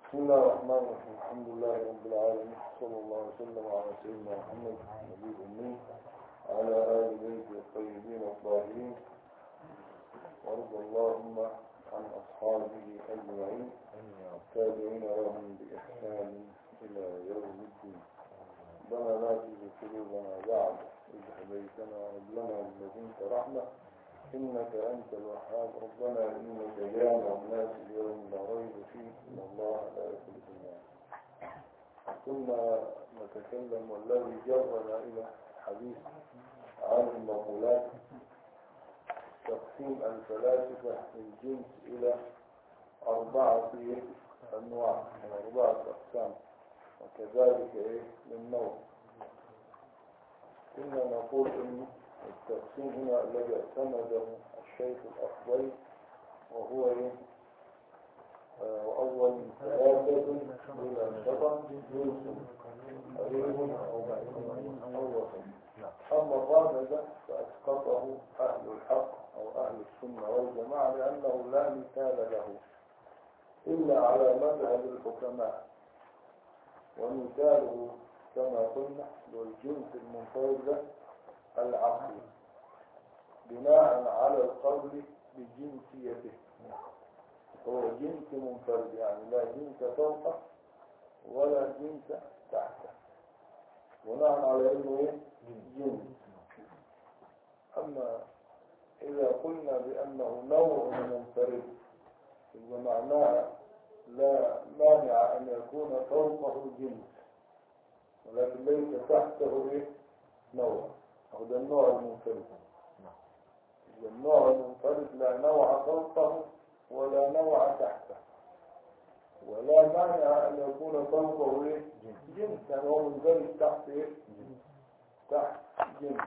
بسم الله الرحمن الرحيم الحمد لله رب العالمين صلى الله وسلم على سيدنا محمد النبي الأمي وعلى آل بيته الطيبين الطاهرين وارض اللهم عن أصحابه أجمعين التابعين لهم بإحسان إلى يوم الدين ربنا لا تزغ قلوبنا بعد إذ هديتنا وهب لنا من لدنك رحمة إنك أنت الوهاب ربنا إنك جامع الناس اليوم لا ريب فيه إن الله لا يخلف الميعاد كنا نتكلم والذي جرنا إلى الحديث عن المقولات تقسيم الفلاسفة الجنس إلى أربعة أنواع أربعة أقسام وكذلك إيه من نوع كنا نقول إن التقسيم هنا الذي اعتمده الشيخ الأفضل وهو إيه آه، وأول ثلاثة إلى شطن جنس قريب أو بعيد أو وسط أما الرابع ده فأسقطه أهل الحق أو أهل السنة والجماعة لأنه لا مثال له إلا على مذهب الحكماء ومثاله كما قلنا للجنس المنفرد ده العقل بناء على القول بجنسيته هو جنس منفرد يعني لا جنس فوقه ولا جنس تحته بناء على انه ايه جنس اما اذا قلنا بانه نوع منفرد يبقى معناها لا مانع ان يكون فوقه جنس ولكن ليس تحته ايه نوع أو ده النوع المنفرد النوع المنفرد لا نوع فوقه ولا نوع تحته ولا مانع أن يكون فوقه إيه؟ جنس يعني هو منزل تحت إيه؟ تحت جنس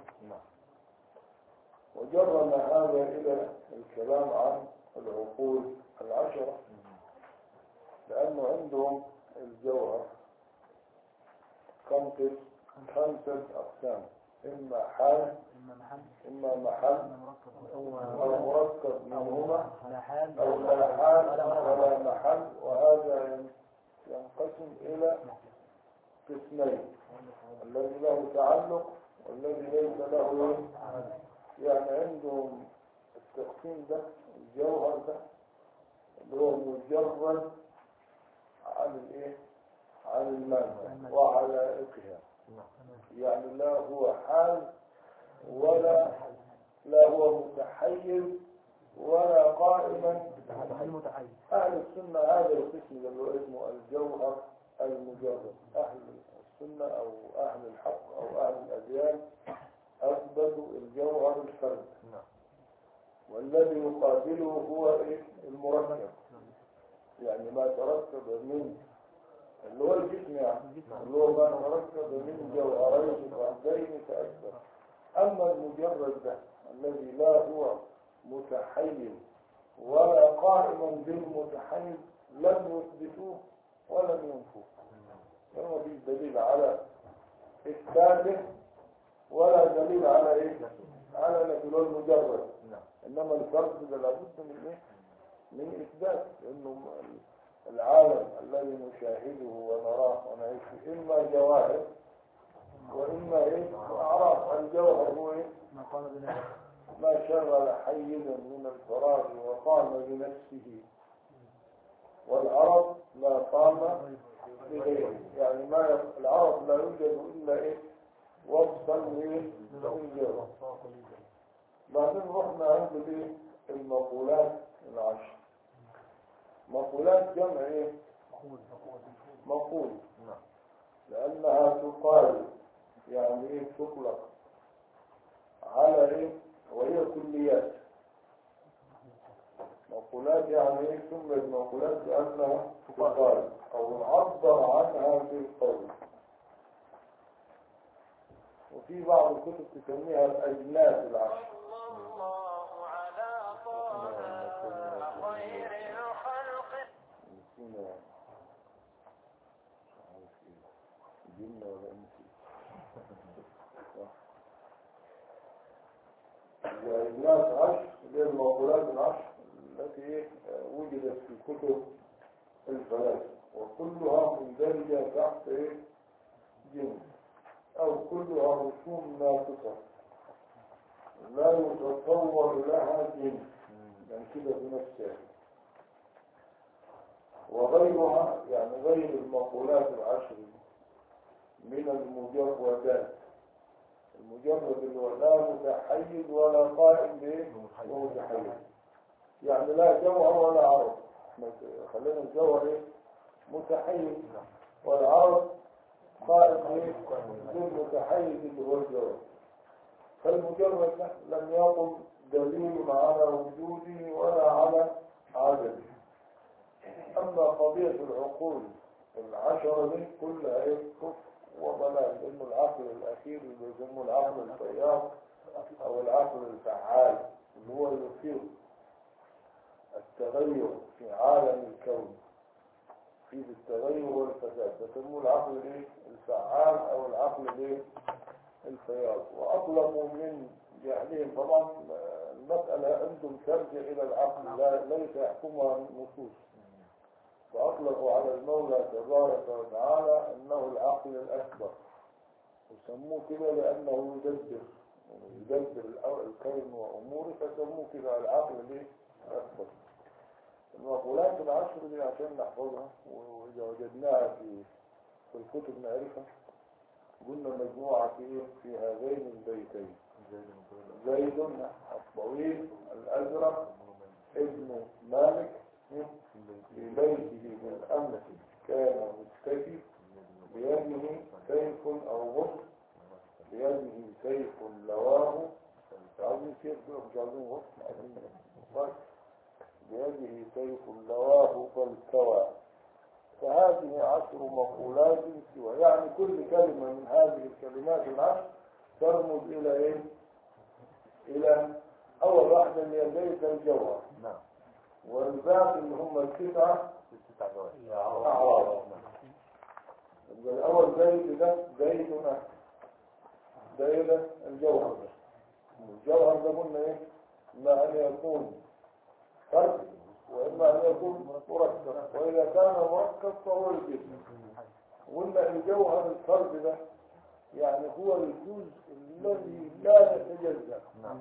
وجرنا هذا إلى الكلام عن العقول العشرة لأنه عندهم الجوهر كم قسم خمسة أقسام إما حال إما محل إما محل إما مركب أو مركب منهما لا حال أو لا حال ولا محل وهذا ينقسم إلى قسمين الذي له تعلق والذي ليس له يعني عندهم التقسيم ده الجوهر ده اللي هو مجرد عن الايه عن المادة وعلائقها يعني لا هو حال ولا لا هو متحيز ولا قائما محل متحيز أهل السنة هذا القسم اللي هو اسمه الجوهر المجرد أهل السنة أو أهل الحق أو أهل الأديان أثبتوا الجوهر الفرد والذي يقابله هو إيه؟ المركب يعني ما تركب من اللي هو الجسم يعني اللي هو ما تركب من جوهرين فردين فأكثر أما المجرد ده الذي لا هو متحيز ولا قائما بالمتحيز لم يثبتوه ولم ينفوه فما فيش دليل على إثباته ولا دليل على إيه؟ على نفي المجرد إنما الفرد ده لابد من إيه؟ من إثبات لأنه العالم الذي نشاهده ونراه ونعيش فيه إما جواهر وإما إيه؟ أعراف الجوهر هو إيه؟ ما قال بنا ما شغل حيزا من الفراغ وقام بنفسه والعرب لا قام بغيره يعني ما يق... العرب لا يوجد إلا إيه وصفا للجوهر بعدين رحنا عند الايه المقولات العشر مقولات جمع ايه مقول لانها تقال يعني ايه تطلق على ايه وهي كليات مقولات يعني ايه سميت مقولات لانها تقال او نعبر عنها بالقول وفي بعض الكتب تسميها الاجناس العشر الله على طه خير الخلق نسينا مش عارف ايه جنة ولا انسي صح الناس عشر اللي هي الموضوعات العشر التي إيه، وجدت في كتب الفلاسفة وكلها مندرجة تحت إيه؟ جنس أو كلها رسوم ناقصة لا يتصور لها جنس يعني كده بنفسها وغيرها يعني غير المقولات العشر من المجردات المجرد اللي هو لا متحيز ولا قائم به ومتحيز يعني لا جوهر ولا عرض احنا خلينا الجوهر ايه متحيز والعرض قائم به بالمتحيز اللي هو الجوهر فالمجرد ده لم يقم دليل على وجوده ولا على عدمه أما قضية العقول العشرة دي كلها إيه كفر وضلال لأنه العقل الأخير اللي يسموه العقل الفياض أو العقل الفعال اللي هو يثير التغير في عالم الكون في التغير والفساد يسموه العقل الايه الفعال أو العقل الايه الفياض وأطلقوا من جهلهم طبعا المسألة عندهم ترجع إلى العقل لا ليس يحكمها النصوص فأطلقوا على المولى تبارك وتعالى أنه العقل الأكبر وسموه كده لأنه يدبر يدبر الكون وأموره فسموه كده العقل الايه؟ الأكبر المقولات العشر دي عشان نحفظها وإذا وجدناها في في الكتب نعرفها قلنا مجموعة في في هذين البيتين زيد الطويل الأزرق ابن مالك في بيته بالأمس كان مستكي بيده سيف أو غصن بيده سيف لواه عاوزين سيف كده مش عاوزين غصن عاوزين صح بيده سيف لواه فالتوى فهذه عشر مقولات سوى يعني كل كلمة من هذه الكلمات العشر ترمز إلى إيه؟ إلى أول واحدة اللي هي بيت الجوهر نعم والباقي اللي هم التسعة التسع جوائز أعراض يبقى الأول بيت ده بيتنا بيت الجوهر ده الجوهر ده قلنا إيه؟ إما أن يكون فرد وإما أن يكون مركب وإذا كان مركب فهو الجسم قلنا الجوهر الفرد ده يعني هو الجزء الذي لا يتجزأ نعم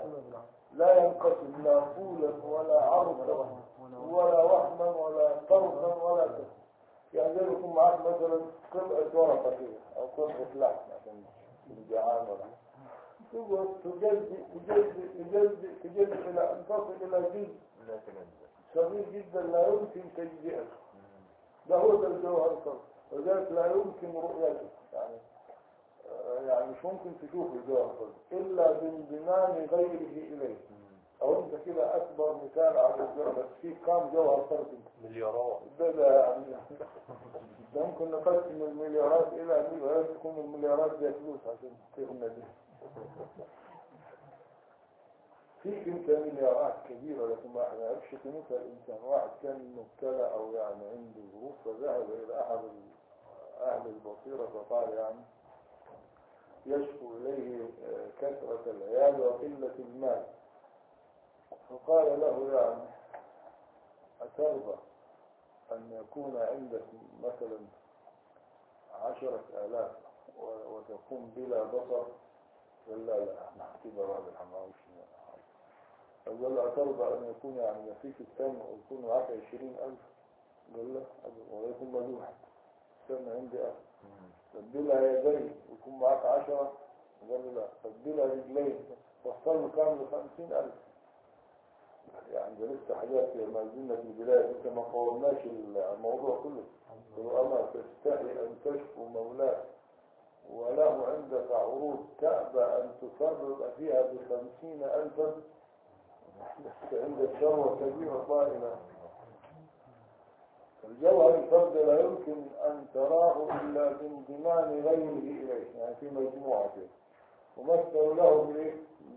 لا ينقسم لا طولا ولا عرضا ولا وهما ولا طرفا ولا كذا يعني زي يكون معاك مثلا قطعة ورقة كده أو قطعة لحم عشان الجعان ولا تقعد تجزئ تجزئ تجزئ تجزئ إلى أن تصل إلى جزء لا تنزل صغير جدا لا يمكن تجزئته ده هو ده الجوهر الفرد وذلك لا يمكن رؤيته يعني آه، يعني مش ممكن تشوف الجوهر الفرد إلا بانضمام غيره إليه أو أنت كده أكبر مثال على الجوهر بس في كام جوهر فرد مليارات ده ده يعني ده ممكن نقسم المليارات إلى مليار ولا تكون المليارات دي فلوس عشان تغنى دي في انت مليارات كبيرة لكن ما نعرفش قيمتها الإنسان واحد كان مبتلى أو يعني عنده ظروف فذهب إلى أحد ال- أهل البصيرة فقال يعني يشكو إليه آه، كثرة العيال وقلة المال فقال له يعني أترضى أن يكون عندك مثلا عشرة آلاف و- وتكون بلا بصر قال لا لا احنا كده راجل حماوش قال له أترضى أن يكون يعني ما فيك السن ويكون معاك عشرين ألف قال له أبدا ويكون ملوحة السن عندي ألف بدلها يدين ويكون معاك عشرة قال له لا بدلها رجلين وصل له كام لخمسين ألف يعني ده لسه حاجات ما زلنا في البداية لسه ما قولناش الموضوع كله قالوا أما تستحي أن تشكو مولاك وله عندك عروض تأبى أن تفرط فيها بخمسين ألفا عند ثروة كبيرة طائلة الجوهر الفرد لا يمكن أن تراه إلا بانضمام غيره إليه يعني في مجموعة كده. ومثلوا له بإيه؟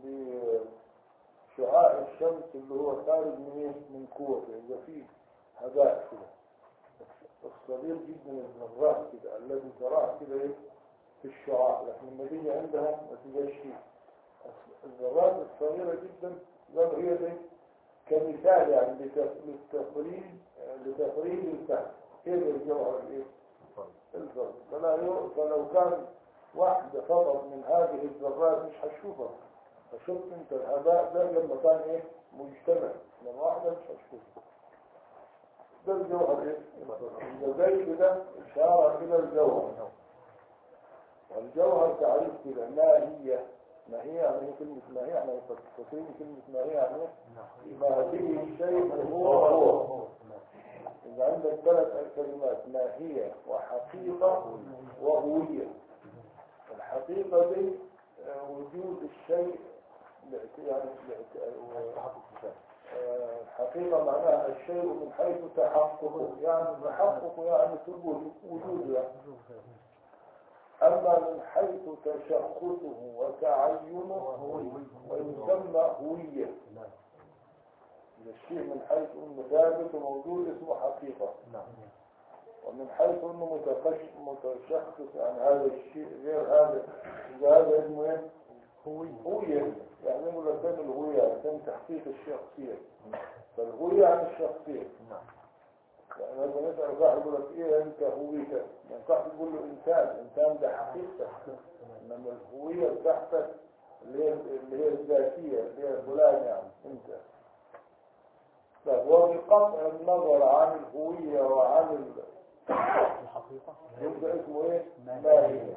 بشعاع الشمس اللي هو خارج من إيه؟ من قوته إذا فيه هباء كده الصغير جدا الذرات كده الذي تراه كده إيه؟ في الشعاع لكن لما تيجي عندها ما تبقاش فيه الذرات الصغيرة جدا قالوا هي دي كمثال يعني لتف- للتفريد لتفريد الفهم كيف الجوهر الايه الفرد فلا يو... فلو كان واحدة فقط من هذه الذرات مش هتشوفها فشفت انت الهباء ده لما كان ايه مجتمع لما واحدة مش هتشوفها ده الجوهر ايه الجزيء ده اشارة الى الجوهر والجوهر تعريف كده ما هي ما هي يعني إيه كلمة ما هي يعني فاكرين كلمة ما هي يعني إيه؟ ما به الشيء هو هو إذا عندك ثلاث كلمات ما هي وحقيقة وهوية الحقيقة دي آه، وجود الشيء لاعت- يعني لاعت- آه، الحقيقة معناها الشيء من حيث تحققه يعني تحققه يعني ثبوت وجوده يعني. أما من حيث تشخصه وتعينه ويسمى هوية الشيء من حيث انه ثابت وموجود اسمه حقيقة ومن حيث انه متخش متشخص عن هذا الشيء غير هذا إذا هذا اسمه ايه؟ هوية يعني يقول لك كان الهوية كان تحقيق الشخصية فالهوية عن الشخصية يعني لما نسأل واحد يقول لك ايه انت هويتك ما ينفعش تقول له انسان انسان ده حقيقتك انما الهوية بتاعتك اللي هي اللي هي الذاتية اللي هي فلان يعني انت طيب وبقطع النظر عن الهوية وعن ال... الحقيقة يبقى اسمه ايه؟ ماهية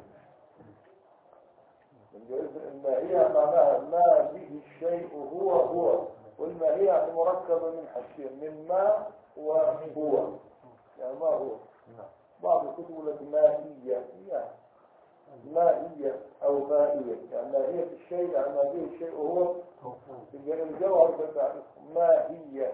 يبقى اسم الماهية معناها ما به الشيء هو هو والماهية يعني مركبة من حاجتين من ما وهو يعني ما هو بعض الكتب يقول لك ماهية يعني مائية أو مائية يعني ماهية الشيء يعني ما به الشيء هو يبقى الجوهر بتاعته ما هي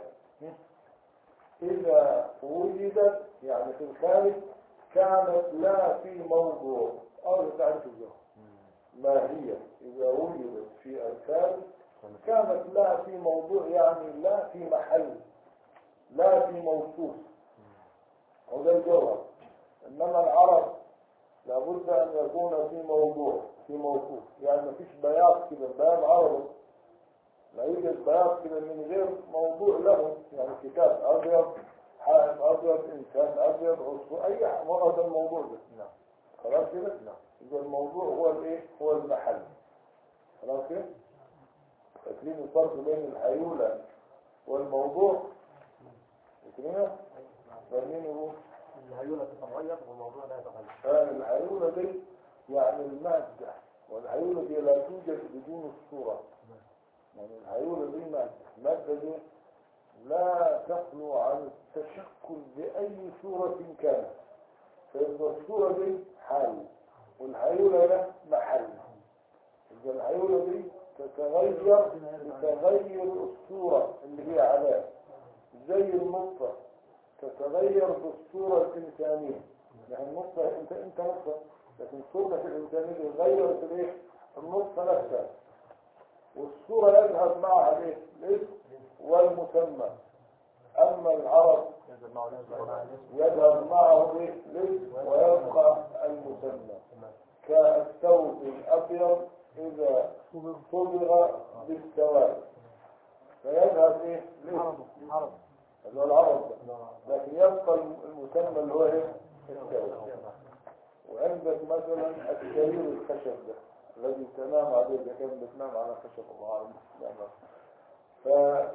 إذا وجدت يعني في الخارج كانت لا في موضوع أو تعرف الجوهر ما هي إذا وجدت في الخارج كانت لا في موضوع يعني لا في محل لا في موصوف وده الجوهر إنما العرب لابد أن يكون في موضوع في موصوف يعني مفيش بياض كده بياض عربي لا يوجد بياض كده من غير موضوع له يعني كتاب أبيض حائط أبيض إنسان أبيض عصفور أي حاجة هو هذا الموضوع ده خلاص كده؟ إذا الموضوع هو الإيه؟ هو المحل خلاص كده؟ فاكرين الفرق بين الحيولة والموضوع؟ فاكرينها؟ فاهمين يقول؟ الهيولة تتغير والموضوع لا يتغير فالعيولة دي يعني المادة والعيولة دي لا توجد بدون الصورة يعني العيولة دي مادة المادة دي لا تخلو عن التشكل بأي صورة كانت فإذا الصورة دي حال والعيولة ده محل إذا العيولة دي تتغير بتغير الصورة اللي هي عليها زي النقطة تتغير بالصورة الإنسانية يعني النقطة انت انت نقطة لكن صورة الإنسانية غيرت الايه النقطة نفسها والصورة يذهب معها الايه الاسم والمسمى أما العرب يذهب معه الايه الاسم ويبقى المسمى كالثوب الأبيض إذا صبغ بالسواد فيذهب ايه الاسم عرب اللي هو العرب ده لكن يبقى المسمى اللي هو ايه الثوب وعندك مثلا السرير الخشب ده الذي تنام عليه اذا كان بتنام على خشب الله اعلم ف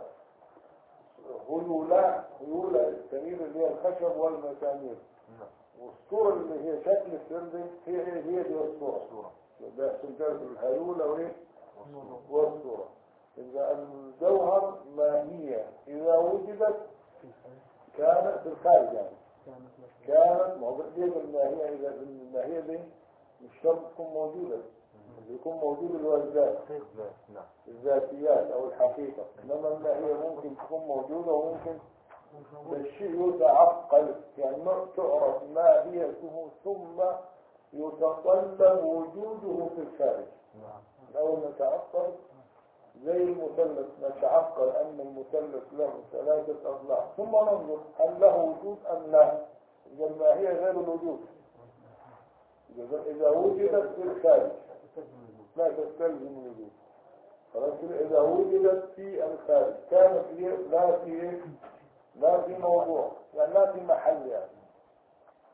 هيولا هيولا السرير اللي هي الخشب والمسامير والصورة اللي هي شكل السرير دي هي هي هي دي الصورة ده سلسلة الهيولة وايه والصورة إذا الجوهر ما هي إذا وجدت كانت في الخارج يعني كانت موضوع دي الماهية إذا الماهية دي مش شرط تكون موجودة اللي يكون موجود اللي هو الذات الذاتيات أو الحقيقة إنما الماهية ممكن تكون موجودة وممكن الشيء يتعقل يعني ما تعرف ماهيته ثم يتطلب وجوده في الخارج لو نتعقل زي المثلث نتعقل أن المثلث له ثلاثة أضلاع ثم ننظر هل له وجود أم لا إذا الماهية غير الوجود إذا إذا وجدت في الخارج لا تستلزم الوجود خلاص كده إذا وجدت في الخارج كانت هي لا في لا في موضوع يعني لا في محل يعني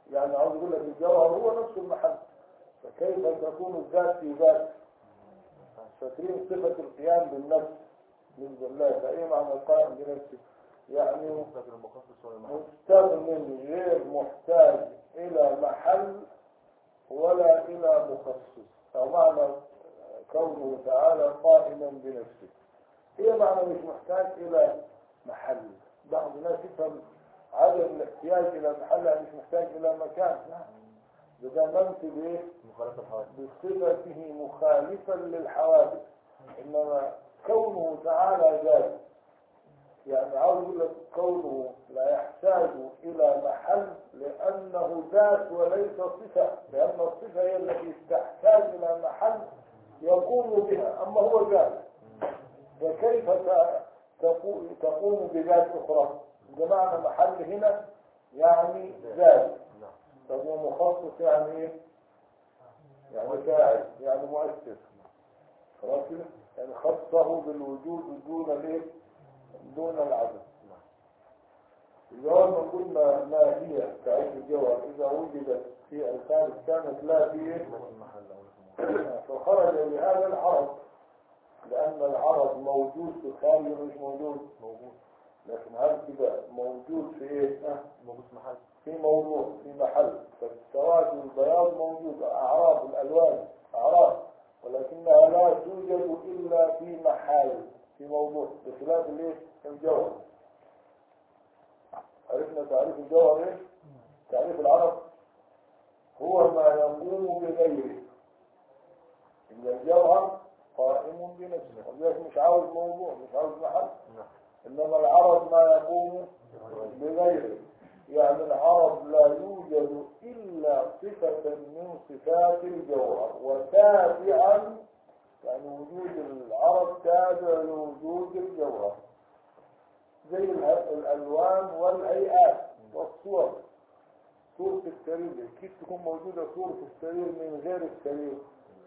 يعني عاوز اقول لك الجوهر هو نفس المحل فكيف تكون الذات في ذات فاكرين صفة القيام بالنفس من الله فايه معنى القائم بنفسه يعني مفرد المخصص والمحل مستغن غير محتاج إلى محل ولا إلى مخصص أو معنى كونه تعالى قائما بنفسه إيه معنى مش محتاج إلى محل بعض الناس يفهم عدم الاحتياج إلى محل يعني مش محتاج إلى مكان لا ده منتج إيه مخالفة الحوادث بصفته مخالفا للحوادث إنما كونه تعالى ذات يعني عاوز يقول لك كونه لا يحتاج إلى محل لأنه ذات وليس صفة لأن الصفة هي التي تحتاج إلى محل يقوم بها أما هو ذات فكيف ت- تقو- تقوم بذات أخرى بمعنى محل هنا يعني ذات نعم طب ومخصص يعني ايه؟ يعني فاعل يعني مؤثر خلاص كده؟ يعني خصه بالوجود دون الايه؟ دون العدم الجواب ما قلنا ما هي تعريف الجوهر اذا وجدت في الخارج كانت لا في ايه؟ ليس المحل أو اسمه فخرج بهذا العرض لان العرض موجود في الخارج ولا مش موجود موجود لكن هل كده موجود في ايه؟ ها؟ موجود في محل في موضوع في محل فالسواد والبياض موجود أعراض الألوان أعراض ولكنها لا توجد إلا في محل في موضوع بخلاف الايه الجوهر عرفنا تعريف الجوهر ايه تعريف العرب هو ما يقوم بغيره إن الجوهر قائم بنفسه ولذلك مش عاوز موضوع مش عاوز محل نعم إنما العرب ما يقوم بغيره يعني العرب لا يوجد إلا صفة من صفات الجوهر وتابعا يعني وجود العرب تابع لوجود الجوهر زي اله- الألوان والهيئات والصور صورة السرير كيف تكون موجودة صورة السرير من غير السرير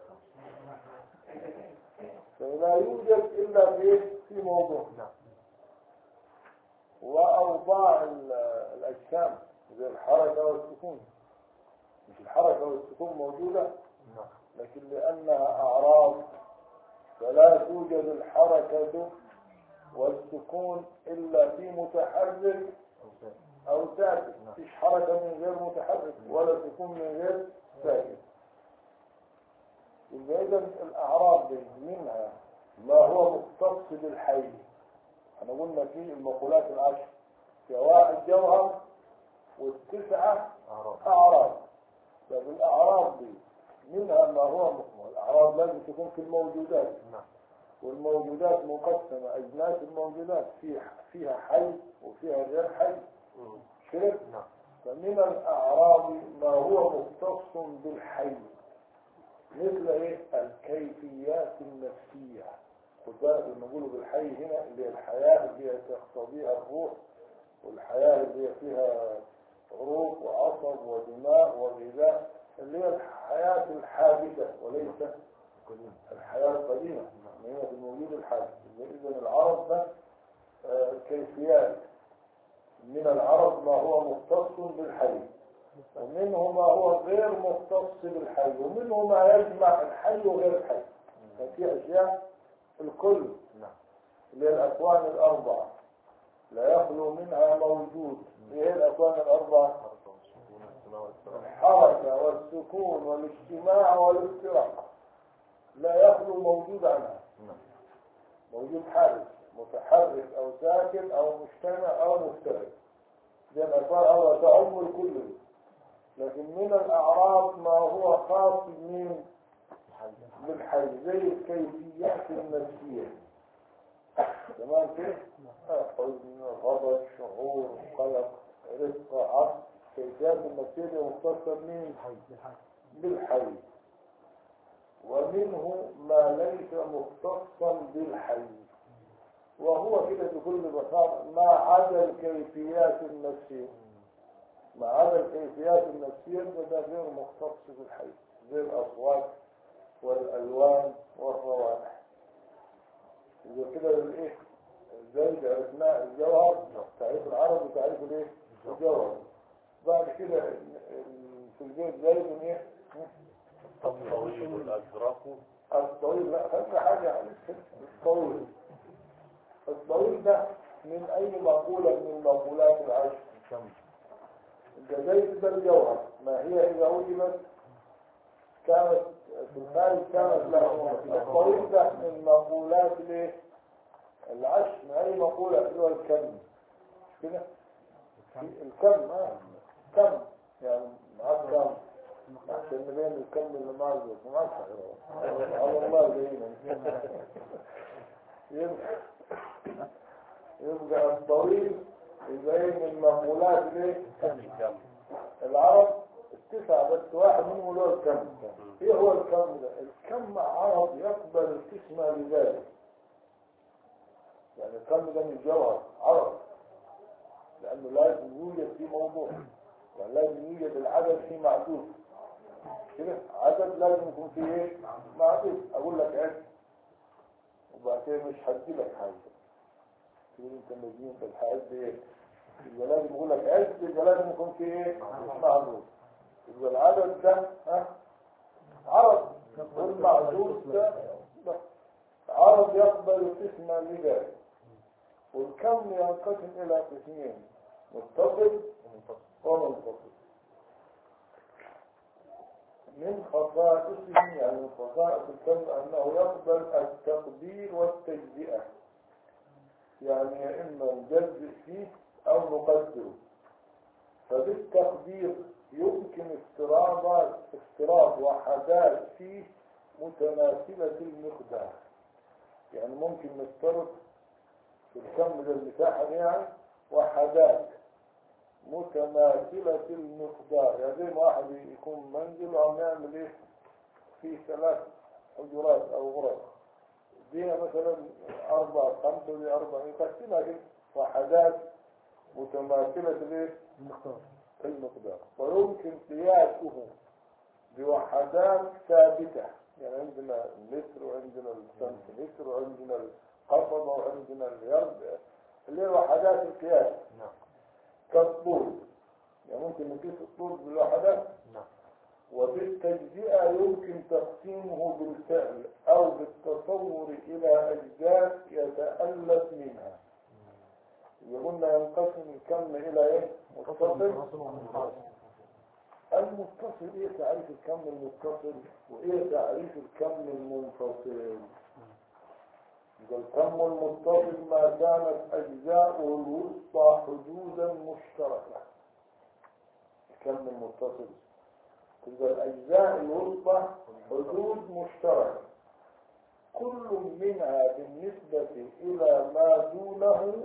فلا يوجد إلا في في موضوع نعم وأوضاع ال- الأجسام زي الحركة والسكون مش الحركة والسكون موجودة نعم لكن لأنها أعراض فلا توجد الحركة والسكون إلا في متحرك أو سائل. أو ساكن مفيش حركة من غير متحرك ولا سكون من غير ساكن يبقى إذا الأعراض دي منها ما هو مختص بالحي احنا قلنا في المقولات العشر سواء الجوهر والتسعة أعراض أعراض طب الأعراض دي منها ما هو مختص الأعراض لازم تكون في الموجودات نعم والموجودات مقسمة أجناس الموجودات في فيها حي وفيها غير حي كده نعم فمن الأعراض ما هو مختص بالحي مثل إيه الكيفيات النفسية خد بالك لما نقوله بالحي هنا اللي هي الحياة اللي هي تقتضيها الروح والحياة اللي هي فيها عروق وعصب ودماء وغذاء اللي هي الحياة الحادثة وليس كلهم الحياة القديمة اللي هي في الموجود الحادث إذا العرب ده آه، كيفيات من العرب ما هو مختص بالحي ومنه ما هو غير مختص بالحي ومنه ما يجمع الحي وغير الحي ففي أشياء الكل نعم اللي هي الأكوان الأربعة لا يخلو منها موجود ايه هي الأكوان الأربعة حركة والسكون والاجتماع والاضطراب الحركة والسكون والاجتماع والافتراق لا يخلو موجود عنها نعم موجود حادث متحرك أو ساكن أو مجتمع أو مفترق دي الأكوان أربعة تعم الكل لكن من الأعراض ما هو خاص من الحل بالحي زي الكيفيات النفسية تمام كده؟ آه، حزن غضب شعور قلق رزق عصر كيفيات النفسية دي مختصة من بالحي ومنه ما ليس مختصا بالحي وهو كده بكل بساطة ما عدا الكيفيات النفسية ما عدا الكيفيات النفسية فده غير مختص بالحي زي الأصوات والألوان والروائح إذا كده الإيه زي عرفنا الجوهر تعريف العرب وتعريف الإيه الجوهر بعد كده البيت زيد ايه طويل الأزرق الطويل لا خلي حاجة عليه الطويل الطويل ده من أي مقولة من مقولات العشر كم الجزائر ده الجوهر ما هي إذا وجبت كانت في الخارج كانت له الطويل ده من مقولات الايه العشر من أي مقولة اللي هو الكم مش كده الكم آه. كم يعني معاك كم عشان نبين الكم اللي معاك ده معاك على الله زينا يبقى يبقى الطويل يبقى من مقولات الايه كم العرب التسعة بس واحد منهم اللي هو الكم ايه هو الكم ده الكم عرب يقبل القسمة لذلك يعني الكم ده من جوهر عرب لانه لازم يوجد في موضوع يعني لازم يوجد العدد في معدود كده عدد لازم يكون فيه ايه معدود اقول لك عد وبعد كده مش هدي لك حاجه تقول انت مجنون في الحاجات دي ايه يبقى لازم اقول لك عد يبقى لازم يكون فيه ايه معدود يبقى العدد ده ها عرض والمعدود ده ده. عرض يقبل القسم لذلك والكم ينقسم الى قسمين متصل ومنفصل من خصائصه يعني من خصائص الكم انه يقبل التقدير والتجزئه يعني يا اما نجزئ فيه او نقدره فبالتقدير يمكن افتراض افتراض وحدات فيه متماثلة المقدار يعني ممكن نفترض في الكم ده المساحة دي يعني وحدات متماثلة المقدار يعني زي ما واحد يكون منزل وعم يعمل ايه فيه ثلاث حجرات او غرف دي مثلا أربعة خمسة ودي أربعة يقسمها كده وحدات متماثلة الايه المختار المقدار ويمكن قياسه بوحدات ثابتة يعني عندنا المتر وعندنا السنتيمتر وعندنا القصبة وعندنا اليرد اللي هي وحدات القياس نعم كالطول يعني ممكن نقيس الطول بالوحدات نعم وبالتجزئة يمكن تقسيمه بالفعل أو بالتصور إلى أجزاء يتألف منها يقولنا ينقسم الكم إلى إيه؟ متصل المتصل ايه تعريف الكم المتصل وايه تعريف الكم المنفصل يبقى الكم المتصل ما كانت اجزاؤه الوسطى حدودا مشتركه الكم المتصل تبقى الاجزاء الوسطى حدود مشتركه كل منها بالنسبه الى ما دونه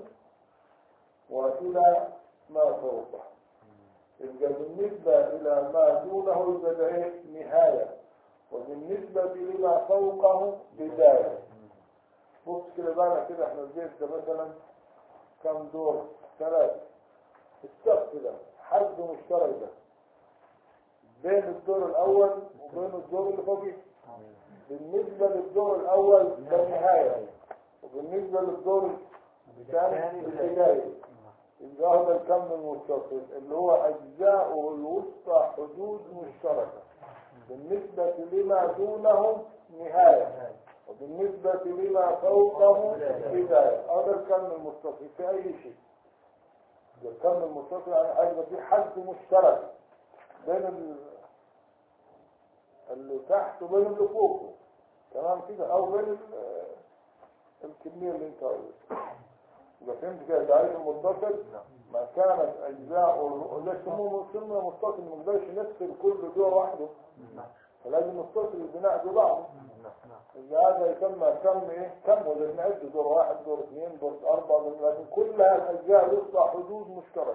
والى ما فوقه يبقى بالنسبة إلى ما دونه يبقى ده إيه؟ نهاية وبالنسبة لما فوقه بداية بص كده بقى كده احنا البيت ده مثلا كم دور ثلاث السقف ده حد مشترك ده بين الدور الأول وبين الدور اللي فوقيه بالنسبة للدور الأول ده نهاية وبالنسبة للدور الثاني بداية يبقى هذا الكم المتصل اللي هو أجزاؤه الوسطى حدود مشتركة بالنسبة لما دونه نهاية وبالنسبة لما فوقه بداية هذا الكم المتصل في أي شيء يبقى الكم المتصل يعني حاجة في حد مشترك بين ال- اللي تحت وبين اللي فوقه تمام كده أو بين ال- الكمية اللي انت عايزها يبقى فهمت كده تعريف المتصل ما كانت اجزاء وده يسموه سمه متصل ما نقدرش نفصل كل دور وحده فلازم نتصل البناء ببعضه يبقى هذا يسمى كم ايه كم وده نعد دور واحد دور اثنين دور اربعه دور لكن كلها الاجزاء يطلع حدود مشتركه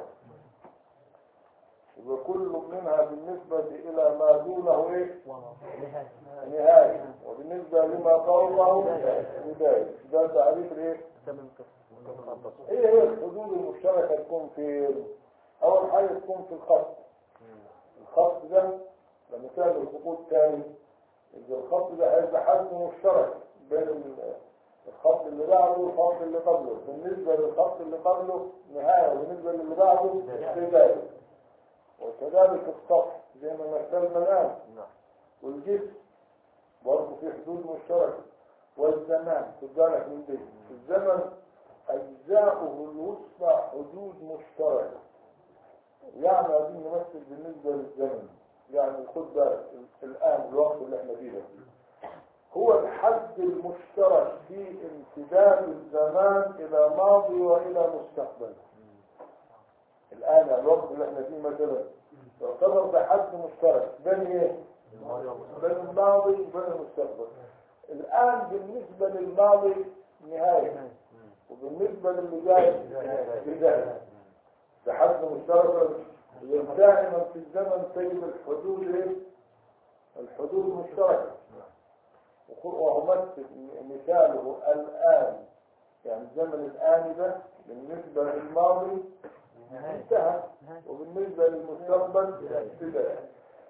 يبقى كل منها بالنسبة إلى ما دونه إيه؟ نهاية وبالنسبة لما فوقه بداية ده تعريف الإيه؟ ايه هي الحدود المشتركة تكون في اول حاجة تكون في الخط الخط ده لما تعمل الخطوط تاني يبقى الخط ده هيبقى حد مشترك بين ال- الخط اللي بعده والخط اللي قبله بالنسبة للخط اللي قبله نهاية وبالنسبة للي بعده بداية وكذلك السطح زي ما مثلنا الآن نعم والجسم برضه في حدود مشتركة والزمان خد بالك من دي الزمن أجزاؤه الوسطى حدود مشتركة يعني عايزين نمثل بالنسبة للزمن يعني خد بالك ال- الآن الوقت اللي احنا فيه ده هو الحد المشترك في امتداد الزمان إلى ماضي وإلى مستقبل الآن يعني الوقت اللي احنا فيه مثلا يعتبر ده حد مشترك بين ايه؟ بين الماضي وبين المستقبل الآن بالنسبة للماضي نهاية وبالنسبة للي جاي بداية ده حد مشترك دائما في الزمن تجد الحدود ايه؟ الحدود مشتركة وهو مثل مثاله الآن يعني الزمن الآن ده بالنسبة للماضي انتهى وبالنسبة للمستقبل بداية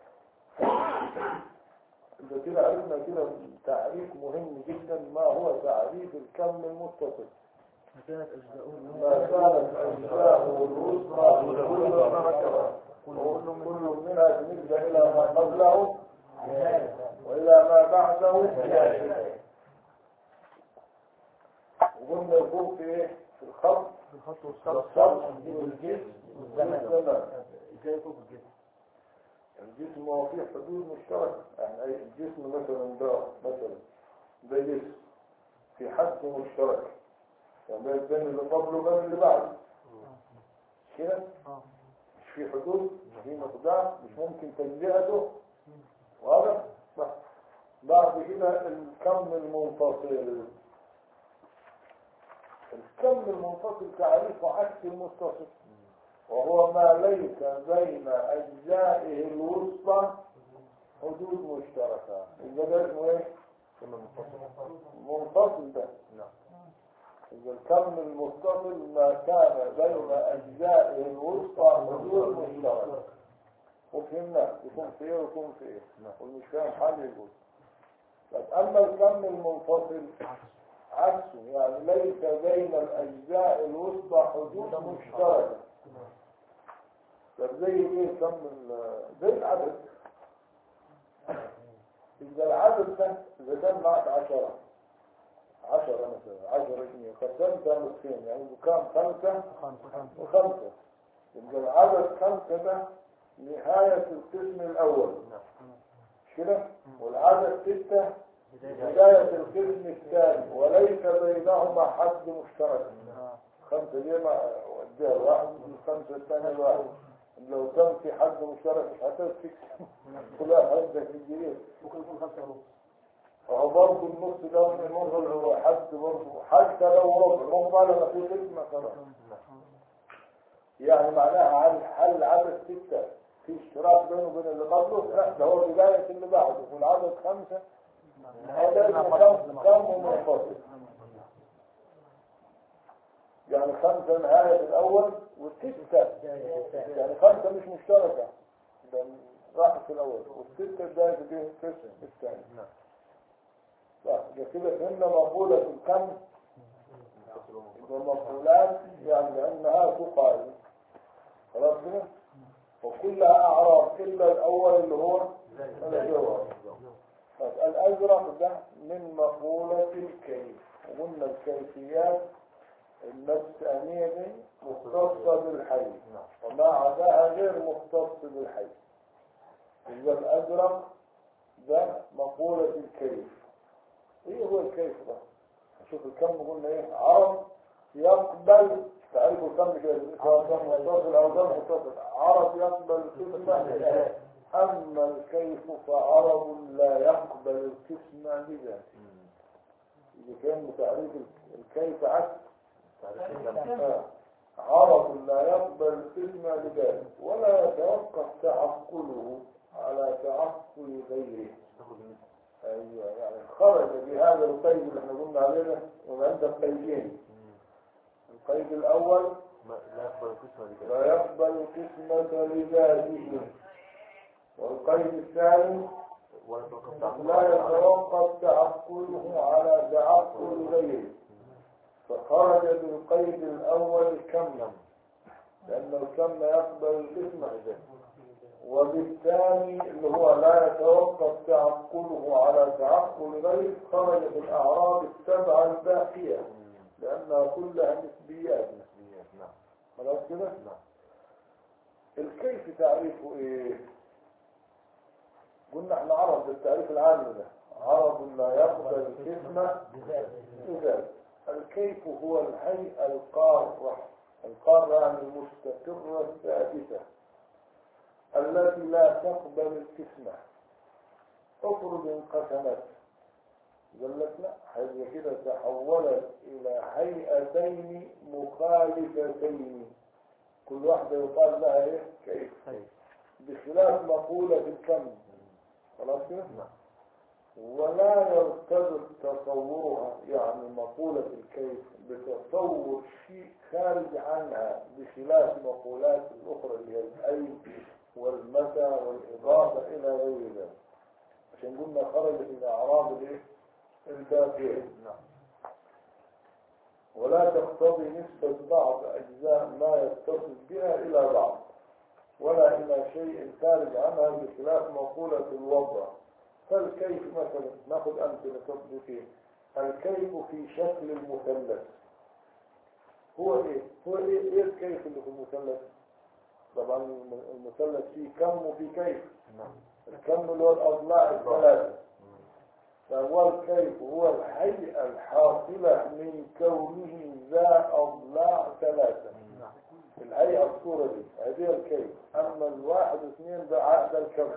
إذا كده عرفنا كده تعريف مهم جدا ما هو تعريف الكم المتصل كانت أجزاؤه ما كانت أجزاؤه الوسطى كل كل منها بالنسبة إلى ما قبله وإلى ما بعده وقلنا يكون في إيه؟ في الخط في الخط والصف والجسم والزمن ازاي يكون في الجسم الجسم هو فيه حدود مشتركة يعني أي الجسم مثلا ده مثلا ده جسم في حد مشترك يعني ده الدم اللي قبله غير اللي بعده مش كده اه مش في حدود في مقدار مش ممكن تجزئته واضح بس. بعد كده الكم المنفصل الكم المنفصل تعريفه عكس المتصل وهو ما ليس بين أجزائه الوسطى حدود مشتركة يبقى ده اسمه ايه؟ منفصل ده نعم إذا الكم المتصل ما كان بين أجزائه الوسطى حدود مشتركة وفهمنا يكون في ايه ويكون في ايه والمش فاهم حاجة يقول طب أما الكم المنفصل عكسه يعني ليس بين الأجزاء الوسطى حدود مشتركة طب زي ايه كم ال- زي العدد إذا العدد ده إذا كان معك عشرة عشرة مثلا عشرة جنيه قسمتها نصفين يعني بكام خمسة خمسة خمسة وخمسة يبقى العدد خمسة ده نهاية القسم الأول مش كده؟ والعدد ستة بداية القسم الثاني وليس بينهما حد مشترك خمسة دي ما وديها الواحد والخمسة الثانية الواحد لو كان في حد مشترك مش هتمسك كل واحد عندك في الجنيه ممكن يكون خمسة ونص فهو برضه النص ده من المنظر هو حد برضه حتى لو ربع مو ما لما في اسمه خلاص يعني معناها هل هل عدد ستة في اشتراك بينه وبين اللي قبله؟ لا ده هو بداية اللي بعده والعدد خمسة هذا اسمه كم كم منفصل يعني خمسة نهاية الأول وستة يعني خمسة مش مشتركة ده راحت في الأول والستة بداية الايه؟ القسم الثاني لا ده كده فهمنا مقولة الكم والمقولات يعني لأنها تقال خلاص كده وكلها أعراض إلا الأول اللي هو الجواب طب الأزرق ده من مقولة الكيف وقلنا الكيفيات النفسانية دي مختصة بالحي وما عداها غير مختص بالحي إذا الأزرق ده مقولة الكيف إيه هو الكيف ده؟ شوف الكم قلنا إيه عرض يقبل تعرفوا الكم كده سواء كان متصل أو غير متصل عرض يقبل قسمة أما الكيف فعرض لا يقبل القسم بذاته إذا كان تعريف الكيف عكس آه. عرض لا يقبل القسم بذاته ولا يتوقف تعقله على تعقل غيره ايوه يعني خرج بهذا القيد اللي احنا قلنا عليه وما عندك قيدين القيد الاول لا يقبل القسمة لا يقبل القسمة لذاته والقيد الثاني لا يتوقف تعقله على تعقل غيره فخرج بالقيد الاول كم لأن الكم يقبل الاسم وبالتالي اللي هو لا يتوقف تعقله على تعقل غير خرج في الأعراض السبعة الباقية لأنها كلها نسبيات نسبيات نعم خلاص كده؟ نعم الكيف تعريفه ايه قلنا احنا عرض التعريف العام ده عرض لا يقبل الكلمة بذات الكيف هو الهيئة القارة القارة يعني المستقرة الثابتة التي لا تقبل الكسمة افرض انقسمت قال لك لا هي كده تحولت الى هيئتين مخالفتين كل واحدة يقال لها ايه كيف بخلاف مقولة الكم خلاص كده نعم ولا يرتبط تصورها يعني مقولة الكيف بتصور شيء خارج عنها بخلاف مقولات الأخرى اللي هي الأي والمتى والإضافة إلى غير ذلك عشان قلنا خرجت إلى أعراض الإيه؟ الباقية نعم ولا تقتضي نسبة بعض أجزاء ما يتصل بها إلى بعض ولا إلى شيء خارج عنها بخلاف مقولة الوضع فالكيف مثلا ناخذ أمثلة تطبيقية الكيف في شكل المثلث هو إيه؟ هو إيه, إيه الكيف اللي في المثلث؟ طبعا الم- المثلث فيه كم وفيه كيف نعم الكم اللي هو الأضلاع الثلاثة فهو الكيف هو الهيئة الحاصلة من كونه ذا أضلاع ثلاثة نعم الهيئة الصورة دي هذه الكيف أما الواحد واثنين ده عقد الكم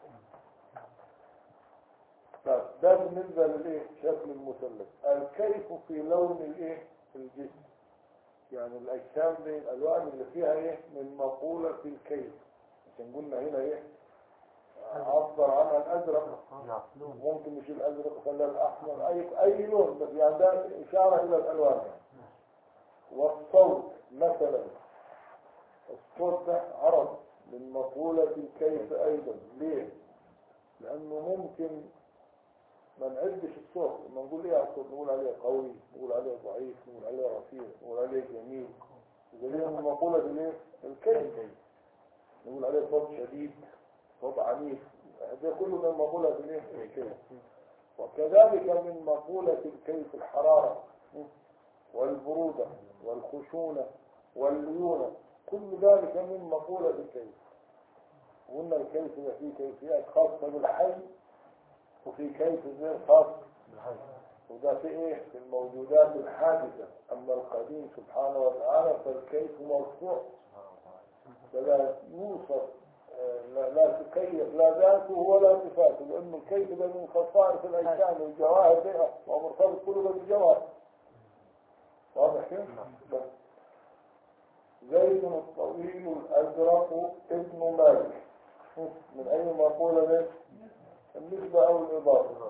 طب ده بالنسبة للإيه شكل المثلث الكيف في لون الإيه الجسم يعني الأجسام دي الألوان اللي فيها إيه من مقولة الكيف عشان قلنا هنا إيه عبر عنها الأزرق نعم ممكن مش الازرق خلى الاحمر اي اي لون بس يعني ده اشاره الى الالوان يعني. والصوت مثلا الصوت ده عرض من مقولة الكيف ايضا ليه؟ لانه ممكن ما نعدش الصوت لما نقول ايه على الصوت نقول عليه قوي نقول عليه ضعيف نقول عليه رفيع نقول عليه جميل يبقى من مقولة الايه؟ الكيف نقول عليه صوت شديد صوت عنيف ده كله من مقولة الايه؟ الكيف وكذلك من مقولة الكيف الحرارة والبرودة والخشونة والليونة كل ذلك من مقولة الكيف قلنا الكيف يبقى فيه كيفيات خاصة بالحي وفي كيف غير خاص بالحج وده في ايه في الموجودات الحادثة اما القديم سبحانه وتعالى فالكيف مرفوع فلا يوصف آه، لا, لا تكيف لا ذاته ولا صفاته لأنه الكيف ده من خصائص الأجسام والجواهر دي ومرتبط كله بالجواهر واضح كده؟ بس. زيد الطويل الأزرق ابن مالك من أي مقولة ده؟ النسبة أو الإضافة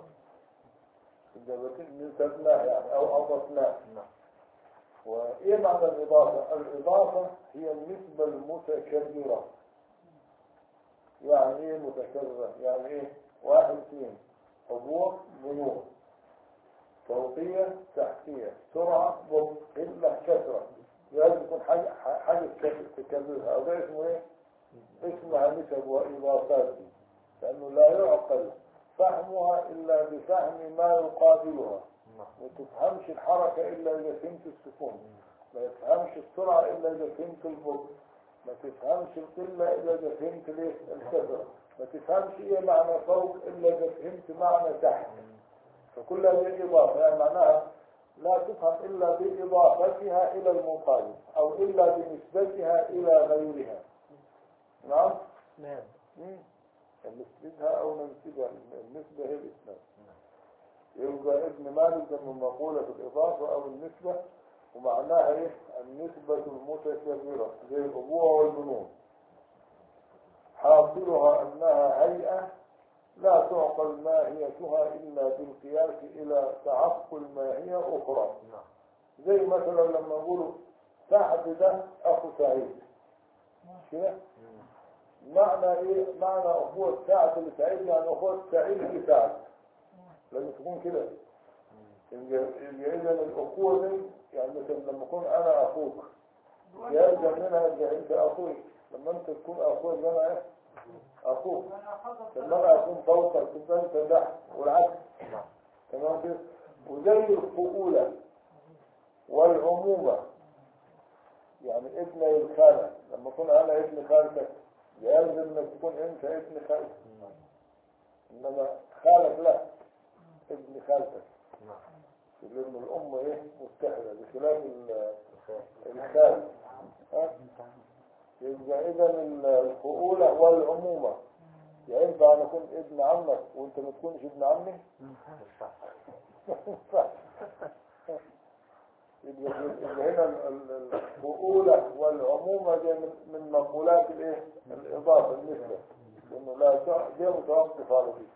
نسبناه يعني أو أضفناه نعم وإيه معنى الإضافة؟ الإضافة هي النسبة المتكررة يعني إيه متكررة؟ يعني إيه؟ واحد اثنين حضور بنور فوقية تحتية سرعة بطء قلة كثرة لازم يكون حاجة حاجة تكررها أو ده اسمه إيه؟ اسمها نسب وإضافات دي لأنه لا يعقل فهمها إلا بفهم ما يقابلها نعم ما تفهمش الحركة إلا إذا فهمت السكون ما تفهمش السرعة إلا إذا فهمت البطء ما تفهمش القلة إلا إذا فهمت ليه الكثرة ما تفهمش إيه معنى فوق إلا إذا فهمت معنى تحت فكل هذه إضافة يعني معناها لا تفهم إلا بإضافتها إلى المقابل أو إلا بنسبتها إلى غيرها نعم نعم مم. نسبتها أو ننسبها النسبة هي الإسناد يبقى ابن مالك ده من مقولة الإضافة أو النسبة ومعناها إيه؟ النسبة المتكررة زي الأبوة والبنون حاصلها أنها هيئة لا تعقل ماهيتها إلا بالقياس إلى تعقل ماهية أخرى نعم زي مثلا لما نقولوا سعد ده أخو سعيد كده معنى ايه معنى اخوة سعد لسعيد يعني اخوة سعيد لسعد لازم تكون كده يبقى يبقى اذا الاخوة دي يعني مثلا لما اكون انا اخوك يلزم منها ان انت اخوي لما انت تكون اخوي يبقى انا ايه اخوك لما انا اكون فوقك تبقى انت تحت والعكس تمام كده وزي الفؤولة والعمومة يعني ابن الخالة لما اكون انا ابن خالتك يلزم انك تكون انت ابن خالتك انما خالك لا ابن خالتك لان الام ايه متحدة بخلاف ال- الخال ها يبقى اذا الفؤولة والعمومة ينفع ان اكون ابن عمك وانت ما تكونش ابن عمي ما ينفعش. يبقى يبقى هنا ال- ال- الفؤولة والعمومة دي من- من مقولات الايه الاضافة النسبة لانه لا تع- دي متوقف على دي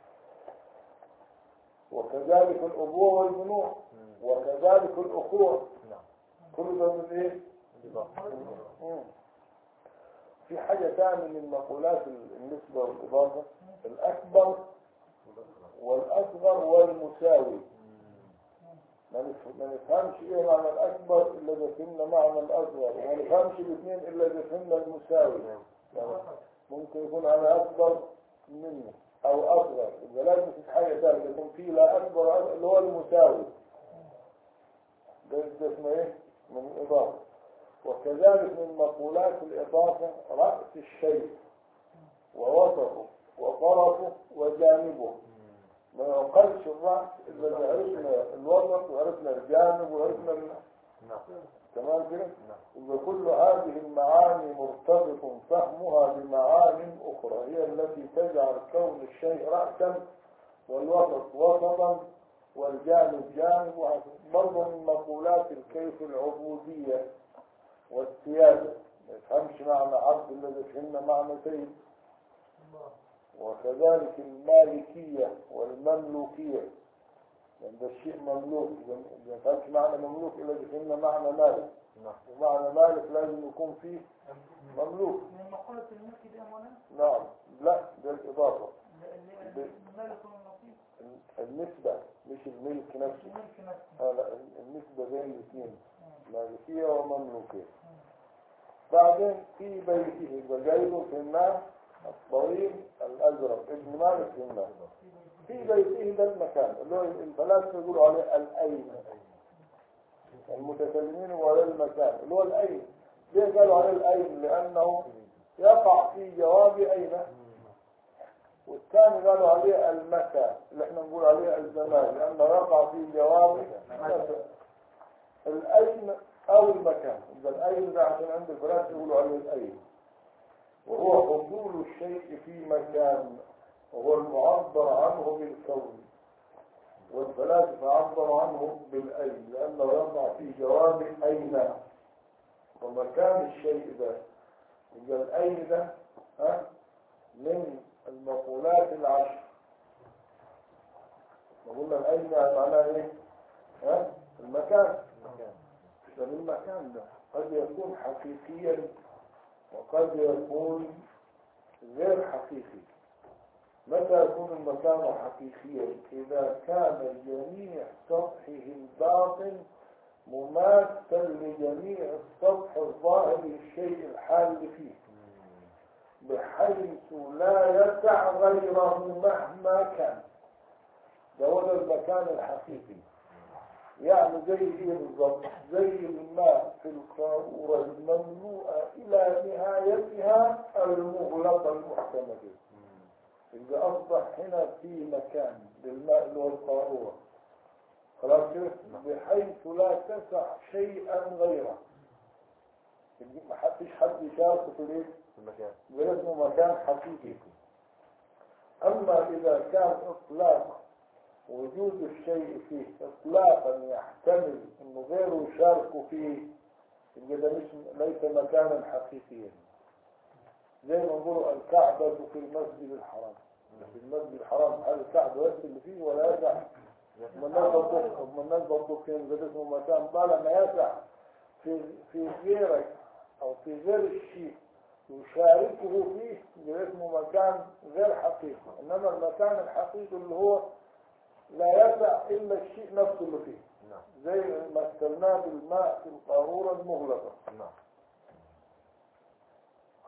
وكذلك الابوة والبنوة وكذلك الاخوة كل ده من ايه مم. في حاجة تاني من مقولات النسبة والإضافة الأكبر والأصغر والمساوي ما نف- ما نفهمش إيه معنى الأكبر إلا إذا فهمنا معنى الأصغر وما نفهمش الاثنين إلا إذا فهمنا المساوي يعني ممكن يكون أنا أكبر منه أو أصغر إذا لازم في حاجة ثانية يكون في لا أكبر ولا أصغر، اللي هو المساوي ده ده اسمه إيه؟ من الإضافة وكذلك من مقولات الإضافة رأس الشيء ووسطه وطرفه وجانبه ما يقلش الرأس إلا إذا عرفنا الوسط وعرفنا الجانب وعرفنا ال- تمام كده؟ إذا كل هذه المعاني مرتبط فهمها بمعان أخرى هي التي تجعل كون الشيء رأسا والوسط وسطا والجانب جانب وهكذا. برضه من مقولات الكيف العبودية والسيادة ما يفهمش معنى عبد الذي فهمنا معنى سيد وكذلك المالكية والمملوكية لأن ده الشيء مملوك إذا ما يفهمش معنى مملوك إلا إذا فهمنا معنى مالك ومعنى مالك لازم يكون فيه مملوك من مقولة الملك دي أمانة نعم لا ده الإضافة الملك والنصيب النسبة مش الملك نفسه الملك نفسه آه لا النسبة بين الاثنين مالكية ومملوكية بعدين في بيته وجايبه في النار الطويل الأزرق ابن مالك في النار في بيته ده المكان اللي هو الفلاسفة يقولوا عليه الأين المتكلمين هو على المكان اللي هو الأين ليه قالوا عليه الأين لأنه يقع في جواب أين والثاني قالوا عليه المتى اللي احنا نقول عليه الزمان لأنه يقع في جواب متى الأين أو المكان إذا الأين ده عشان عند الفلاسفة يقولوا عليه الأين وهو حصول الشيء في مكان وهو المعبر عنه بالكون والفلاسفة عبروا عنه بالأين لأنه يقع في جواب أين ومكان الشيء ده يبقى الأين ده ها من المقولات العشر وقلنا الأين معناها إيه؟ ها؟ المكان ده المكان ده قد يكون حقيقيا وقد يكون غير حقيقي متى يكون المكان حقيقيا إذا كان جميع سطحه الباطن مماثل لجميع السطح الظاهر للشيء الحال فيه بحيث لا يسع غيره مهما كان ده هو ده المكان الحقيقي يعني زي ايه بالظبط زي الماء في القارورة المملوءة إلى نهايتها المغلقة المحكمة إذا أصبح هنا في مكان للماء اللي هو القارورة خلاص كده بحيث لا تسع شيئا غيره ما حدش حد يشارك في الايه المكان يبقى اسمه مكان حقيقي أما إذا كان إطلاق وجود الشيء فيه إطلاقا يحتمل أنه غيره يشارك فيه يبقى ده مش ليس مكانا حقيقيا زي ما نقولوا الكعبة في المسجد الحرام في المسجد الحرام هل الكعبة بس اللي فيه ولا يسع؟ هم الناس بطوق هم الناس بطوقين ده اسمه مكان طالع ما يسع في في غيرك أو في غير الشيء يشاركه فيه يبقى اسمه مكان غير حقيقي إنما المكان الحقيقي اللي هو لا يسع إلا الشيء نفسه اللي فيه نعم زي ما مثلناه بالماء في القارورة المغلقة نعم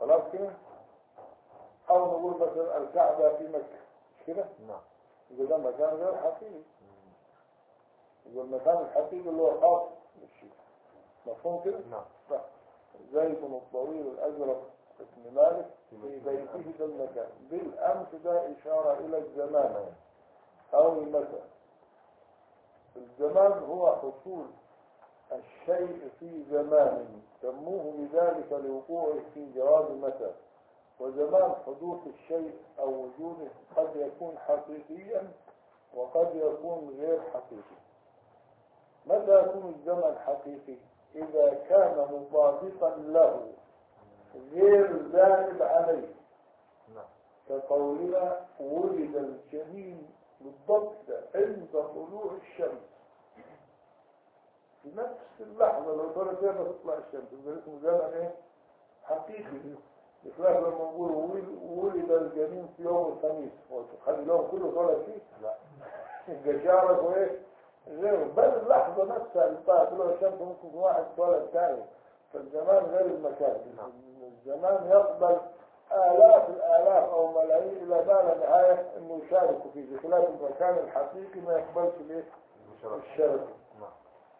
خلاص كده او نقول مثلا الكعبة في مكة مش كده نعم يبقى ده مكان غير حقيقي يبقى المكان الحقيقي اللي هو خاص بالشيء مفهوم كده؟ نعم صح. زيد الطويل الازرق ابن مالك في بيته ده المكان بالامس ده اشاره الى الزمان او المكان الزمان هو حصول الشيء في زمان سموه بذلك لوقوعه في جواب متى وزمان حدوث الشيء او وجوده قد يكون حقيقيا وقد يكون غير حقيقي متى يكون الزمن حقيقي اذا كان مطابقا له غير زائد عليه نعم كقولنا ولد الجنين بالضبط عند طلوع الشمس في نفس اللحظة لو ترى كيف تطلع الشمس يبقى اسمه زمن ايه؟ حقيقي بخلاف لما نقول ول- ولد الجنين في يوم الخميس خلي اليوم كله طلع فيه لا يبقى شعرك وايه؟ غيره بل اللحظة نفسها اللي طلع طلوع الشمس ممكن يكون واحد اتولد ثاني فالزمان غير المكان نعم. الزمان يقبل آلاف الآلاف أو ملايين إلى ما لا نهاية إنه يشاركوا فيه بخلاف المكان الحقيقي ما يقبلش ليه بشرف الشرك نعم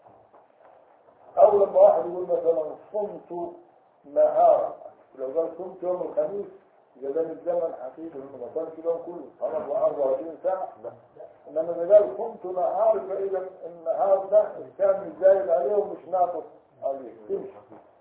أو لما واحد يقول مثلا صمت نهارا لو قال صمت يوم الخميس يبقى ده مش زمن حقيقي لأنه ما كانش اليوم كله خلاص 24 ساعة لا انما اذا قال صمت نهار فاذا النهار ده كان مش زايد عليه ومش ناقص عليه تمشي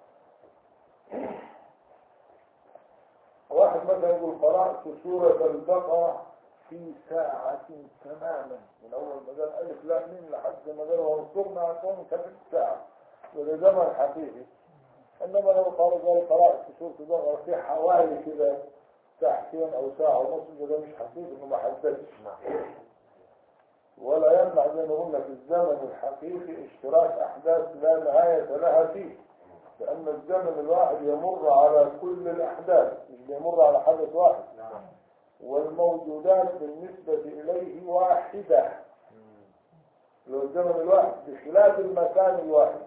واحد مثلا يقول قرأت سورة البقرة في ساعة تماما من أول ما قال ألف لا ميم لحد ما قال وانصرنا على قوم كانت ساعة وده زمن حقيقي إنما لو قال قال قرأت سورة البقرة في حوالي كده ساعتين أو ساعة ونص ده مش حقيقي إنه ما حددش نعم ولا يمنع زي ما قلنا في الزمن الحقيقي اشتراك احداث لا نهاية لها فيه لان الزمن الواحد يمر على كل الاحداث مش بيمر على حدث واحد نعم والموجودات بالنسبة اليه واحدة لو الزمن الواحد بخلاف المكان الواحد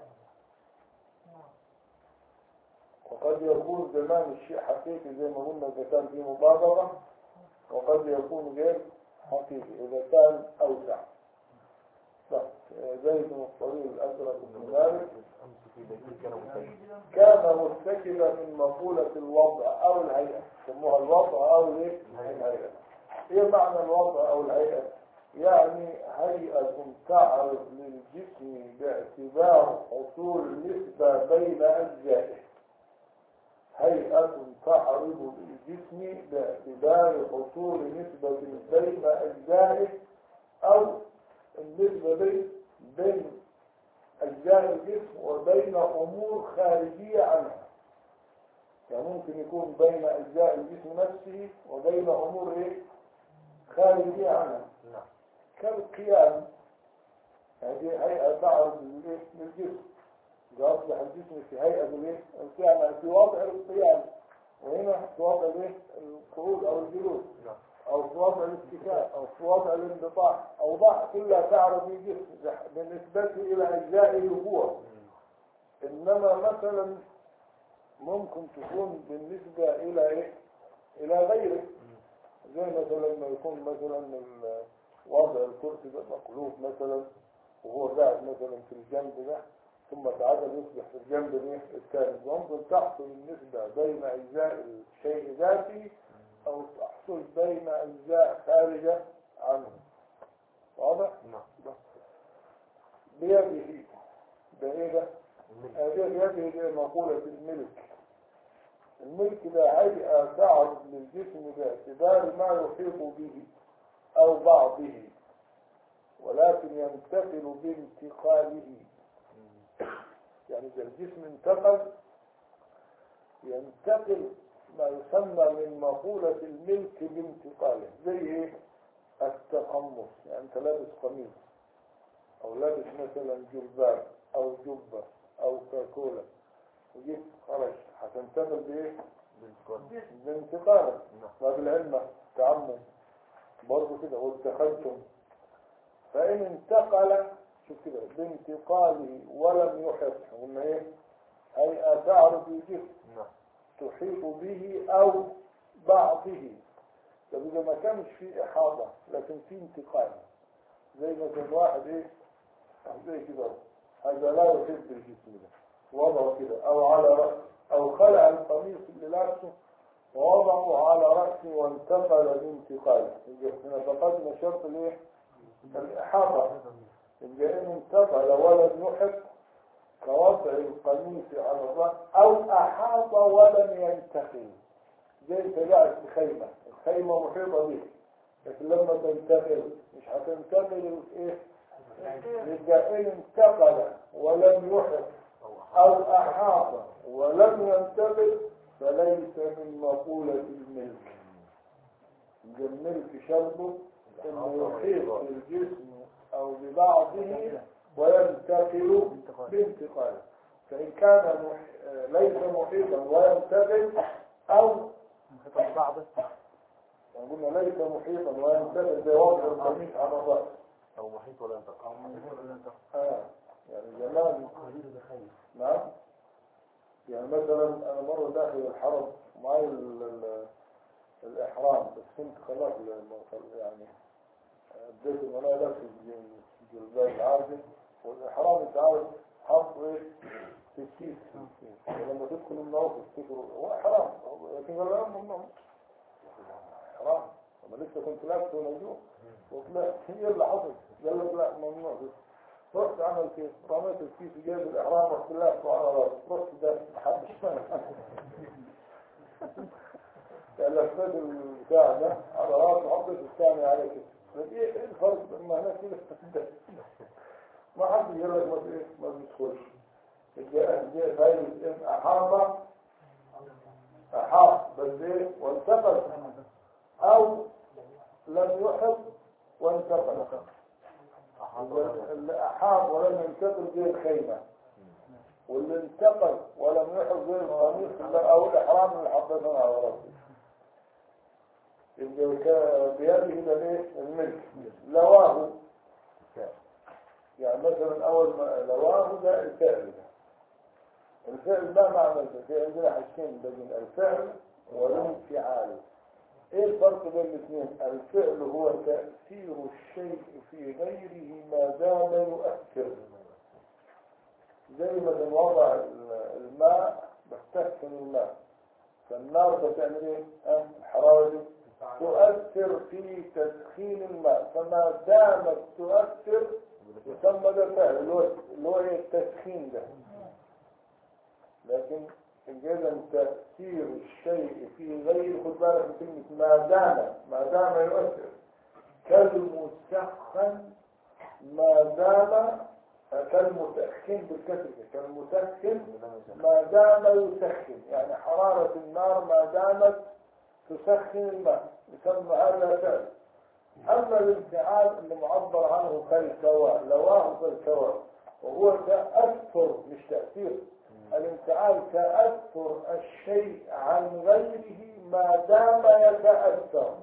وقد يكون زمان الشيء حقيقي زي ما قلنا اذا كان فيه مبادرة وقد يكون غير حقيقي إذا كان أوسع طيب، زيد الطويل الأزرق بن مالك أمس في بيتي كان متجه كان مرتكبا من مقولة الوضع أو الهيئة يسموها الوضع أو الإيه؟ الهيئة إيه معنى الوضع أو الهيئة؟ يعني هيئة تعرض للجسم باعتبار حصول نسبة بين أجزائه هيئة تعرض للجسم باعتبار حصول نسبة بين أجزائه أو النسبة بين بين أجزاء الجسم وبين أمور خارجية عنها يعني ممكن يكون بين أجزاء الجسم نفسه وبين أمور إيه؟ خارجية عنها نعم كالقيام هذه هيئة تعرض للإيه؟ للجسم إذا أصبح الجسم في هيئة الإيه؟ القيام يعني في وضع القيام وهنا في وضع الإيه؟ القعود أو الجلوس نعم أو في وضع الاتكاء أو في وضع الانبطاح أوضاع كلها تعرض للجسم بالنسبة إلى أجزائه هو إنما مثلا ممكن تكون بالنسبة إلى إيه؟ إلى غيره زي مثلا ما يكون مثلا ال- وضع الكرسي ده مقلوب مثلا وهو قاعد مثلا في الجنب ده ثم تعادل يصبح في الجنب ده الثاني ممكن تحصل النسبة بين أجزاء الشيء ذاته أو تحصل بين أجزاء خارجة عنه واضح؟ نعم بيده ده إيه ده؟ الملك هذه بيده دي مقولة الملك الملك ده هيئة تعرض للجسم باعتبار ما يحيط به أو بعضه ولكن ينتقل بانتقاله يعني إذا الجسم انتقل ينتقل ما يسمى من مقولة الملك بانتقاله زي ايه؟ التقمص يعني انت لابس قميص او لابس مثلا جلباب او جبة او كاكولا وجيت خرج هتنتقل بايه؟ بالكون بانتقاله نعم ما بالعلم تعمم برضه كده واتخذتم فإن انتقل شوف كده بانتقاله ولم يحط قلنا ايه هيئة تعرض الجسم نعم تحيط به أو بعضه طب إذا ما كانش في إحاطة لكن في انتقال زي مثلا واحد إيه زي كده هذا لا يحب الجسم ده وضعه كده أو على رأسه أو خلع القميص اللي لابسه ووضعه على رأسه وانتقل بانتقال يبقى احنا فقدنا شرط الايه؟ الإحاطة يبقى إن انتقل ولم يحب كوضع القميص على الرأس أو أحاط ولم ينتقل زي انت قاعد في خيمة الخيمة محيطة بك لكن لما تنتقل مش هتنتقل ايه؟ يبقى إن انتقل ولم يحب أو أحاط ولم ينتقل فليس من مقولة الملك يبقى الملك شرطه انه يحيط بالجسم او ببعضه وينتقل بانتقاله فان كان مح... ليس محيطا وينتقل او محيط بعضه يعني قلنا ليس محيطا وينتقل زي وضع القميص على الراس أو محيط ولا ينتقل آه. يعني زمان نعم يعني مثلا انا مره داخل الحرم معي ال- ال- الاحرام بس كنت خلاص ل- يعني اديت المنايا في الجلباب العادي والاحرام انت عارف حاطه ايه في الكيس ولما تدخل النار تفتكروا هو احرام لكن قال لا ممنوع حرام انا لسه كنت لابسه موجود وطلعت هي اللي حصل قال لك لا ممنوع رحت عمل كيس رميت الكيس جايب الاحرام رحت لابسه على راسي رحت ده محدش فاهم لفيت البتاع ده على راسي وحطيت الثاني على كده لكن ايه إيه الفرق بين ما هناك كده ما حد يقول لك ما في ايه ما بيدخلش الجاء جاء فايل احاط احاط بس ايه وانتقل او لم يحط وانتقل اللي احاط ولم ينتقل زي الخيمه واللي انتقل ولم يحط زي القميص اللي- او الاحرام اللي حطيناه على راسه يبقى كا- بيده ده ايه الملك لواه يعني مثلا اول ما لواه ده الفعل ده الفعل ده معنى ده في عندنا حاجتين بين الفعل والانفعال ايه الفرق بين الاثنين الفعل هو تأثير الشيء في غيره ما دام يؤثر زي ما بنوضع الماء بستخدم الماء فالنار بتعمل ايه؟ ها؟ الحرارة دي تؤثر في تسخين الماء فما دامت تؤثر يسمى ده فعل اللي هو اللي هو ايه التسخين ده لكن إذا تأثير الشيء في غير خد بالك من كلمة ما دام ما دام يؤثر كالمسخن ما دام كالمسخن بالكسر كالمسخن ما دام يسخن يعني حرارة النار ما دامت تسخن الماء يسمى هذا فعل أما الانفعال اللي معبر عنه كالكوى لواه كالكوى وهو تأثر مش تأثير الانفعال تأثر الشيء عن غيره ما دام يتأثر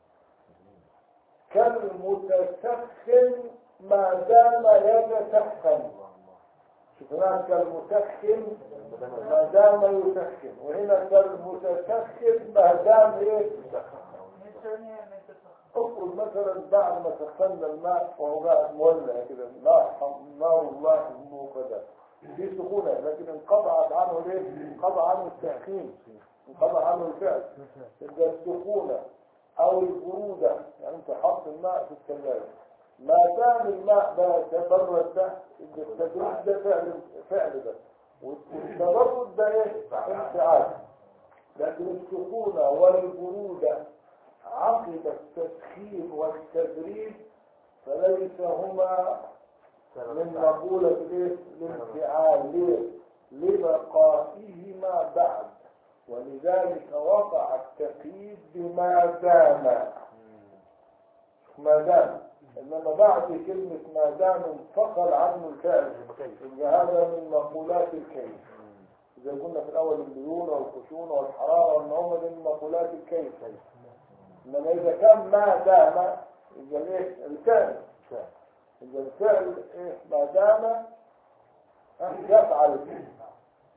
كالمتسخن ما دام يتسخن شوف هناك كالمسخن ما دام يسخن وهنا كالمتسخن ما دام ايه من ثانية من تسخن افرض مثلا بعد ما سخنا الماء وهو قاعد مولع كده نار نار الله الموقدة في سخونة لكن انقطعت عنه ليه؟ انقطع عنه التسخين انقطع عنه الفعل تبقى السخونة او البرودة يعني انت حط الماء في الثلاجة ما دام الماء ده تبرد ده يبقى التبريد ده فعل فعل ده والتبرد ده ايه؟ انفعال لكن السخونة والبرودة عقب التسخين والتبريد فليس هما من مقولة الايه؟ الانفعال ليه؟ لبقائهما بعد ولذلك وقع التقييد بما دام ما دام انما بعد كلمة ما دام انفصل عنه الفعل يبقى هذا من مقولات الكيف زي قلنا في الاول الليونه والخشونه والحراره والنعومه دي من مقولات الكيف انما اذا كان ما دام يبقى الايه الفعل يبقى الفعل ايه ما دام ها، يفعل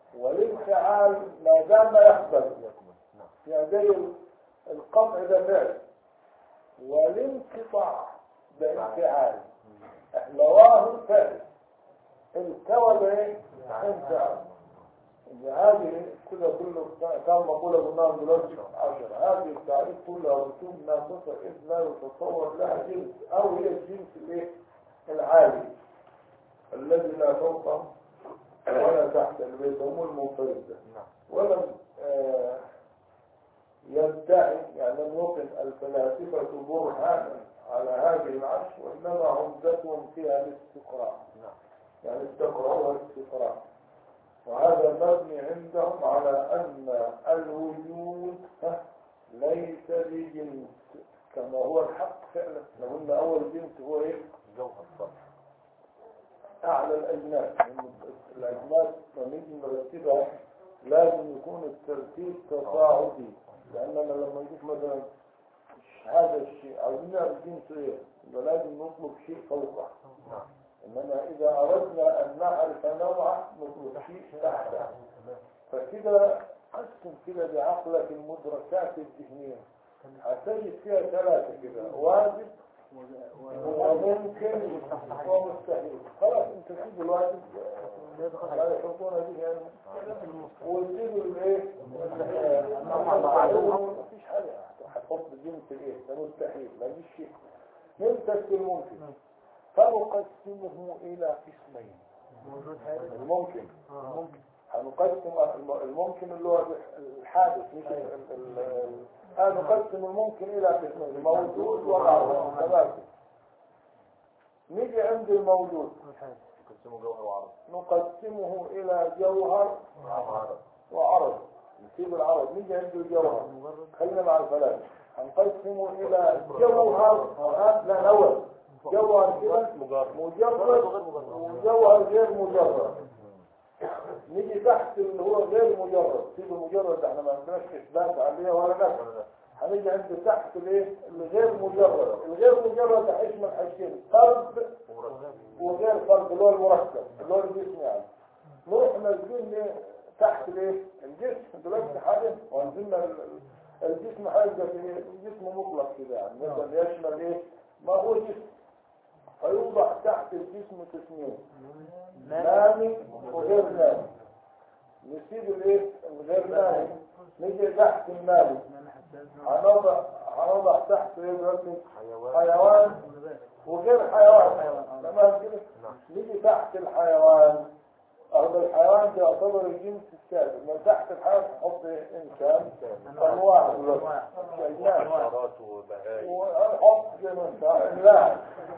والانفعال ما دام يقبل يكمل نعم يعني زي القطع ده فعل والانقطاع ده انفعال احلواه فعل التوى ده ايه؟ انفعال إن هذه كلها كله كان مقولة قلناها دلوقتي عشر هذه التعريف كلها رسوم ناقصة إذ لا يتصور لها جنس أو هي الجنس الإيه؟ العالي الذي لا فوق ولا تحت البيت هم المنفردة نعم ولم آه، يدعي يعني لم يقم الفلاسفة برهانا على هذه العشر وإنما عمدتهم فيها الاستقراء نعم يعني استقراء والاستقراء وهذا مبني عندهم على أن الوجود ها، ليس بجنس كما هو الحق فعلا لو قلنا أول جنس هو إيه؟ جوهر صح أعلى الأجناس الأجناس لما نيجي نرتبها لازم يكون الترتيب تصاعدي لأننا لما نشوف مثلا هذا الشيء عاوزين نعرف جنسه إيه يبقى لازم نطلب شيء فوقه نعم إنما إذا أردنا أن نعرف نوعه نطلب شيء تحته فكده قسم كده بعقلك المدركات الذهنية هتجد فيها ثلاثة كده واجب وممكن ومستحيل خلاص انت تجيب الواجب لا يحطون به يعني وتجيب الايه مفيش حاجة هتحط جنس الايه ده مستحيل ما فيش شيء نمسك في الممكن فنقسمه الى قسمين الممكن هنقسم الم- الممكن اللي هو الحادث مش ال- ال- ال- آه، نقسم الممكن الى قسمين الموجود والعرض تمام نيجي عند الموجود قسمه جوهر وعرض نقسمه الى جوهر عرض وعرض نسيب العرض نيجي عند الجوهر خلينا مع الفلاسفه هنقسمه الى جوهر آه، لا الاول جوهر كده مجرد وجوهر غير مجرد نيجي تحت اللي هو غير مجرد سيب المجرد احنا ما عندناش اثبات عليه ولا نفس هنيجي عند تحت الايه الغير مجرد الغير مجرد هيشمل حاجتين فرد وغير فرد اللي هو المركب اللي هو الجسم يعني نروح نازلين إيه؟ تحت الايه الجسم دلوقتي حاجه ونزلنا ال- ال- الجسم هيبقى في إيه؟ جسم مطلق كده يعني مثلا يشمل ايه ما هو جسم فيوضع تحت الجسم قسمين نامي وغير نامي نسيب الايه الغير نامي نيجي تحت النامي هنوضع هنوضع تحت ايه دلوقتي حيوان حيوان وغير حيوان تمام كده نيجي تحت الحيوان أرض الحيوان ده يعتبر الجنس السادس من تحت الحيوان نحط إيه؟ إنسان أنواع دلوقتي شيئان حشرات وبهائم وحط زي ما انت لا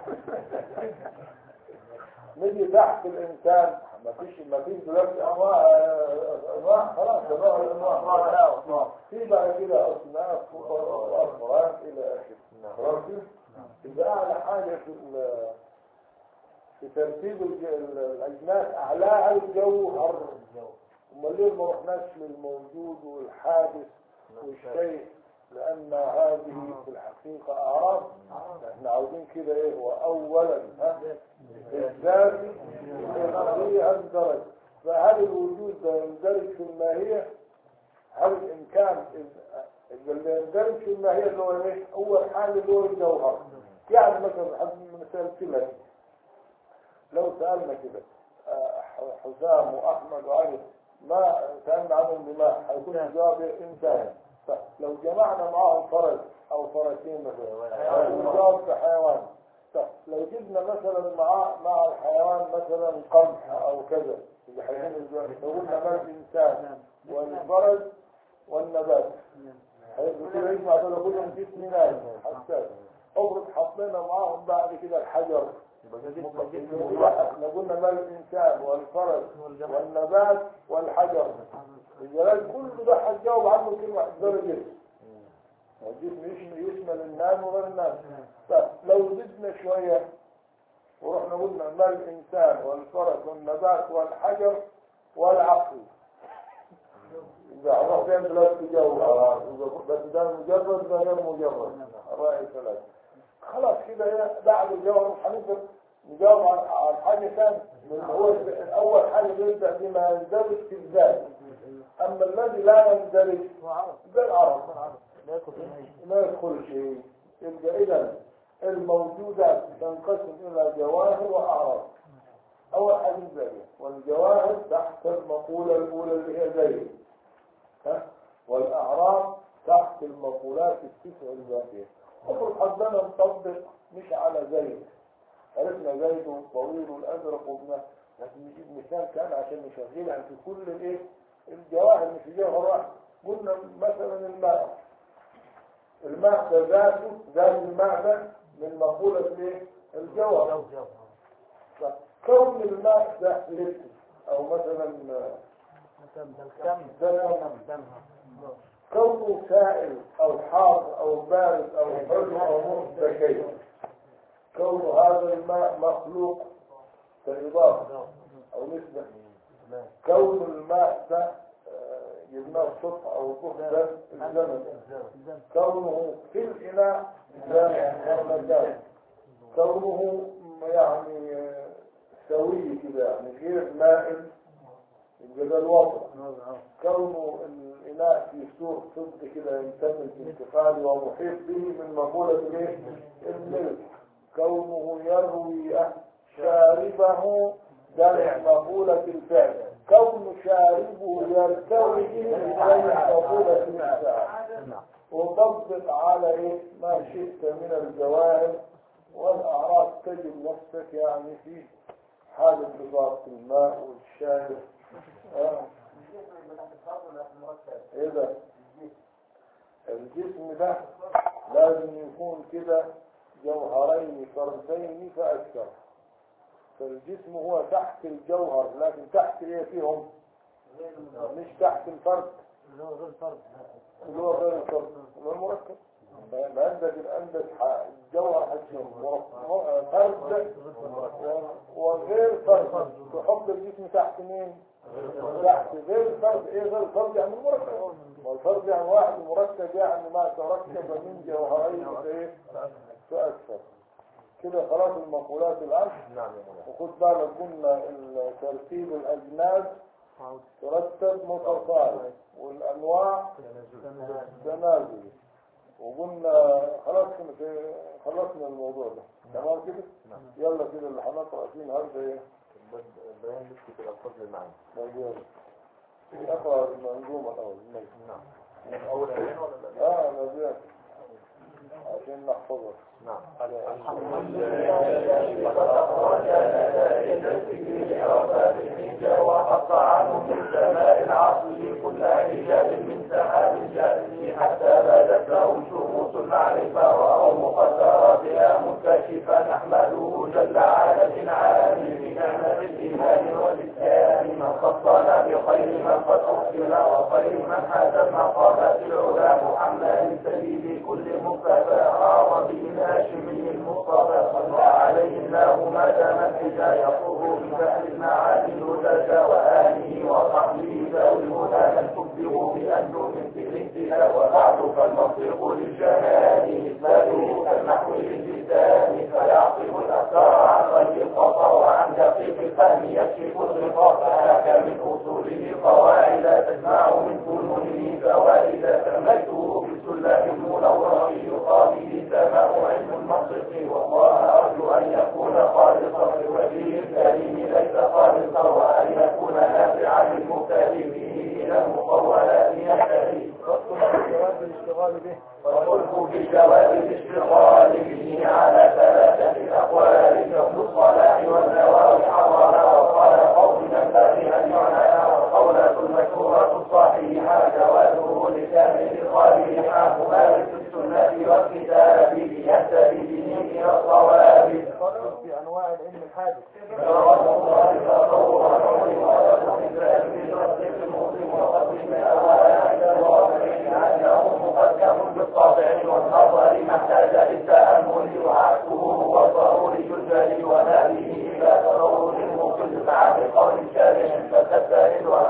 نيجي تحت الانسان ما فيش ما فيش دلوقتي انواع انواع خلاص انواع الانواع في بعد كده اصناف وافراد الى اخره خلاص كده؟ يبقى اعلى حاجه في ال- في ترتيب الج- ال- الاجناس اعلاها الجوهر امال ليه ما رحناش للموجود والحادث والشيء لان هذه في الحقيقه اعراض احنا عاوزين كده ايه هو اولا ها الذات الماهيه اندرج فهل الوجود ده يندرج في الماهيه هل الامكان إذ- اللي يندرج في الماهيه اللي هو ايه اول حاجه اللي هو الجوهر يعني مثلا حد- مثال كده لو سالنا كده آه، حسام واحمد وعلي ما سالنا عنهم بما هيكون الجواب إيه؟ انسان لو جمعنا معهم فرس او فرسين مثلا هيكون الجواب في حيوان طب لو جبنا مثلا مع مع الحيوان مثلا قمح او كذا يبقى هيكون الجواب لو قلنا ما الانسان والفرس والنبات هيبقى كده يجمع دول كلهم جسم ناس حساس افرض حطينا معاهم بعد كده الحجر احنا قلنا ما الانسان والفرس والنبات والحجر الجلال كل ده هتجاوب عنه كلمة درجة الجسم يشمل يشمل النام وغير النام طب لو زدنا شوية ورحنا قلنا ما الانسان والفرس والنبات والحجر والعقل إذا عرفت فين ثلاث تجاوب بس ده مجرد ده غير مجرد الرأي ثلاث خلاص كده يا بعد الجوهر هنقدر نجاوب عن عن حاجة ثانية لأن هو أول حاجة بيبدأ بما يندرج في الذات أما الذي لا يندرج ده العرب لا يكون فيه ما يدخل شيء يبقى إذا الموجودات تنقسم إلى جواهر وأعراض أول حاجة الزاوية والجواهر تحت المقولة الأولى اللي هي زي ها والأعراض تحت المقولات التسع الذاتية افرض حبنا نطبق مش على زيد عرفنا زيد والطويل والأزرق وابنه لكن نجيب مثال كان عشان نشغلها في كل الايه الجواهر مش في جوهر واحد قلنا مثلا الماء الماء ده ذاته ذات الماء ده من مقولة الايه الجوهر كون الماء ده لتر او مثلا كم ده كونه سائل او حار او بارد او حلو او مر ده شيء كون هذا الماء مخلوق كإضافة او نسبة كون الماء ده آه، جبناه الصبح او الظهر ده الزمن كونه في الإناء ده مكان كونه يعني آه، سوي كده يعني غير مائل يبقى ده الوضع كونه الإناء في سوق صدق كده ينتمي الانتقال ومحيط به من مقولة الايه؟ الملك كونه يروي شاربه ده من مقولة الفعل كون شاربه يرتوي به من مقولة الفعل وطبق على ايه ما شئت من الجواهر والأعراض تجد نفسك يعني في حالة بضاعة الماء والشاي آه. ايه ده الجسم ده لازم يكون كده جوهرين فردين فأكثر فالجسم هو تحت الجوهر لكن تحت ايه فيهم مش تحت الفرد اللي هو غير فرد اللي هو غير الفرد اللي هو المركب ما عندك عندك ح- الجوهر حجم فرد و- وغير فرد تحط الجسم تحت مين؟ تحت غير فرد ايه غير فرد يعني مركب والفرد يعني واحد مركب يعني ما تركب من جوهرين فايه؟ فأكثر كده خلاص المقولات العشر نعم يا مولانا وخد بالك قلنا ال- ترتيب الأجناس ترتب متصاعد والأنواع تنازلي وقلنا خلاص كده في- خلصنا الموضوع ده تمام كده يلا كده اللي هنقرأ فيه النهارده ايه بيان لسه الألفاظ للمعاني موضوع اقرأ المنظومة الأول ماشي. نعم من أول أيام ولا لا؟ اه نبيع عشان نحفظها نعم وحط عنه من سماء العصر كل حجاب من سحاب جاء حتى بدت له شموس المعرفة وهو مقدراتها منكشفا نحمده جل على الإنعام بنعمة الإيمان والإسلام من خصنا بخير من قد أرسل وخير من حاز المقامات العلا محمد سيد كل مصطفى عربي هاشمي المصطفى صلى عليه الله ما دام الهدايته بفعل المعاني الهدى وآله وصحبه ذوي الهدى لن تبدئوا بأنه من ذكر ابتلاء وبعد فالمنطق للجهاد إثباته كالنحو للجدال فيعصب الأفكار عن غير الخطا وعن دقيق الفهم يكشف الغطاء فهاك من أصوله قواعد تجمع من فنونه فوائد سميته بالسلم المنور يقابل سماء علم المنطق والله أرجو أن يكون خالصا لوجهه الكريم ليس خالصا وأن يكون نافعا للمبتدئ به إلى المطولات يهتدي جواب الاشتغال به والخلق بجواز الاشتغال به على ثلاثة أقوال كون الصلاح والنواوي حرام وقال قول ينبغي أن يعنى والقولة المشهورة الصحيحة جوازه لكامل الصالح ممارس السنة والكتاب يهتدي به إلى الصواب فصل في أنواع العلم الحادث والنظر ما احتاج للتأمل وعكسه هو الضروري الجلي ونابه إلى ضرور مقل مع بقول شارع فتسأل ومالك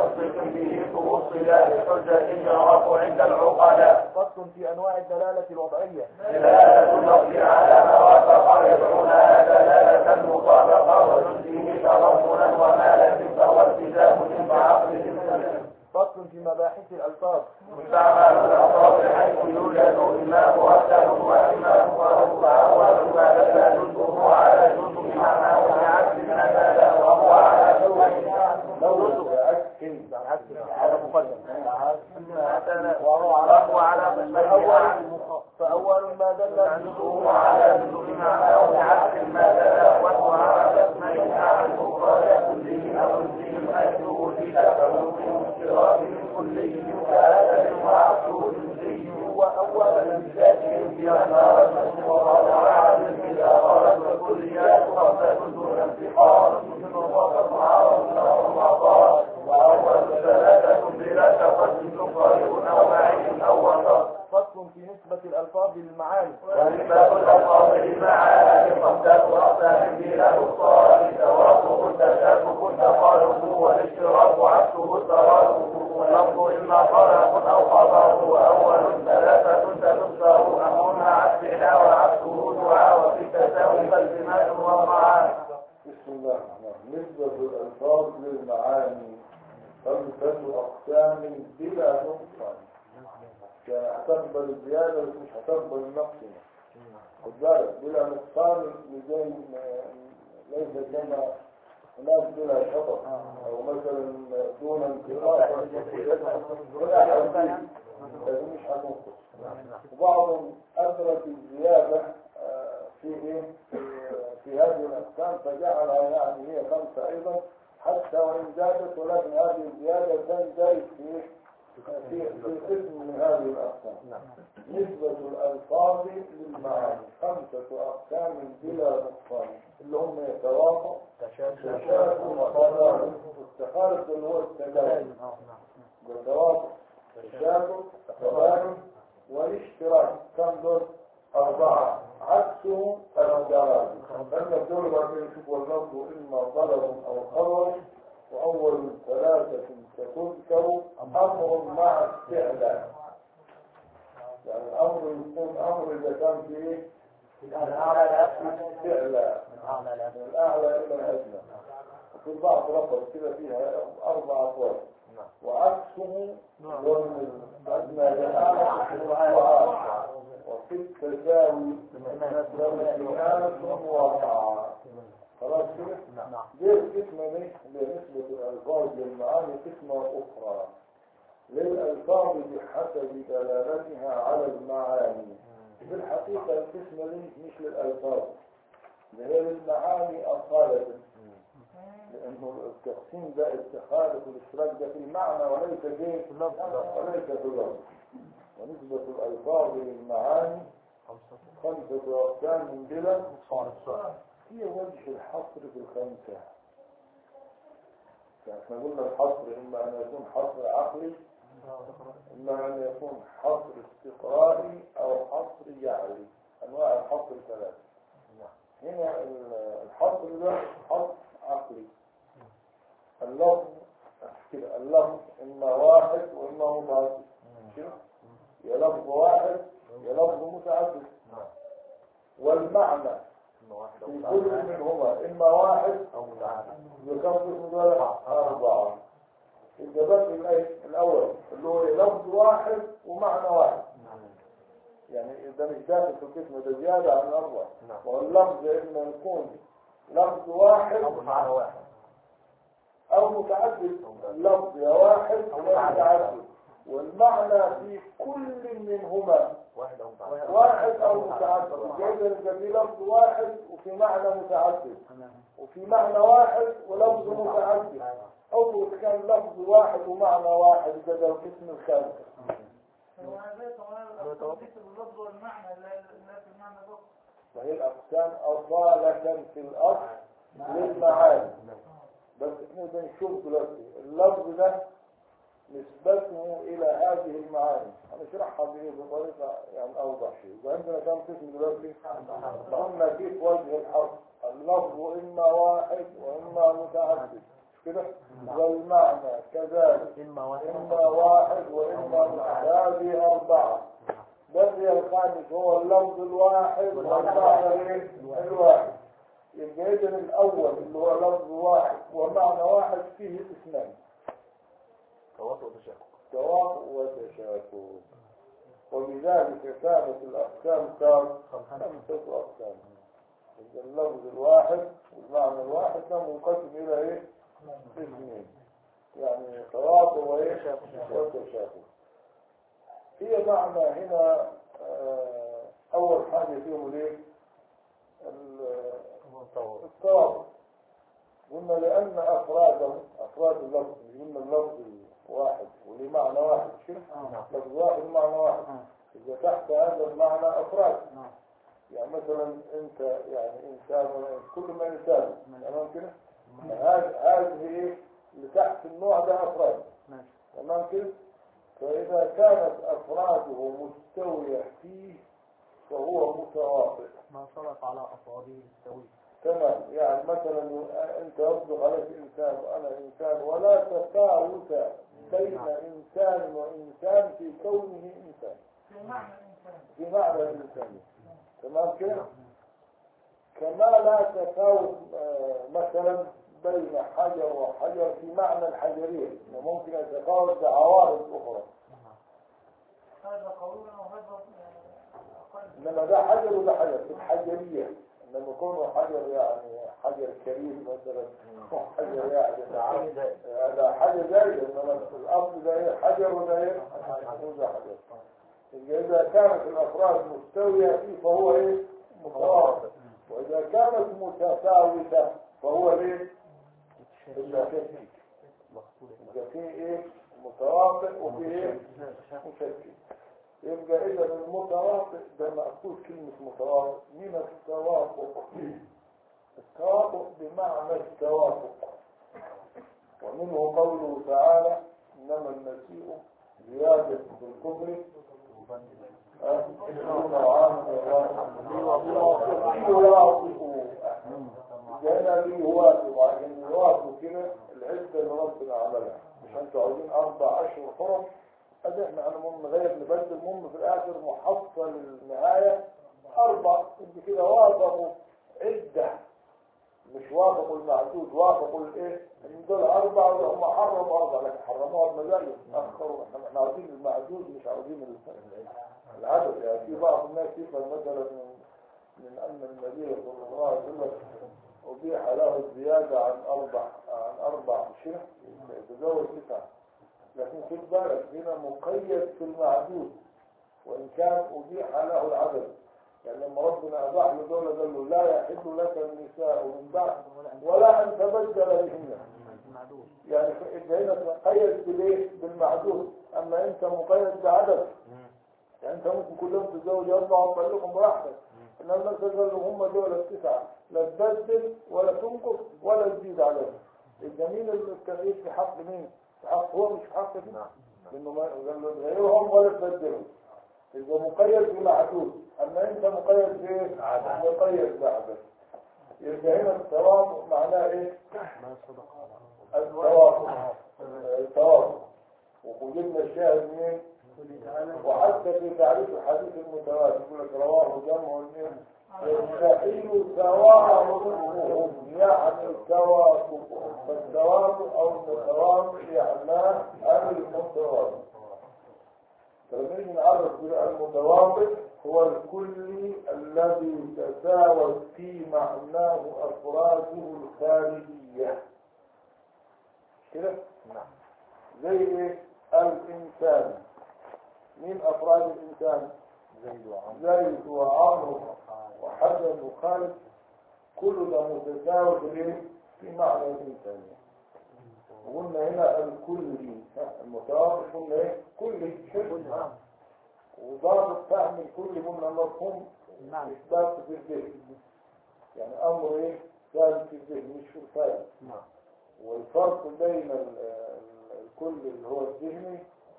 متصف به توصلا بحجة يعرف عند العقلاء فصل في انواع الدلالة الوضعية دلالة اللفظ على ما وافق يدعونها دلالة المطابقة وتنزيه تضمنا وما فهو التزام بعقل السلام فصل في مباحث الالفاظ مستعمل الألفاظ حيث يوجد إما مرتب وإما مفرد فأول ما دل جزءه على جزء معناه بعكس ما دل وهو على جزء لو أكل على مقدم وهو على فأول فأول ما دل جزءه على جزء معناه بعكس ما دل وهو على اسمين عن مفرد كله أو جزء حيث وجد فهو من اشتراك من كله كآدم وعصر جزئي وأول من ذاته بأنها رجل وضع إذا أردت كليات ربة دون انتقال من وسط عرض ومعطاء وأول ثلاثة بلا تقدم تقارب نوعين أو وسط فصل في نسبة الألفاظ للمعاني ونسبة الألفاظ للمعاني خمسة أقسام بلا نقصان توافق التشابك التقارب والاشتراك عكسه الترادف واللفظ إما فرق أو خبر وأول ثلاثة تذكر أمرها عكسها وعكسه دعاء وفي التساوي فالتماس ومعاني بسم الله الرحمن الرحيم نسبة الألفاظ للمعاني خمسة أقسام بلا نقصان يعني هتقبل الزيادة بس مش هتقبل النقص خد بالك بلا نقصان زي ليس كما هناك بلا شطر أو مثلا دون انقطاع هذه مش هتنقص وبعضهم أدرك الزيادة آه، في إيه؟ في- في هذه الأقسام فجعلها يعني هي خمسة أيضا حتى وإن زادت ولكن هذه الزيادة تندرج في في في قسم من هذه الأقسام نسبة الألفاظ للمعاني خمسة أقسام بلا نقصان اللي هم يتوافق تشابه وتضارب والتخالف اللي هو التداول والتوافق تشابه تضارب والاشتراك كم دول أربعة عكسه الجرائم لأن الدول بعدين يشوف واللفظ إما ضرب أو خبر وأول ثلاثة تذكر أمر مع استعلاء يعني الأمر يكون أمر إذا كان فيه استعلاء من الأعلى إلى الأدنى وفي البعض رفض كده فيها أربع أقوال وعكسه ضمن الأدنى إلى الأعلى وعاشر وفي التساوي تمثيلات وقع خلاص كده؟ دي القسمة دي بالنسبة للألفاظ للمعاني قسمة أخرى للألفاظ بحسب دلالتها على المعاني في الحقيقة القسمة دي مش للألفاظ ده هي للمعاني أصالة لأنه التقسيم ده التخالف والاشتراك ده في المعنى وليس في وليس في اللفظ ونسبة الألفاظ للمعاني خمسة أقسام بلا هي وجه الحصر في الخمسة فاحنا قلنا الحصر إما أن يكون حصر عقلي إما أن يكون حصر استقرائي أو حصر جعلي أنواع الحصر ثلاثة هنا ال- الحصر ده حصر عقلي اللفظ كده اللفظ إما واحد وإما متعدد كده يا لفظ واحد يا لفظ متعدد والمعنى في كل منهما إما واحد أو متعادل بكم قسم دول أربعة إذا بقي الأي- الأول اللي هو لفظ واحد ومعنى واحد يعني إذا مش داخل في القسم ده زيادة عن الأربعة نعم. واللفظ إما يكون لفظ واحد أو معنى واحد أو متعدد اللفظ يا واحد أو متعدد والمعنى في كل منهما واحد أو متعادل واحد أو متعدد جايز يبقى في لفظ واحد وفي معنى متعدد وفي معنى واحد ولفظ متعدد أو إذا كان لفظ واحد ومعنى واحد ده ده القسم الخامس هو هذا كمان التوظيف باللفظ والمعنى لا لا في المعنى فقط وهي الأقسام أصالة في الأصل للمعاني بس احنا بنشوف دلوقتي اللفظ ده نسبته إلى هذه المعاني هنشرحها بإيه بطريقة يعني أوضح شيء وعندنا كم قسم دلوقتي قلنا كيف وجه الحق اللفظ إما واحد وإما متعدد كده والمعنى كذلك إما واحد إما واحد وإما هذه أربعة بقي الخامس هو اللفظ الواحد والمعنى الايه؟ الواحد يبقى إذن الأول اللي هو لفظ واحد ومعنى واحد فيه اسمان تواطؤ وتشابه سواء وتشاكل وبذلك كانت الأقسام كام خمسة أقسام إذا اللفظ الواحد والمعنى الواحد ده منقسم إلى إيه؟ اثنين يعني تواطؤ وإيه؟ وتشاكل هي معنى هنا آه، أول حاجة فيهم الإيه؟ ال- التواطؤ قلنا لأن أفراده أفراد اللفظ قلنا اللفظ واحد وليه معنى واحد شو؟ لفظ واحد معنى واحد إذا تحت هذا المعنى أفراد يعني مثلا أنت يعني إنسان ولا إنسان كل ما إنسان تمام كده؟ هذه هذه إيه؟ اللي تحت النوع ده أفراد تمام كده؟ فإذا كانت أفراده مستوية فيه فهو متواطئ ما صرف على أصابه السوي تمام يعني مثلا انت يصدق عليك انسان وانا انسان ولا تفاوت بين انسان وانسان في كونه انسان في معنى الإنسان في معنى الانسان تمام كده كما لا تفاوت آه، مثلا بين حجر وحجر في معنى الحجرية إنه ممكن يتفاوت بعوارض اخرى هذا قولنا وهذا آه، أقل انما ده حجر وده حجر في الحجرية انما يكون حجر يعني حجر كريم مثلا حجر يعني هذا حاجة زايدة انما الاصل ده ايه حجر وده ايه وده حجر يبقى اذا كانت الافراد مستوية فيه فهو ايه متواضع واذا كانت متفاوتة فهو ايه متشكك يبقى فيه ايه متواضع وفيه ايه مشكك يبقى اذا المتواطئ ده مأخوذ كلمة متواطئ من التوافق التوافق بمعنى التوافق ومنه قوله تعالى انما المسيء زيادة في الكفر يشرون عام يوافقوا جانا لي يوافق عشان يوافقوا كده العدة اللي ربنا عملها مش انتوا عاوزين اربع اشهر حرم ادي احنا انا مم غير نبدل المهم في الاخر محصل النهاية اربع انت كده وافقوا عدة مش وافقوا المعدود وافقوا الايه ان دول اربع وهم حرموا اربع لكن حرموها المزايا اخروا احنا احنا عاوزين المعدود مش عاوزين ال- العدد يعني في بعض الناس يفهم مثلا من, من ان النبي صلى الله عليه وسلم ابيح له الزياده عن اربع عن اربع اشهر يتزوج تسعه لكن خد بالك هنا مقيد في المعدود وان كان ابيح له العدد يعني لما ربنا اباح له دول قال له لا يحل لك النساء من بعد ولا ان تبدل بهن معدود يعني انت هنا مقيد بالايه بالمعدود اما انت مقيد بعدد يعني انت ممكن كلهم تتزوج اربعه وتطلقهم براحتك انما الناس قال له هم دول التسعه لا تبدل ولا تنقص ولا تزيد عليهم الجميل التغيير في حق مين؟ في حق هو مش في حق مين؟ لانه ما قال له غيرهم ولا تبدلهم يبقى مقيد بمعدود اما انت مقيد بايه؟ مقيد بعدد يبقى هنا التوافق معناه ايه؟ ما صدق التوافق التوافق وجبنا الشاهد منين؟ وحتى في تعريف الحديث المتواتر يقول لك رواه جمع من يستحيل توافقهم يعني توافق فالتوافق او المتوافق يعني المتوافق فلما نيجي نعرف المتوافق هو الكلي الذي تساوت في معناه افراده الخارجيه كده زي ايه الانسان مين افراد الانسان زيد وعمر زيد وعمرو وحسن وخالد كل ده متساوي في ايه في معنى الانسان وقلنا هنا الكلي ها، المتوافق قلنا ايه كلي شيء وضابط فهم الكل قلنا مفهوم نعم اثبات في الذهن يعني امر ايه ثابت في الذهن مش في الفهم نعم والفرق بين ال- ال- الكل اللي هو الذهني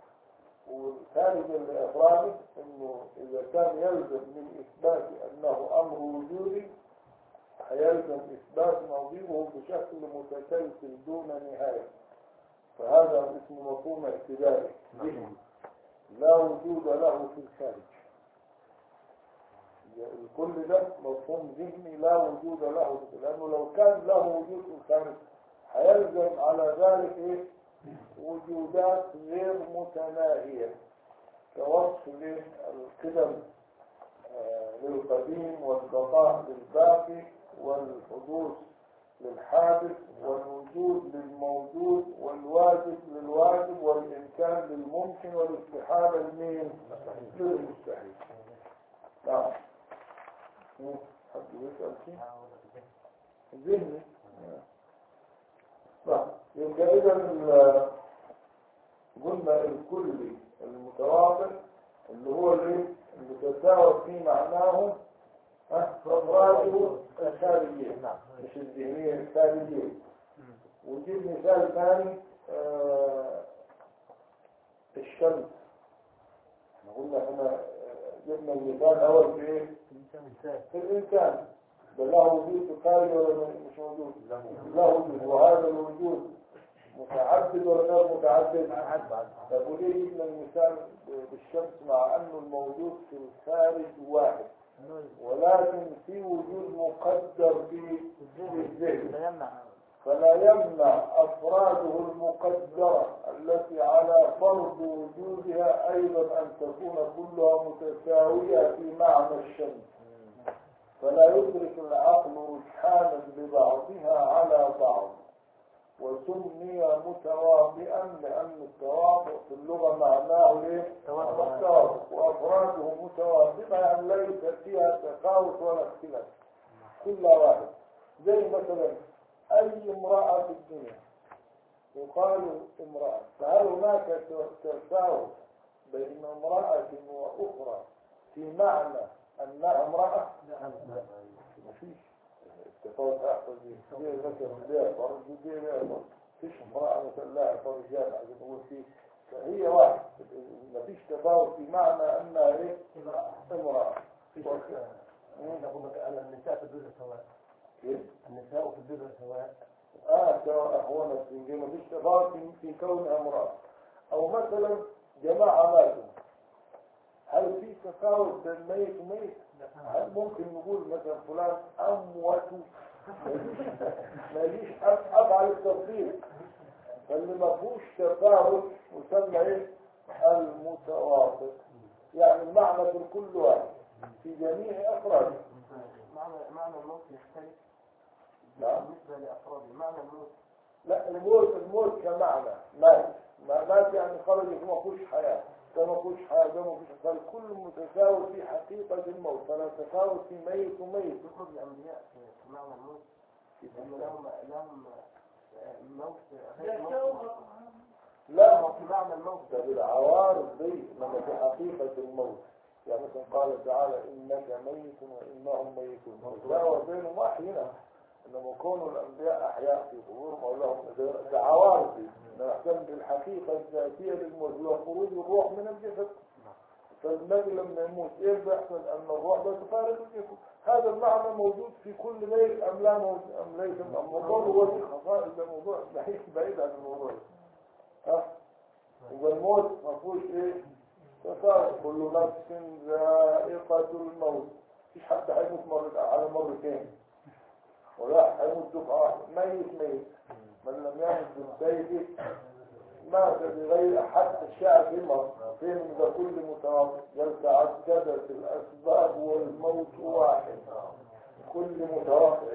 وخارج الافراد انه اذا كان يلزم من اثبات انه امر وجودي هيلزم إثبات نظيره بشكل متسلسل دون نهاية فهذا اسمه مفهوم اعتدالي ذهني لا وجود له في الخارج الكل ده مفهوم ذهني لا وجود له في لأنه لو كان له وجود في الخارج هيلزم على ذلك إيه؟ وجودات غير متناهية كوصف للقدم آه، للقديم والبقاء للباقي والحدوث للحادث والوجود للموجود والواجب للواجب والإمكان للممكن والاستحالة لمين؟ للمستحيل نعم مم. حد يسأل شيء؟ ذهني نعم يبقى إذا ال- قلنا الكلي المتواطئ اللي هو الايه اللي تساوى في معناه ها، أفراده الخارجية مش الذهنية الخارجية ونجيب مثال ثاني آه، الشمس احنا قلنا هنا آه، جبنا المثال أول في ايه؟ في الإنسان ده له وجود في الخارج ولا مش موجود؟ له وجود وهذا الوجود متعدد ولا غير متعدد؟ طب وليه جبنا المثال بالشمس مع أنه الموجود في الخارج واحد ولكن في وجود مقدر في في الذهن لا يمنع فلا يمنع أفراده المقدرة التي على فرض وجودها أيضا أن تكون كلها متساوية في معنى الشمس فلا يدرك العقل رجحانا لبعضها على بعض وسمي متواطئا لأن التواطؤ في اللغة معناه إيه؟ التواطؤ وأفراده متواطئة يعني ليس فيها تفاوت ولا اختلاف كلها واحد زي مثلا أي امرأة في الدنيا يقال امرأة فهل هناك تفاوت بين امرأة وأخرى في معنى أنها امرأة؟ مفيش التفاوت أحسن دي دي مثلا ده فرج دي ده مفيش امرأة مثلا لا فرجال عشان نقول فيه فهي واحد مفيش تفاوت في معنى أنها إيه؟ امرأة النساء في البر سواء كيف؟ النساء في البر سواء اه سواء هو نفس ما فيش تفاوت في- في كونها امرأة او مثلا جماعة ماتوا هل في تفاوت بين ميت وميت؟ هل ممكن نقول مثلا فلان اموت ما يجيش أف- افعل التفضيل فاللي ما فيهوش تفاوت يسمى ايه؟ المتوافق يعني المعنى في كل واحد في جميع افراده معنى معنى الموت يختلف نعم بالنسبة لأفراده معنى الموت لا الموت الموت كمعنى مات ما مات يعني خرج ما فيهوش حياة ده ما فيهوش حياة ده ما فيهوش فالكل متساوي في حقيقة الموت فلا تفاوت في ميت وميت يخرج الأنبياء في معنى الموت لأن لهم لهم موت غير ده موت شوق لا هو في معنى الموت ده بالعوارض دي انما في حقيقة الموت يعني مثلا قال تعالى انك ميت وانهم ميتون تساوى بينهم واحد هنا انما كونوا الانبياء احياء في قبورهم او لهم ده- ده عوارض دي انما احسن بالحقيقة الذاتية للموت هو خروج الروح من الجسد فالنبي لما يموت ايه اللي بيحصل ان الروح بتفارق الجسد هذا المعنى موجود في كل ميت ام لا موجود ام ليس الموضوع هو دي خصائص ده موضوع بعيد بعيد عن الموضوع ها والموت ما فيهوش ايه تفاوت كل نفس ذائقة الموت مفيش حد هيموت مرة على مرتين ولا هيموت دفعة واحدة ميت ميت من لم يمت بالسيف مات بغير حتى الشعب في مصر فين ده كل متوافق بل تعددت الأسباب والموت واحد كل متوافق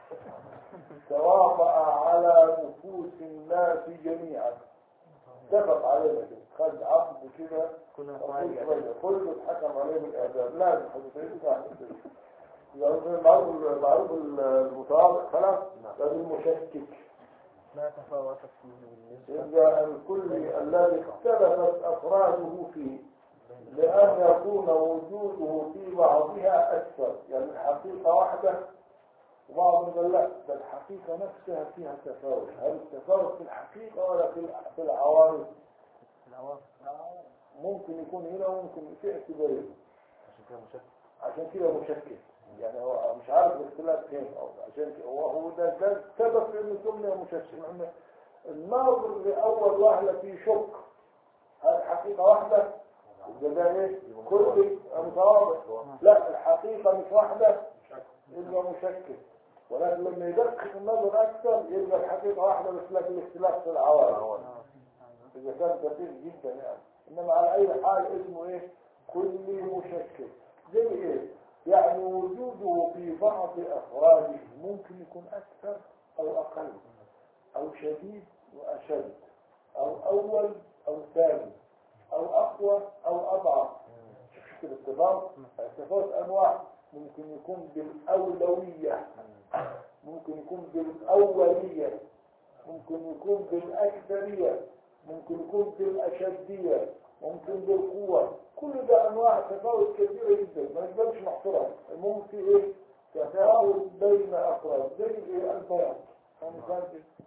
توافق على نفوس الناس جميعا اتفق عليه كده خد عقد كده كلنا وكل صحيح شوية كله اتحكم عليه بالاعدام لازم حدثين صح لو معروف معروف المتوافق خلاص لازم المشكك ما تفاوتت فيه بالنسبة يبقى الكل الذي اختلفت افراده فيه لان يكون وجوده في بعضها اكثر يعني الحقيقه واحده وبعضهم قال لا ده الحقيقه نفسها فيها تفاوت هل التفاوت في الحقيقه ولا في في العوارض العواصف ممكن يكون هنا وممكن في اعتبارين عشان كده مشكل عشان كده مشكك يعني هو مش عارف الاختلاف فين أو عشان كده هو هو ده ده السبب في انه سمي مشكك لأن الناظر لأول وهلة في شك هل حقيقة واحدة يبقى ده ايه كل متواضع لا الحقيقة مش واحدة يبقى مشكك ولكن لما يدقق النظر أكثر يبقى الحقيقة واحدة بس لكن الاختلاف في العوالم إذا كان دقيق جدا يعني إنما على أي حال اسمه إيه كل مشكك زي إيه يعني وجوده في بعض أفراده ممكن يكون أكثر أو أقل أو شديد وأشد أو أول أو ثاني أو أقوى أو أضعف شوف الاتفاق التفاوت أنواع ممكن يكون بالأولوية ممكن يكون بالأولية ممكن يكون بالأكثرية ممكن يكون بالأشدية ممكن بالقوة كل ده أنواع تفاوت كثيرة جدا ما نقدرش نحصرها المهم في إيه تفاوت بين أفراد زي إيه البياض يعني كان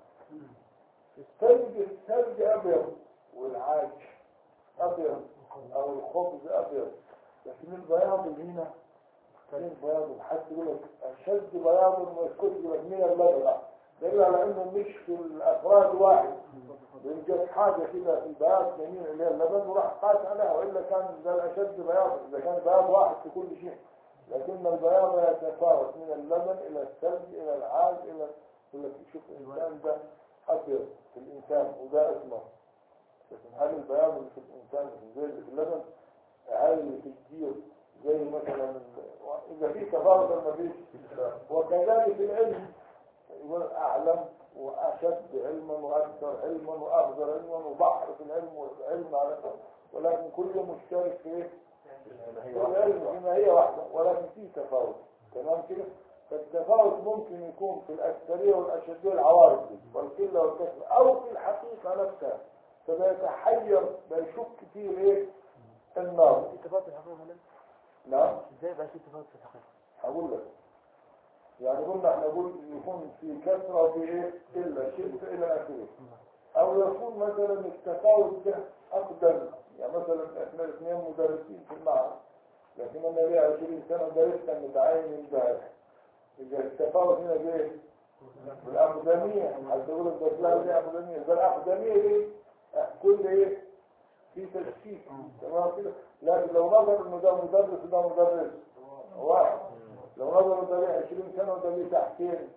الثلج الثلج أبيض والعاج أبيض أو الخبز أبيض لكن البياض هنا كان بياض حتى يقول لك أشد بياض ما يسكت يقول لك من اللبن دليل على انه مش في الافراد واحد بيوجد حاجه كده في البياض يمين اللي هي اللبن وراح قاس عليها والا كان ده الاشد بياض اذا كان بياض واحد في كل شيء لكن البياض يتفاوت من اللبن الى الثلج الى العاج الى يقول لك شوف الانسان ده ابيض في الانسان وده اسمر لكن هل البياض اللي في الانسان زي اللي في اللبن هل اللي في الجير زي مثلا اذا في تفاوت ما فيش وكذلك العلم يقول أعلم وأشد علما وأكثر علما وأفضل علما وبحر في العلم والعلم على ولكن كله مشترك في إيه؟ في العلم فيما هي واحدة ولكن في تفاوت تمام كده؟ فالتفاوت ممكن يكون في الأكثرية والأشدية العوارض دي والقلة والكثرة أو في الحقيقة نفسها فبيتحير بيشك فيه الإيه؟ النار في تفاوت في الحقيقة هنا نعم ازاي بقى في تفاوت في الحقيقة هقول لك يعني قلنا احنا نقول يكون في كثرة وفي ايه إلا شرك إلى آخره أو يكون مثلا التفاوت ده أقدم يعني مثلا احنا اثنين مدرسين في المعهد لكن أنا لي 20 سنة درست كان متعين امبارح إذا التفاوت هنا بايه؟ بالأقدمية هتقول لك ده فلان دي أقدمية ده الأقدمية دي كل ايه؟ في تشكيك تمام كده لكن لو نظر إنه ده مدرس وده مدرس واحد لو نظروا ده ليه 20 سنة وده ليه تحتين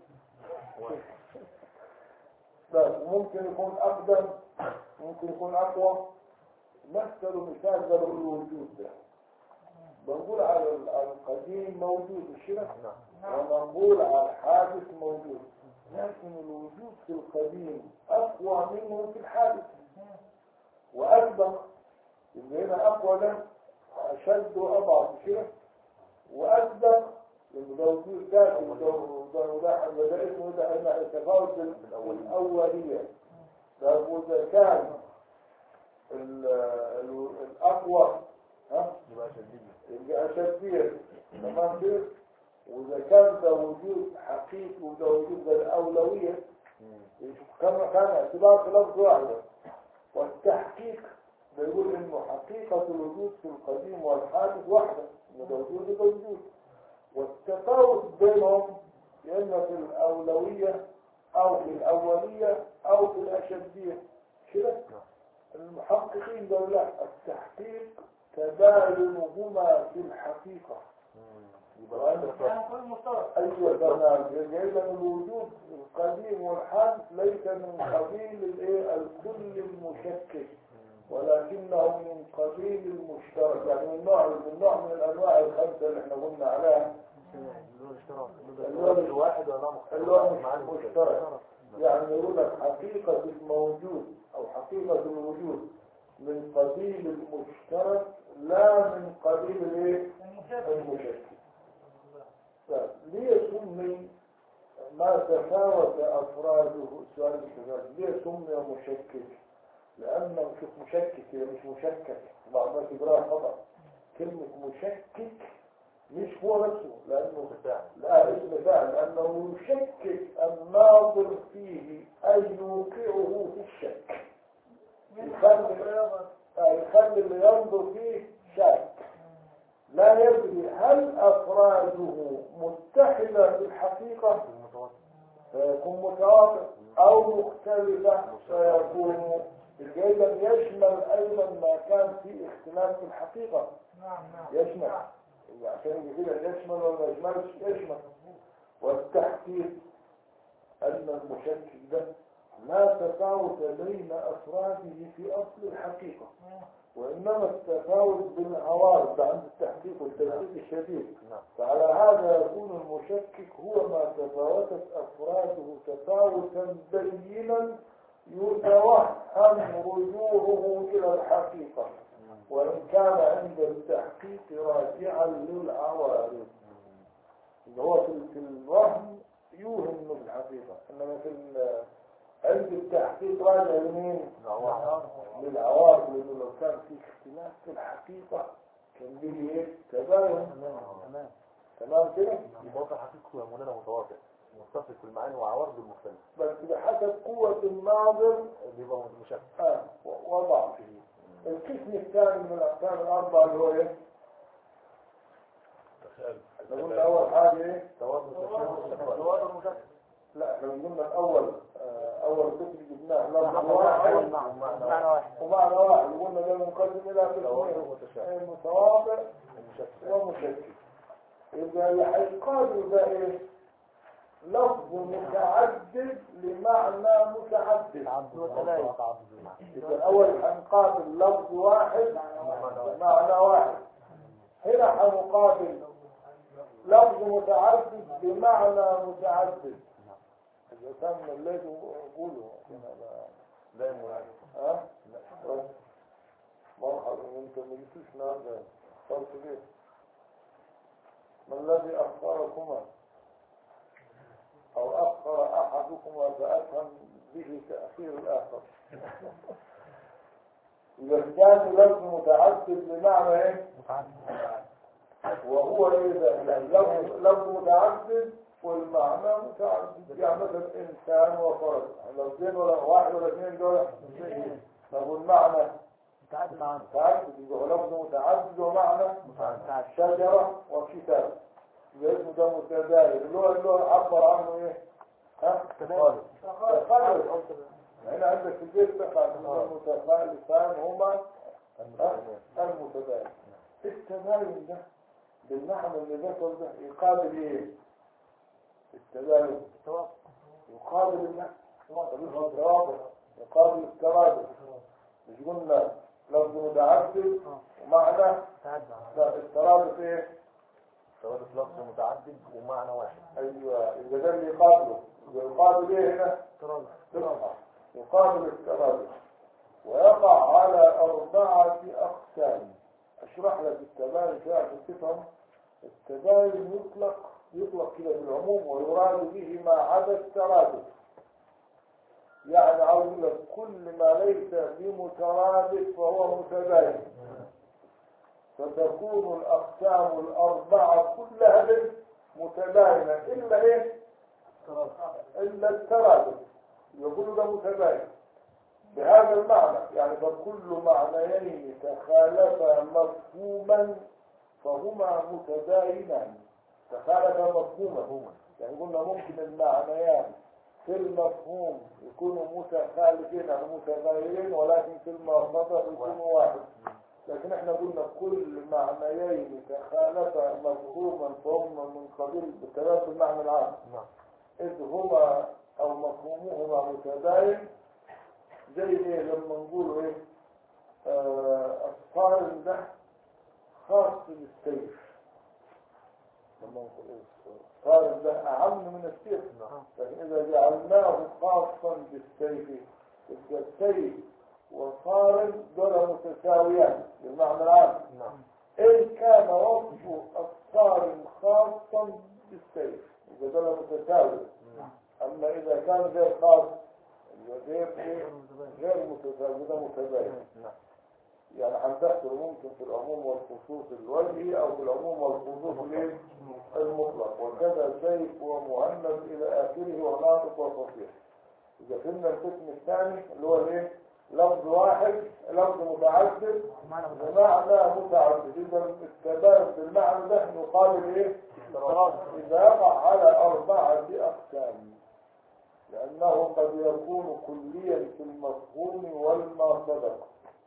بس ممكن يكون أقدم ممكن يكون أقوى مثلوا مثال ده الوجود ده بنقول على القديم موجود الشرك ونقول على الحادث موجود لكن الوجود في القديم أقوى منه في الحادث وأسبق اللي هنا أقوى ده أشد وأضعف الشرك وأسبق لأنه ده وجود ذاتي وده وده وده وده اسمه ده أن التفاوت بالأولية طب وإذا كان ال- ال- الأقوى ها يبقى شديد يبقى أشدية تمام كده وإذا كان ده وجود حقيقي وده وجود ده الأولوية كما كان اعتبار في لفظ واحدة والتحقيق بيقول إنه حقيقة الوجود في القديم والحادث واحدة إنه ده وجود وده وجود والتفاوت بينهم يا إما في الأولوية أو في الأولية أو في الأشدية كده المحققين قالوا لا التحقيق تباينهما في الحقيقة يبقى أنا يعني كل مشترك أيوة تمام إذا الوجود القديم والحادث ليس من قبيل الإيه الكل المشكك ولكنه من قبيل المشترك يعني من نوع من نوع من الأنواع الخمسة اللي احنا قلنا عليها اللي هو الاشتراك اللي هو الواحد ولا مختلف اللي هو مش مشترك يعني يقول لك حقيقة الموجود أو حقيقة الوجود من قبيل المشترك لا من قبيل الايه المشترك المشكك طيب، ليه سمي ما تفاوت أفراده سؤال الشباب ليه سمي مشكك لأنه شوف مشكك هي مش مشكك بعض الناس يقراها خطأ كلمة مشكك مش هو نفسه لأنه لا اسم فعل لأنه يشكك الناظر فيه أن يوقعه في الشك يخلي آه، يخلي اللي ينظر فيه شك لا يدري هل أفراده متحدة في الحقيقة فيكون متواتر أو مختلفة فيكون الجيدا يشمل أيضا ما كان فيه اختلاف في الحقيقة نعم نعم يشمل عشان كده يشمل ولا ما يشملش يشمل والتحقيق أن المشكك ده لا تفاوت بين أفراده في أصل الحقيقة وإنما التفاوت بالعوارض ده عند التحقيق والتدقيق الشديد فعلى هذا يكون المشكك هو ما تفاوتت أفراده تفاوتا بينا يتوهم رجوعه إلى الحقيقة وإن كان عند التحقيق راجعا للعوارض اللي هو في في الوهم يوهم انه في الحقيقة انما في ال- عند التحقيق راجع لمين؟ للعوارض لانه لو كان في اختلاف في الحقيقة كان بيجي ايه؟ تباين تمام تمام كده؟ الواقع حقيقي يا مولانا متوافق متفق في المعاني وعوارض المختلف بس بحسب قوة الناظر بيبقى مشكل آه و- وضعفه القسم الثاني من الأقسام الأربعة اللي هو ايه؟ احنا قلنا أول حاجة ايه؟ تواتر مشكل لا احنا قلنا الأول آه، أول قسم جبناه لفظ معنى واحد واحد معنى واحد ومعنى واحد قلنا ده منقسم إلى تواتر قسمين وتشابه أي متواضع المشكل ومشكك إذا اللي هيقابل ده إيه؟ لفظ متعدد لمعنى متعدد إذا أول هنقابل لفظ واحد بمعنى واحد هنا هنقابل لفظ متعدد بمعنى متعدد إذا كان مليت قولوا لا يا مولانا ها؟ بس. مرحبا انت ما جيتوش النهارده صرت ليه؟ ما الذي اخركما؟ او اخر احدكما فافهم به تاخير الاخر اذا كان لفظ متعدد بمعنى ايه؟ وهو ايه ده؟ لفظ لفظ متعدد والمعنى متعدد يعني مثلا انسان وفرد لفظين ولا واحد ولا اثنين دول طب والمعنى متعدد معانا متعدد يبقى هو لفظ متعدد ومعنى شجرة وكتاب يبقى اسمه ده متداول اللي هو اللي هو عبر عنه ايه؟ ها؟ تخالف تخالف هنا عندك في البيت تقع المتخالفان هما ها؟ المتباين التباين ده بالمعنى اللي ذكر ده يقابل ايه؟ التباين يقابل النفس التوافق يقابل الترادف مش قلنا لفظ متعدد ومعنى لا الترادف ايه؟ تواتر لفظ متعدد ومعنى واحد ايوه اذا ده اللي يقابله يبقى يقابل ايه هنا؟ تقع يقابل الترادف ويقع على أربعة أقسام أشرح لك التباين كده عشان تفهم التباين يطلق يطلق كده بالعموم ويراد به ما عدا الترادف يعني عاوز يقول لك كل ما ليس بمترادف فهو متباين فتكون الأقسام الأربعة كلها بس متباينة إلا إيه؟ إلا الترادف يقول ده متباين بهذا المعنى يعني فكل معنيين تخالفا مفهوما فهما متباينان تخالفا مفهوما يعني قلنا ممكن المعنيان في المفهوم يكونوا متخالفين او متغيرين ولكن في المرتبط يكونوا واحد لكن احنا قلنا كل معنيين تخالفا مفهوما فهم من قبيل بالثلاث المعنى العام نعم إذ هما أو مفهومهما متباين زي إيه لما نقول إيه آه الصارم ده خاص بالسيف لما نقول إيه الصارم ده أعم من السيف لكن إذا جعلناه خاصا بالسيف يبقى السيف وصارم دول متساويان بالمعنى العام نعم إن كان وصف الصارم خاصا بالسيف يبقى دول متساوي أما إذا كان غير خاص يبقى غير إيه؟ غير متساوي ده متباين نعم يعني هندخل ممكن في العموم والخصوص الوجهي أو في العموم والخصوص الإيه؟ المطلق وكذا سيف ومهند إلى آخره وناطق وفصيح إذا فهمنا القسم الثاني اللي هو الإيه؟ لفظ واحد لفظ متعدد معنى متعدد. بمعنى متعدد إذا التباين بالمعنى ده يقابل إيه؟ افتراض. إذا يقع على أربعة أقسام لأنه قد يكون كليا في المفهوم والما صدق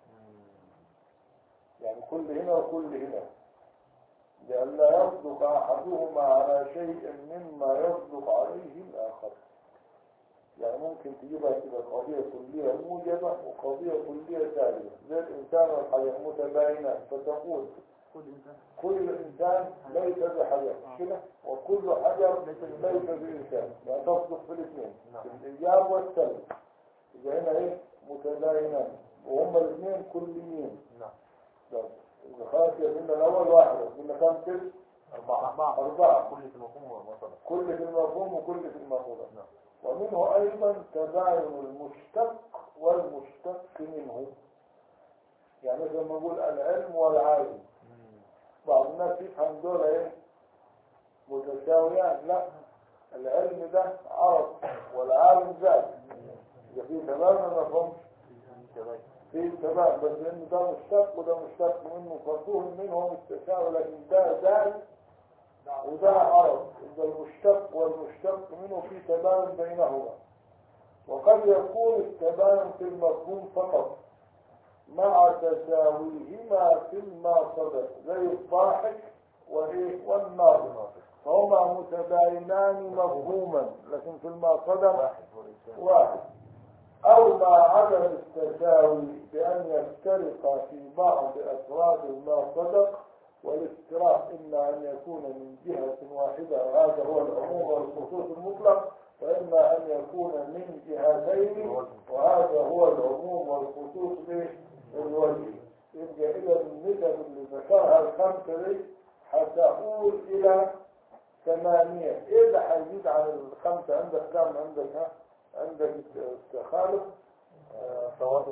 يعني كل هنا وكل هنا لئلا يصدق أحدهما على شيء مما يصدق عليه الآخر يعني ممكن تجيبها كده قضية كلية موجبة وقضية كلية سالبة زي الإنسان والحياة متباينات فتقول كل إنسان كل إنسان ليس بحجر مش كده وكل حجر ليس بإنسان يعني تصدق في الاثنين في الإيجاب والسلب إذا هنا إيه متباينان وهم الاثنين كليين نعم طب، إذا خلاص يبقى الأول واحد قلنا كم كده أربعة أربعة أربعة كل في المفهوم وصدق كل في المفهوم وكل في المفهوم نعم. ومنه أيضا تباين المشتق والمشتق منه يعني زي ما نقول العلم والعالم بعض الناس يفهم دول ايه متساويان لا العلم ده عرض والعالم ذات إذا في تمام ما مفهومش تباين في تمام بس انه ده مشتق وده مشتق منه ففهم منهم التساوي لكن ده ذات وده عرض إذا المشتق والمشتق منه في تباين بينهما وقد يكون التباين في المفهوم فقط مع تساويهما فيما صدق زي الضاحك وايه والناظر فهما متباينان مفهوما لكن في ما صدق واحد هو الإنسان واحد أو مع عدم التساوي بأن يفترق في بعض أفراد ما صدق والافتراق إما أن يكون من جهة واحدة وهذا هو العموم والخصوص المطلق وإما أن يكون من جهتين وهذا هو العموم والخصوص بالوجه يبقى إذا النسب اللي ذكرها الخمسة دي هتقول إلى ثمانية إيه اللي هيزيد عن الخمسة عندك كم عندك ها عندك التخالف سواء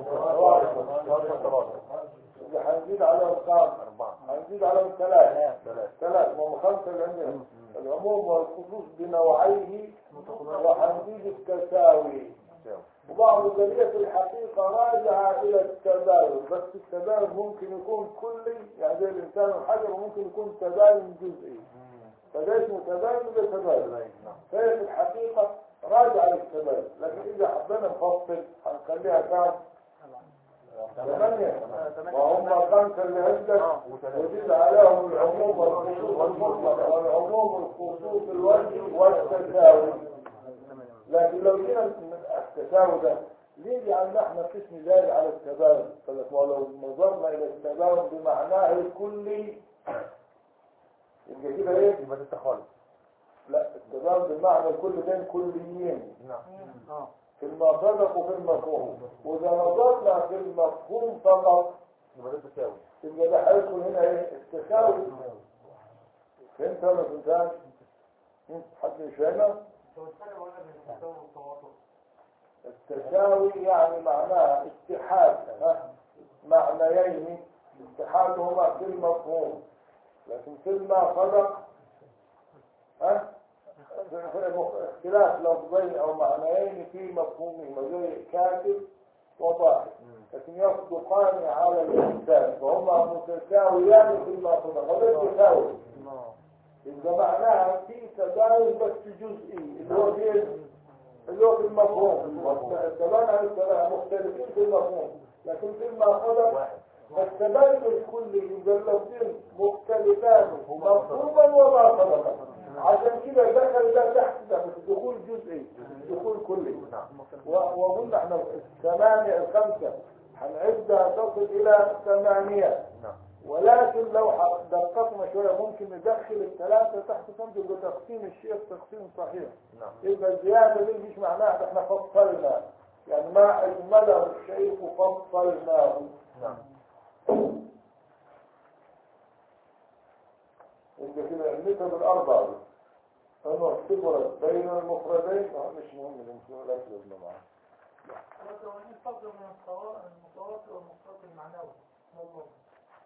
اللي هنزيد عليهم كم أربعة هنزيد عليهم ثلاثة ثلاثة ثلاث ما هم خمسة اللي عندنا العموم والخصوص بنوعيه وهنزيد التساوي تساوي وبعض الجريئة في الحقيقة راجعة إلى التباين بس التباين ممكن يكون كلي يعني زي الإنسان والحجر وممكن يكون تباين جزئي فده اسمه تباين وده تباين تباين نعم فهي في الحقيقة راجعة للتباين لكن إذا حبينا نفصل هنخليها كام؟ ثمانية وهم خمسة اللي عندك وزيد عليهم العموم والخصوص المطلق والعموم والخصوص الوجه والتساوي لكن لو جينا التساوي ده ليه جعلنا احنا قسم زائد على التباين فلك ولو نظرنا الى التباين بمعناه الكلي يبقى كده ايه يبقى ده التخالف لا التباين بالمعنى الكل بين كليين نعم اه في المصدق وفي المفهوم واذا نظرنا في المفهوم فقط يبقى ده التساوي يبقى ده هيكون هنا ايه التساوي فهمت ولا ما فهمتهاش؟ هم؟ حد مش فاهمها؟ التساوي يعني معناها اتحاد ها؟ معنيين اتحادهما في المفهوم لكن في ما صدق ها في- في اختلاف لفظين او معنيين في مفهومهما زي كاتب وضاحك لكن يصدقان على الانسان فهما متساويان فيما صدق وده التساوي يبقى معناها في تباين بس جزئي اللي هو في اللي هو في المفهوم التباين عن التباين مختلفين في المفهوم لكن فيما صدق واحد فالتباين الكلي يبقى اللفظين مختلفان مفهوما وما صدقا عشان كده دخل ده تحت ده بس دخول جزئي دخول كلي نعم و- وقلنا احنا الثمانية الخمسة هنعدها تصل إلى ثمانية نعم ولكن لو ح- دققنا شوية ممكن ندخل الثلاثة تحت خمسة يبقى تقسيم الشيء تقسيم صحيح نعم يبقى الزيادة دي مش معناها ان احنا فصلنا يعني ما أجمله الشيء فصلناه نعم يبقى كده النسب الأربعة دي أنه اعتبرت بين المفردين آه، مش مهم الانسان لا تلزم معاه وإن الفرق بين الصوا- المتواتر والمشترك المعنوي والله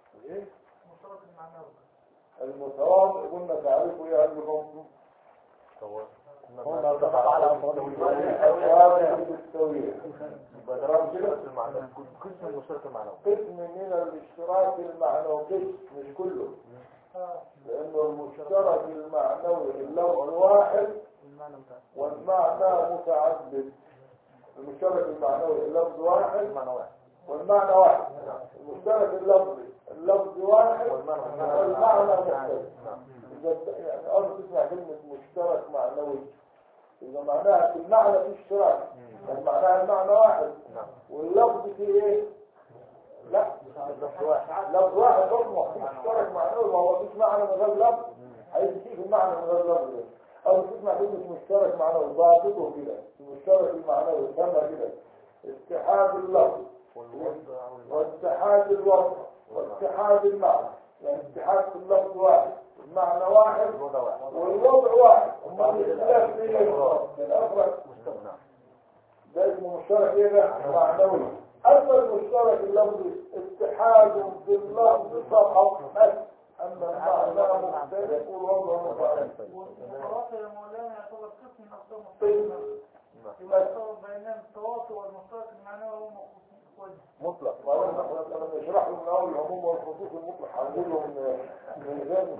ايه المشترك المعنوي المتواتر قلنا تعريفه ايه عندكم هو لو ضغط على أفراد والأفراد بالتسوية يبقى ده رقم كده في المعنى قسم المشترك المعنوي قسم من الاشتراك المعنوي قسم مش كله لأنه المشترك المعنوي اللفظ واحد المعنى بتاعه والمعنى متعدد المشترك المعنوي اللفظ واحد المعنى واحد والمعنى واحد المشترك اللفظي اللفظ واحد والمعنى والمعنى مختلف نعم إذا يعني أول تسمع كلمة مشترك معنوي إذا معناها في المعنى في اشتراك يعني معناها المعنى واحد نعم واللفظ فيه إيه؟ لا اللفظ واحد لفظ واحد حكمه مشترك معنوي ما هو مفيش معنى من غير لفظ هيجي فيه في المعنى من غير لفظ أو تسمع كلمة مشترك معنوي ضابطه كده المشترك المعنوي سمى كده اتحاد اللفظ والوضع والمعنى واتحاد الوضع واتحاد المعنى يعني اتحاد في اللفظ واحد المعنى واحد الوضع واحد والوضع واحد وما الاختلاف فيه الأفراد نعم ده اسمه مشترك ايه ده معنوي اما المشترك اللفظي اتحاد في اللفظ فقط بس اما المعنى مختلف والوضع مختلف والمتواصل يا مولانا يعتبر قسم من أقسام طيب. الصفات يبقى يعتبر بينهم التواصل والمشترك المعنوي هو وجه مطلق وأنا لما نشرح له من اول العموم والخصوص المطلق هنقول له من من غير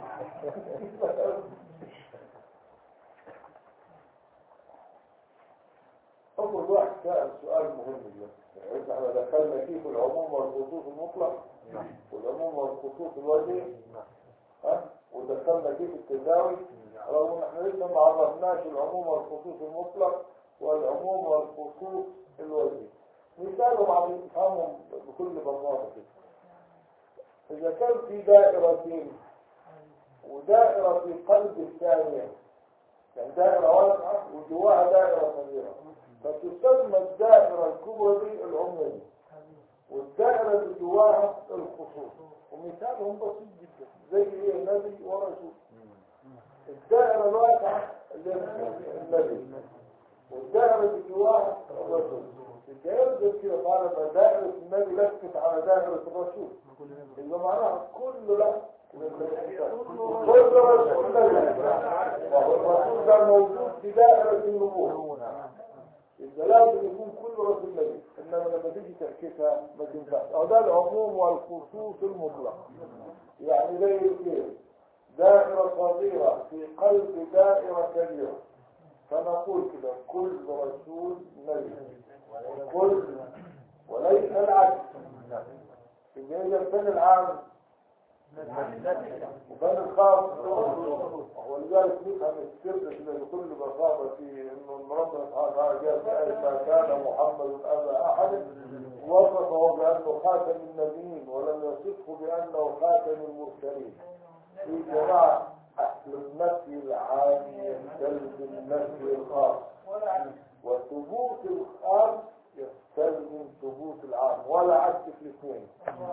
أول واحد سأل سؤال مهم جدا يعني احنا دخلنا فيه في العموم والخصوص المطلق والعموم والخصوص الوجهي ها ودخلنا فيه في التداوي رغم ان احنا لسه ما عرفناش العموم والخصوص المطلق والعموم والخصوص الوجهي مثالهم عم نفهمهم بكل بساطة كده إذا كان في دائرتين ودائرة في قلب الثانية يعني دائرة واسعة وجواها دائرة صغيرة فتسمى الدائرة الكبرى دي العمرية والدائرة اللي جواها الخصوص ومثالهم بسيط جدا زي ايه نبي ورسول الدائرة الواسعة اللي هي النبي والدائرة اللي جواها الرسول الدائرة كده قال ما دائرة النبي لفت على دائرة الرسول إذا معناها كل لا كل رسول نبي وهو الرسول ده موجود في دائرة النبوة إذا لازم يكون كل رسول نبي إنما لما تيجي تحكيها ما تنفعش أو ده العموم والخصوص المطلق يعني زي كده دائرة صغيرة في قلب دائرة كبيرة فنقول كده كل رسول نبي كل وليس العكس إذا إذا كان العام وكان الخاص ولذلك نفهم السر كده بكل بساطة في إنه ربنا سبحانه وتعالى جاء في آية ما كان محمد أبا أحد وصفه بأنه خاتم النبيين ولم يصفه بأنه خاتم المرسلين في جماعة أهل النفي العام يستلزم النفي الخاص وثبوت الخاص يستلزم ثبوت العام ولا عكس في الاثنين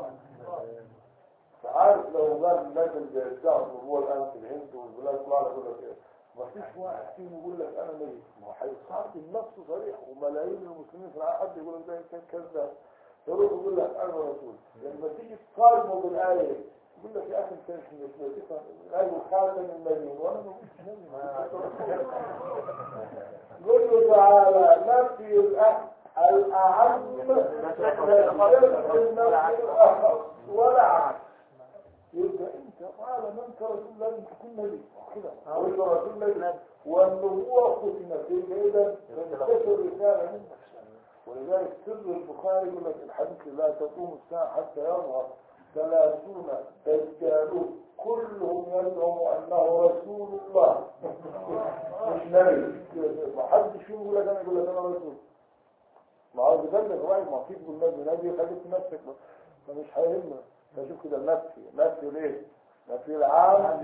فعارف لو قال الناس اللي بيدعوا النبوة الآن في الهند والبلاد كلها يقول لك إيه ما فيش واحد فيهم يقول لك أنا نبي ما هو هيصاب النفس صريح وملايين المسلمين في العالم حد يقول لك ده كان كذاب يروح يقول لك أنا رسول لما تيجي تصارمه بالآية يقول لك يا أخي أنت مش مش تفهم الآية خاتم النبيين وأنا ما قلتش نبي قل له تعالى نفي الأحد الأعم النفي الأخص ولا عكس يبقى انت قال من انت رسول لازم تكون نبي كده وانت رسول نبي والنبوة ختمت يبقى اذا تنتشر رسالة منك ولذلك سر البخاري يقول لك الحديث لا تقوم الساعة حتى يظهر ثلاثون دجالون كلهم يزعم انه رسول الله مش نبي ما حدش فيهم يقول لك انا يقول لك انا رسول ما هو بيبلغ واحد ما فيك بالنبي نبي خليك نفسك فمش هيهمك فشوف كده النفي نفي ليه نفي العام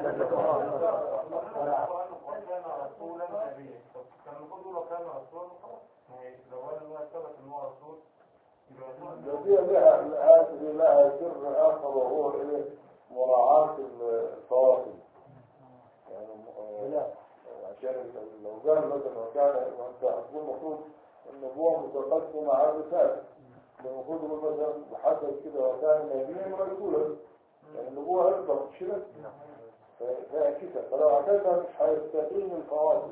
كان رسولا نبيا كان المفروض يقول كان رسولا خلاص لو قال ان هو ثبت ان هو رسول يبقى ده فيها لها هذه لها سر اخر وهو ايه مراعاة الفواصل يعني آه، عشان لو قال مثلا وكان وانت هتكون المفروض النبوة متقدمة على الرسالة المفروض يقول مثلا محدد كده وكان نبيا ورسولا يعني النبوة أكبر مش كده فهي كده فلو اعتدها مش هيستقيم الفواصل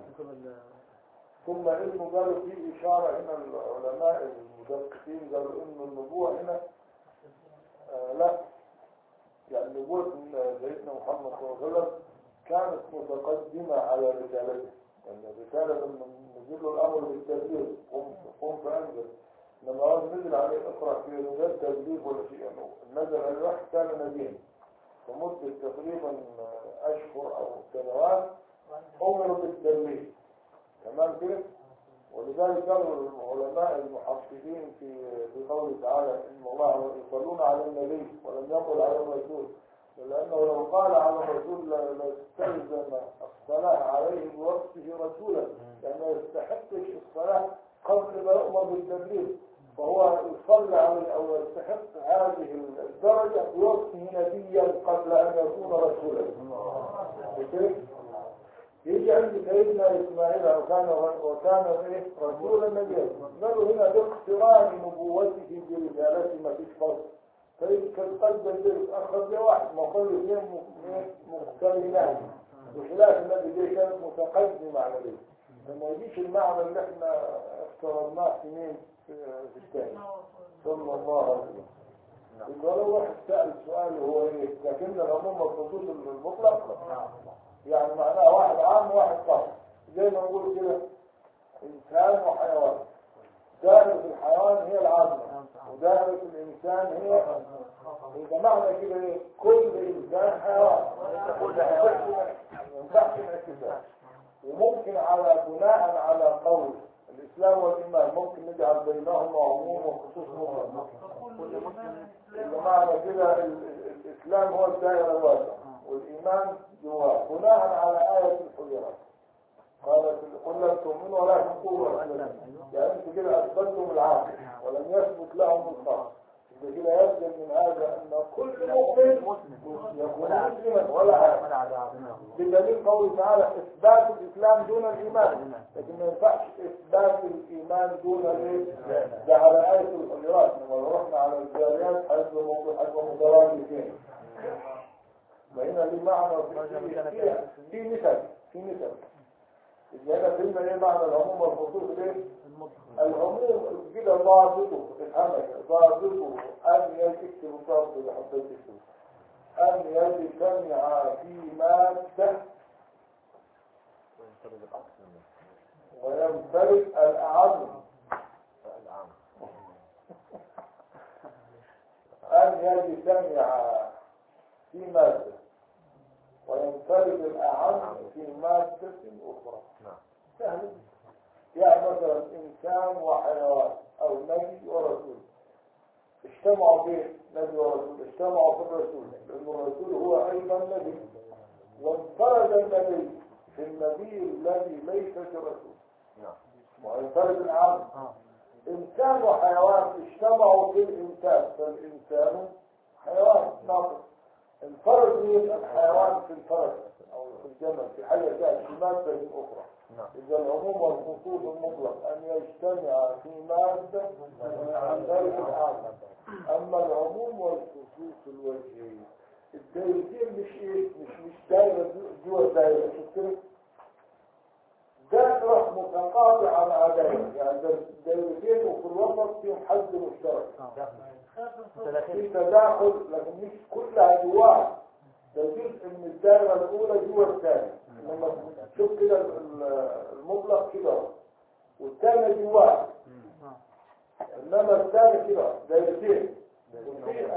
ثم انه قالوا في اشاره هنا العلماء المدققين قالوا انه النبوه هنا آه لا يعني نبوه سيدنا محمد صلى الله عليه وسلم كانت متقدمه على رسالته يعني الرساله لما نزل له الامر بالتبليغ قم قم فانذر لما هو نزل عليه اقرا في رساله تبليغ ولا شيء يعني نزل على الوحي كان نبيا فمدة تقريبا أشهر أو سنوات أمر بالتبليغ تمام كده ولذلك قالوا العلماء المحققين في في قوله تعالى ان الله يصلون على النبي ولم يقل على الرسول لانه لو قال على الرسول لاستلزم الصلاه عليه بوصفه رسولا لانه يستحقش الصلاه قبل ما يؤمر بالتبليغ فهو يصلى عليه او يستحق هذه الدرجه بوصفه نبيا قبل ان يكون رسولا فكيف؟ يجي عند سيدنا اسماعيل وكان وكان ايه رسولا نبيا قالوا هنا باقتران نبوته برسالته ما فيش فرق فإذا كان قدم أخذ واحد ما كانوا اثنين مقترنان بخلاف النبي دي كانت متقدمة على دي لما يجيش المعنى اللي احنا افترضناه في مين في في الثاني صلى الله عليه وسلم يبقى لو واحد سأل سؤال هو ايه لكن العموم الخصوص المطلق يعني معناها واحد عام وواحد خاص زي ما نقول كده انسان وحيوان دائرة الحيوان هي العامة ودائرة الانسان هي يبقى معنى كده ايه كل انسان حيوان ما ينفعش الاعتزال وممكن على بناء على قول الاسلام والايمان ممكن نجعل بينهما عموم وخصوص مطلق يبقى معنى كده ال- ال- الاسلام هو الدائرة الواسعة والايمان جواه بناء على آية الحجرات قالت قل لم تؤمنوا ولكن قولوا اسلمنا يعني انتوا كده اثبتتم العاقل ولم يثبت لهم الخاص يبقى كده يبدو من هذا ان كل مؤمن يكون مسلما ولا عاقل بدليل قوله تعالى اثبات الاسلام دون الايمان لكن ما ينفعش اثبات الايمان دون الايه ده على ايه الحجرات لما رحنا على الجاريات حسب موضوع حسب مترادفين وهنا ليه معنى في في في مثل في مثل إذا هنا فهمنا ايه معنى العموم والخصوص ايه العموم كده ضابطه افهمك ضابطه ان يكتب ضابط اللي حطيت تكتبه ان يجتمع في ماده وينفرد الأعم أن يجتمع في مادة وينفرد الأعم في مادة أخرى سهل يعني مثلا إنسان وحيوان أو نبي ورسول اجتمعوا في نبي ورسول اجتمعوا في الرسول لأن الرسول هو أيضا نبي وانفرد النبي في النبي الذي ليس برسول وينفرد العام إنسان وحيوان اجتمعوا في الإنسان فالإنسان حيوان ناطق انفرد مين الحيوان في الفرد أو في الجمل في حاجة ثانية في مادة أخرى إذا العموم والخصوص المطلق أن يجتمع في مادة عن ذلك العام أما العموم والخصوص الوجهي الدائرتين مش إيه مش مش دائرة جوا الدائرة شفت كده؟ دائرة متقاطعة مع دائرة يعني دائرتين وفي الوسط فيهم حد مشترك في تداخل لكن مش كلها جواها ده جزء من الدائرة الأولى جوا الثانية لما تشوف كده المطلق كده والثانية جواها إنما الثاني كده دائرتين وفي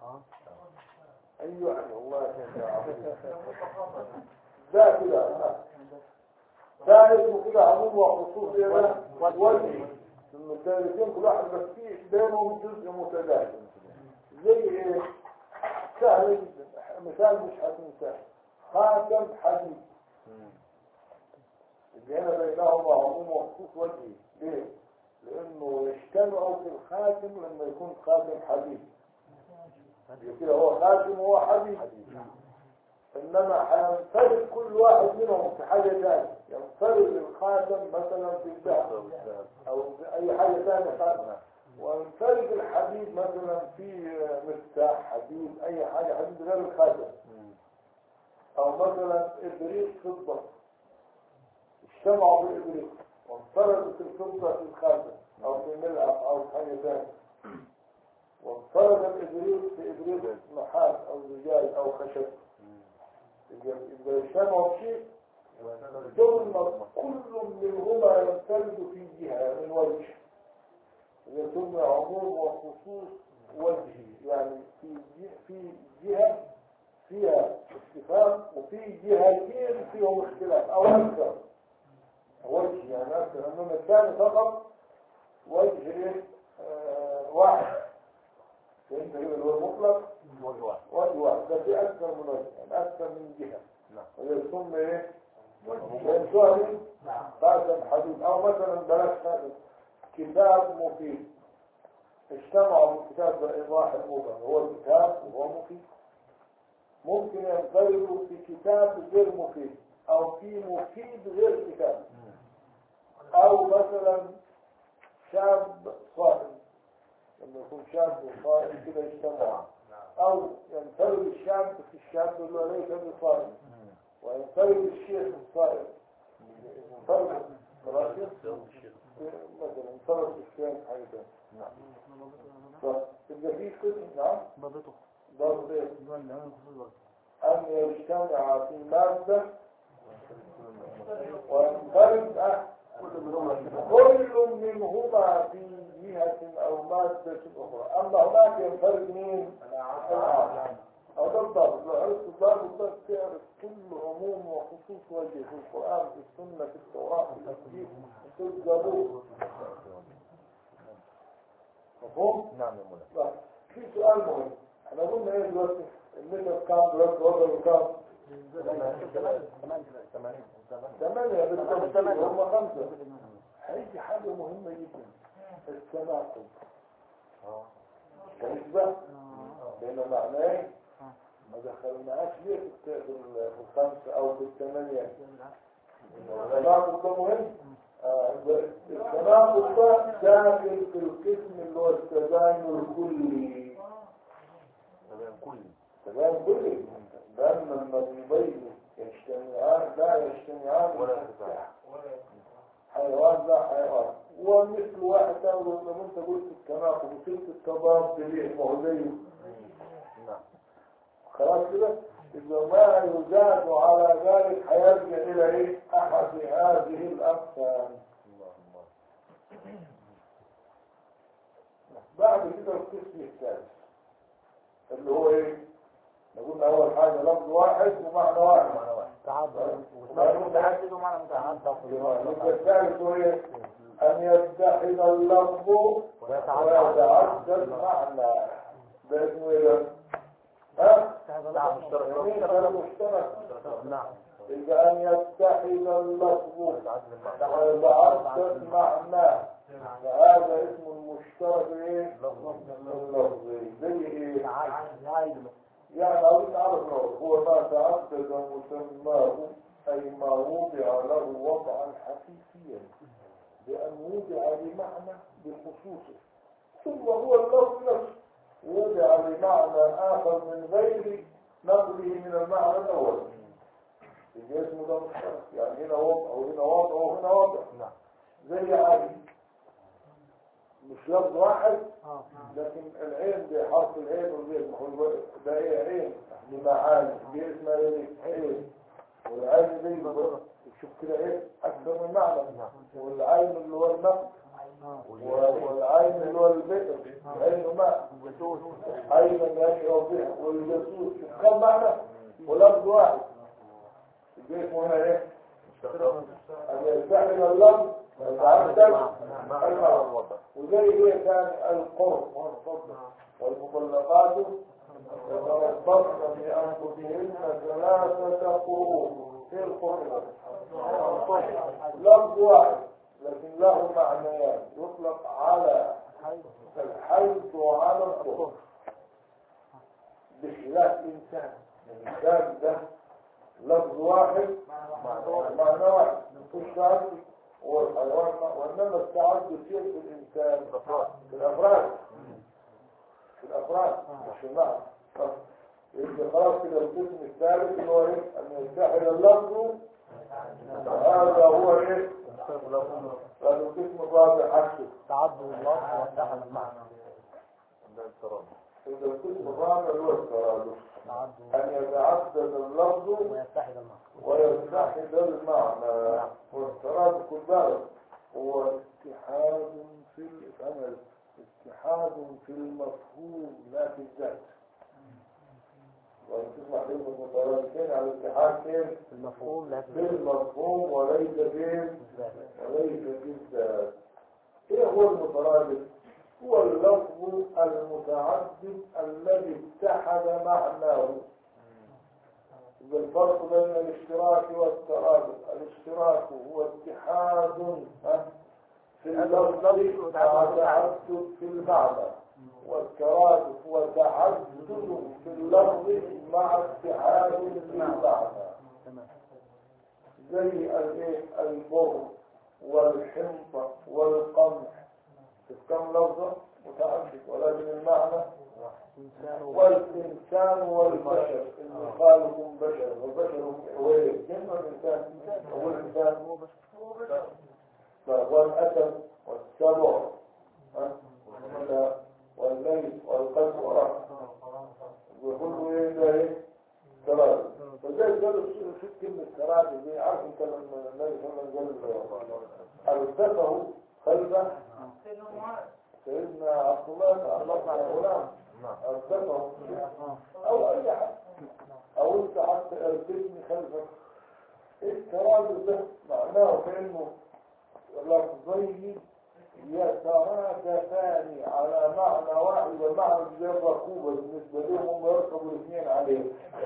أيوة الله يا ده كده ده اسمه كده عموم وخصوص ايه بقى وجهي المثالثين كل واحد بس فيه بينهم جزء متداخل زي ايه سهل جدا مثال مش هتنساه خاتم حديد اللي هنا بينهما عموم وخصوص وجهي ليه؟ لانه يجتمعوا في الخاتم لما يكون خاتم حديد كده هو خاتم وهو حديد انما هينفرد كل واحد منهم في حاجه ثانيه ينفرد الخاتم مثلا في الذهب او في اي حاجه ثانيه خاتم وينفرد الحديد مثلا في مفتاح حديد اي حاجه حديد غير الخاتم او مثلا ابريق فضة اجتمعوا في ابريق وانفردت الفضة في الخاتم او في ملعب او في حاجة ثانية وانفرد الابريق في ابريق نحاس او زجاج او خشب يبقى يبقى اجتمعوا في شيء ثم كل منهما ينفرد في جهة من وجه يتم عموم وخصوص وجهي يعني في جهة في جهة فيها اتفاق وفي جهتين فيهم اختلاف او اكثر وجه يعني اكثر انما الثاني فقط وجه ايه؟ آه واحد فهمت كده اللي هو المطلق وجه واحد وجه واحد ده في اكثر من وجه يعني اكثر من جهه نعم. ويسمى ايه؟ وجه بعد حدود او مثلا بلاش هذا كتاب مفيد اجتمعوا من كتاب ايضاح المبهم هو الكتاب وهو مفيد ممكن ينفردوا في كتاب غير مفيد او في مفيد غير كتاب او مثلا شاب صائم لما يكون شاب وصائم كده يجتمع او ينفرد الشاب في الشاب اللي هو ليس بصائم وينفرد الشيخ الصائم ينفرد خلاص مثلا انفرد الشيخ حاجه ثانيه فيبقى في قسم نعم ضبطه ضرب إيه؟ نوع من العلم الخصوص برضه أن يجتمع في مادة وينفرد أه كل منهما في جهة أو مادة أخرى أما هناك ينفرد مين؟ العام أو ده الضابط لو عرفت الضابط ده تعرف كل عموم وخصوص وجه في القرآن في السنة في التوراة في الإنجيل في الزبور مفهوم؟ نعم يا مولانا طيب، في سؤال مهم احنا قلنا ايه دلوقتي المتر كام دلوقتي وضعه كام؟ ثمانية بالتفصيل هم خمسة هيجي حاجة مهمة جدا التناقض كنسبة بين معناه ما دخلناهاش ليه في الت- في ال- في الخمسة أو في الثمانية التناقض ده مهم آه، التناقض ده داخل في القسم اللي هو التباين الكلي تمام كلي تباين كلي لأن لما بيبين يجتمعان لا يجتمعان ولا ارتفاع. حيوان لا حيوان ومثل واحد تقول لما انت قلت التناقض وقلت التضاد ليه ما هو زيه نعم خلاص كده إذا ما يزاد على ذلك هيرجع إلى إيه؟ أحد هذه الأقسام الله الله بعد كده القسم الثالث اللي هو إيه؟ احنا قلنا أول حاجة لفظ واحد ومعنى واحد معنى واحد تعبد ومعنى متعدد ومعنى متعدد يبقى الثالث هو إيه؟ أن يتحد اللفظ ويتعدد ويتعدد معنى ده اسمه إيه ده؟ ها؟ نعم مشترك يمين غير مشترك نعم إذا أن يتحد اللفظ متعدد المعنى ويتعدد معناه فهذا اسم المشترك ايه؟ اللفظي زي ايه؟ يعني عاوزين نعرف نوع هو ما تعدد مسماه أي ما وضع له وضعا حقيقيا بأن وضع لمعنى بخصوصه ثم هو اللفظ نفسه وضع لمعنى آخر من غير نقله من المعنى الأول يبقى اسمه ده مشترك يعني هنا وضع وهنا وضع وهنا وضع نعم زي عادي مش لفظ واحد اه لكن العين دي حرف العين والبيت ما هو ده ايه عين بمعاني دي اسمها ايه عين والعين دي شوف كده ايه اكثر من معنى والعين اللي هو النقد والعين اللي هو البئر عين ماء عينا يشعر بها والجاسوس شوف كم معنى ولفظ واحد يبقى اسمه هنا ايه أن يستعمل اللفظ ويتعدد المعنى وزي ايه ثاني القرب والمطلقات يتربصن بانفسهن ثلاثة قروء في القرب لفظ واحد لكن له معنيان يطلق على الحيض وعلى القرب بخلاف انسان الانسان ده لفظ واحد معنى واحد مفيش تعدد والحيوان وانما التعدد فيه في الانسان في الافراد في الافراد مش في المعنى يبقى خلاص كده القسم الثالث اللي هو ايه ان يتحد اللفظ هذا هو ايه القسم الرابع حسب تعدد اللفظ واتحد المعنى ده الترابط إذا القسم الرابع هو الترادف تعدد أن يتعدد اللفظ ويتحد المعنى ويتحد المعنى والترادف البالغ هو اتحاد في الأمل اتحاد في المفهوم لا في الذات وتسمع كلمة مترادفين على الاتحاد فين؟ المفهوم لا في المفهوم وليس فين؟ الذات وليس في الذات ايه هو المترادف هو اللفظ المتعدد الذي اتحد معناه يبقى الفرق بين الاشتراك والترادف الاشتراك هو اتحاد ها، في اللفظ مع تعدد في المعنى والترادف هو تعدد في اللفظ مع اتحاد في المعنى تمام زي الايه البر والحنطة والقمح في كم لفظة متعدد ولكن المعنى إنسان والإنسان والبشر إن خالق بشر والبشر هو إيه؟ جن والإنسان هو الإنسان هو بشر والأسد والسبع ها؟ وال- والليل والقسوة وكل إيه ده إيه؟ تراد فزي قالوا في كلمة تراد دي عارف أنت لما النبي صلى الله عليه وسلم قال أرسله خلفه سيدنا معاذ سيدنا عبد الله بن الله على غلام أرسله أو أي حد أو أنت حتى أرسلني خلفك الترادف ده معناه كأنه لفظين يترادفان على معنى واحد والمعنى زي الركوبة بالنسبة لهم هم يركبوا الاثنين عليه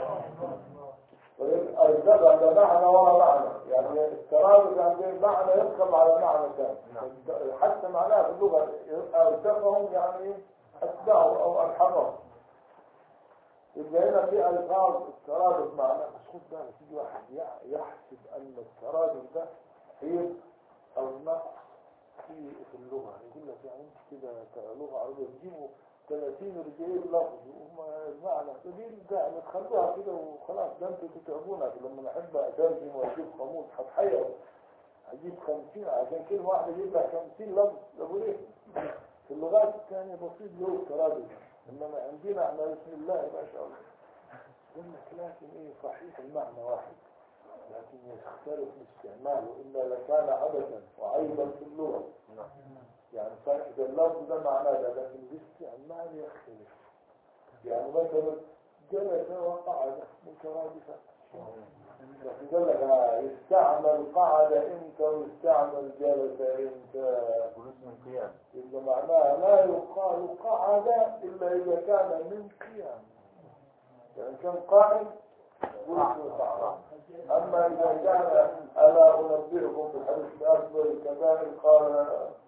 الأرزاق على معنى ورا معنى يعني الترادف عندهم معنى يركب على معنى ثاني حتى معناها في اللغة أرزقهم يعني أتبعوا أو ألحقهم يبقى هنا في ألفاظ الترادف معناه بس خد بالك في واحد يح- يحسب أن الترادف ده هي أو نقص في في اللغة يقول لك يعني انت كده كلغة عربية تجيبوا 30 رجال لفظ وهم المعنى دي ده تخلوها كده وخلاص ده انتوا تتعبونا لما نحب اترجم واجيب قاموس هتحير هجيب 50 عشان كلمة واحدة يجيب لك 50 لفظ طب ليه؟ في اللغات الثانية بسيط له الترادف انما عندنا احنا بسم الله ما شاء الله يقول لك لكن ايه صحيح المعنى واحد لكن يختلف استعماله إلا لكان عبثا وعيبا في اللغة يعني صحيح ده اللفظ ده معناه ده لكن الاستعمال يختلف يعني مثلا جلس وقعد مترادفا لكن قال لك آه، يستعمل قعد انت ويستعمل جلس انت جلوس من قيام إذا معناها لا يقال قعد إلا إذا كان من قيام يعني كان قائم قلت قعد أما إذا كان ألا أنبئكم بالحديث الأكبر الكبائر قال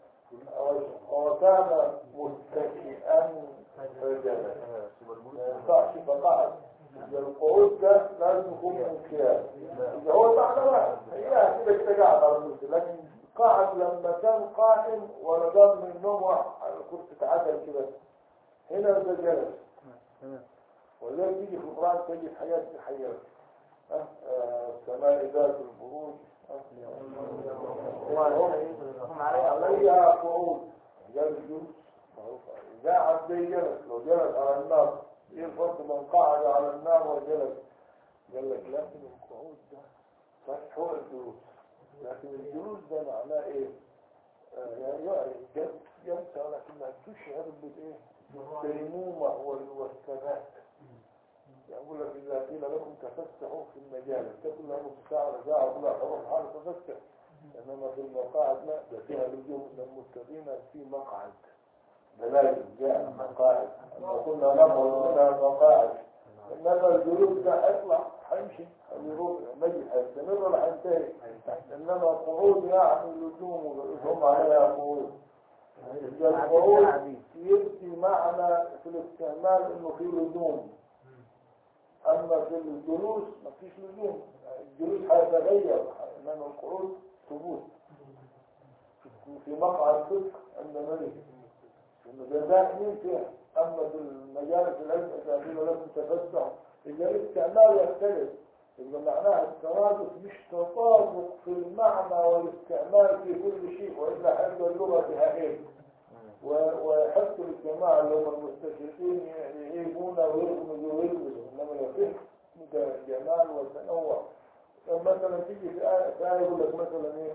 وكان متكئا فجلس ما ينفعش فقعد إذا القعود ده لازم يكون من قيام إذا هو معنى واحد هي كده كده قاعد على الكرسي لكن قعد لما كان قائم ولا قام من النوم على الكرسي تعدل كده هنا ده جلس ولذلك تيجي في القرآن تجد حاجات في حيات ها؟ آه، السماء ذات البروج هم عليها عليها قعود جلس جلوس معروف قاعد زي جلس لو جلس على النار ايه الفرق من قعد على النار وجلس قال لك لكن القعود ده صحيح هو الجلوس لكن الجلوس ده معناه ايه؟ آه، يعني يعني جلس جلسة ولكنها تشعر بالايه؟ بالديمومة وال- والثبات يقول لك إذا قيل لكم تفسحوا في المجالس تقول لها نص ساعة ولا ساعة ولا حرم حال تفسح إنما في المقاعد لا ده فيها لزوم من المتقين في مقعد دلائل جاء مقاعد أما كنا نقعد منها مقاعد إنما الجلوس ده هيطلع هيمشي هيروح مجد هيستمر ولا هينتهي إنما القعود يعني لزوم هم عليها قعود القعود يدي معنى في الاستعمال إنه في لزوم أما في الجلوس ما فيش لزوم الجلوس هيتغير إنما القعود ثبوت في مقعد صدق عند ملك إنه ده دائمين فيها أما في المجالس العلم إذا قيل لكم تفسحوا إذا الاستعمال يختلف يبقى معناها الترادف مش تطابق في المعنى والاستعمال في كل شيء وإلا عند اللغة فيها ايه و- ويحث الجماعة اللي هم المستشرقين يعيبون ويغمزوا ويغمزوا إنما لو فيه ده جمال وتنوع مثلا تيجي في آية في آية يقول لك مثلا ايه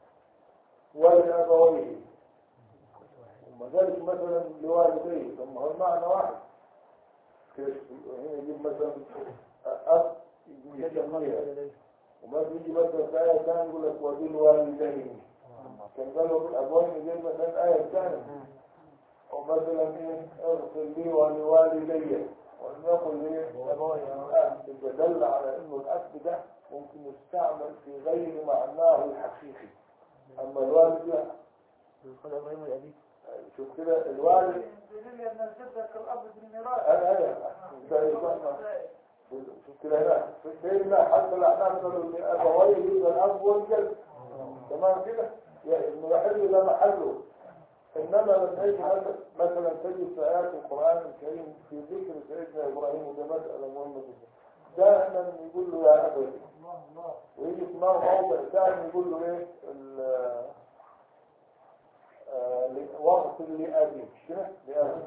ولأبويه وما ذلك مثلا لوالديه طب ما هو المعنى واحد كيف هنا يجيب مثلا أب يسميها وما بيجي مثلا في آية ثانية يقول لك وبالوالدين كان قالوا بالأبوين يجيب مثلا آية ثانية أو مثلا إيه اغفر لي ولوالدي ولم يقل إيه الأب يبقى دل على إنه الأب ده ممكن يستعمل في غير معناه الحقيقي أما الوالد لا قال ابراهيم لابيه شوف كده الوالد دليل ان الجدة كالاب بالميراث أنا أنا ده يسمى شوف كده هنا سيدنا حتى الأحناف قالوا إن أبويه يبقى الأب والجد تمام كده يعني إنه يحل ده محله إنما لما يجي مثلا مثلا تجد في آيات القرآن الكريم في ذكر سيدنا إبراهيم وده مسألة مهمة جدا دائما يقول له يا أبي الله الله ويجي في موضع ثاني يقول له إيه ال- آه، ل- واغفر لأبي كده لأبي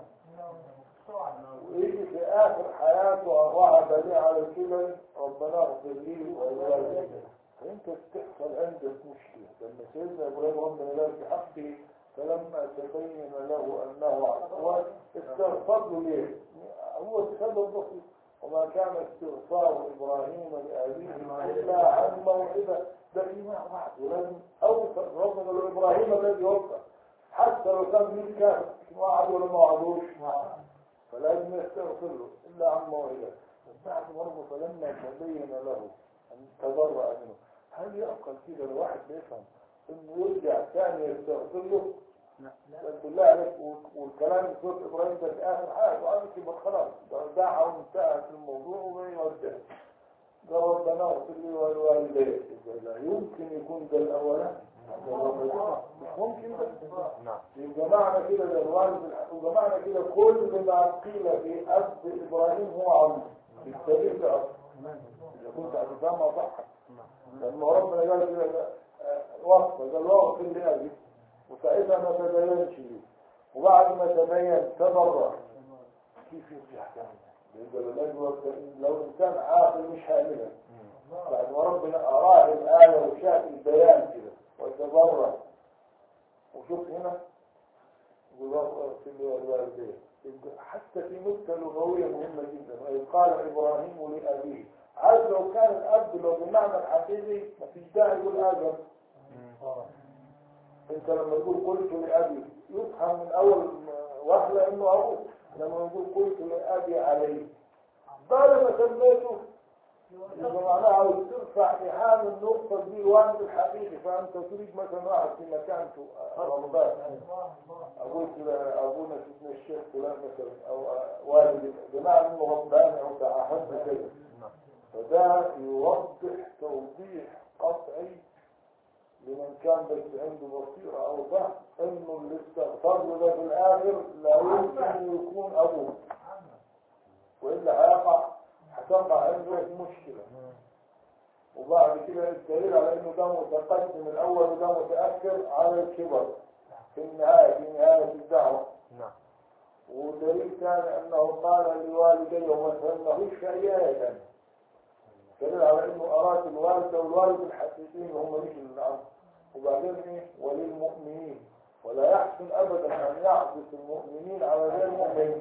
ويجي في آخر حياته وعد لي على الكبر ربنا اغفر لي ولوالدي فأنت تحصل عندك مشكلة لما سيدنا إبراهيم ربنا لا في حقه فلما تبين له أنه عدوان استغفر له ليه؟ هو سبب بسيط وما كان استغفار إبراهيم لأبيه إلا عن موعدة ده إيمان واحد ولازم أوفى ربنا قال له إبراهيم الذي وفى حتى لو كان مين كان وعد ولا ما وعدوش فلازم يستغفر له إلا عن موعدة بعد مرة فلما تبين له أن تبرأ منه هل يعقل كده الواحد بيفهم إنه يرجع ثاني يستغفر له؟ لا بالله عليك و- والكلام في سورة إبراهيم ده في آخر حاجة وقال يبقى خلاص ده دعا وانتهت الموضوع وما يرجع ده ربنا اغفر لي ولوالدي يبقى لا يمكن يكون ده الأولاني مش ممكن ده نعم يبقى معنى كده ده الوالد الح- يبقى معنى كده كل ما قيل في أب إبراهيم هو عمه بالدليل ده أصلا إذا كنت هتفهمها صح لما ربنا قال كده ده، آه، وصف قال واغفر لأبي وساعتها ما تبينش لي وبعد ما تبين تبرأ كيف يرجع تاني يبقى الأجوى لو إنسان عاقل مش هيعملها بعد ما ربنا أراه الآية وشاف البيان كده وتبرأ وشوف هنا يقول اغفر لي ولوالديه يبقى حتى في نكتة لغوية مهمة جدا وإذ قال إبراهيم لأبيه عايز لو كان الأب لو بمعنى الحقيقي ما فيش داعي يقول آدم انت لما تقول قلت لأبي يفهم من أول وهلة إنه أبوك لما نقول قلت لأبي عليه بعد ما سميته يبقى معناها عاوز ترفع إحام النقطة دي الوالد الحقيقي فأنت تريد مثلا واحد في مكانته رمضان أقول كده أبونا سيدنا الشيخ فلان مثلا أو والدي بمعنى إنه رباني أو تعهد كده فده يوضح توضيح قطعي لمن كان بس عنده بصيرة أو فهم إنه اللي استغفر له ده في الآخر لا يمكن يكون أبوه وإلا هيقع هتقع عنده مشكلة وبعد كده الدليل على إنه ده متقدم الأول وده متأخر على الكبر في النهاية في نهاية الدعوة نعم ودليل ثاني أنه قال لوالديه وما فهمناهوش في أي آية ثانية دليل على انه اراد الوالد والوالد الحقيقيين هم مش العبد وبعدين ايه وللمؤمنين ولا يحسن ابدا ان يعبس المؤمنين على غير المؤمنين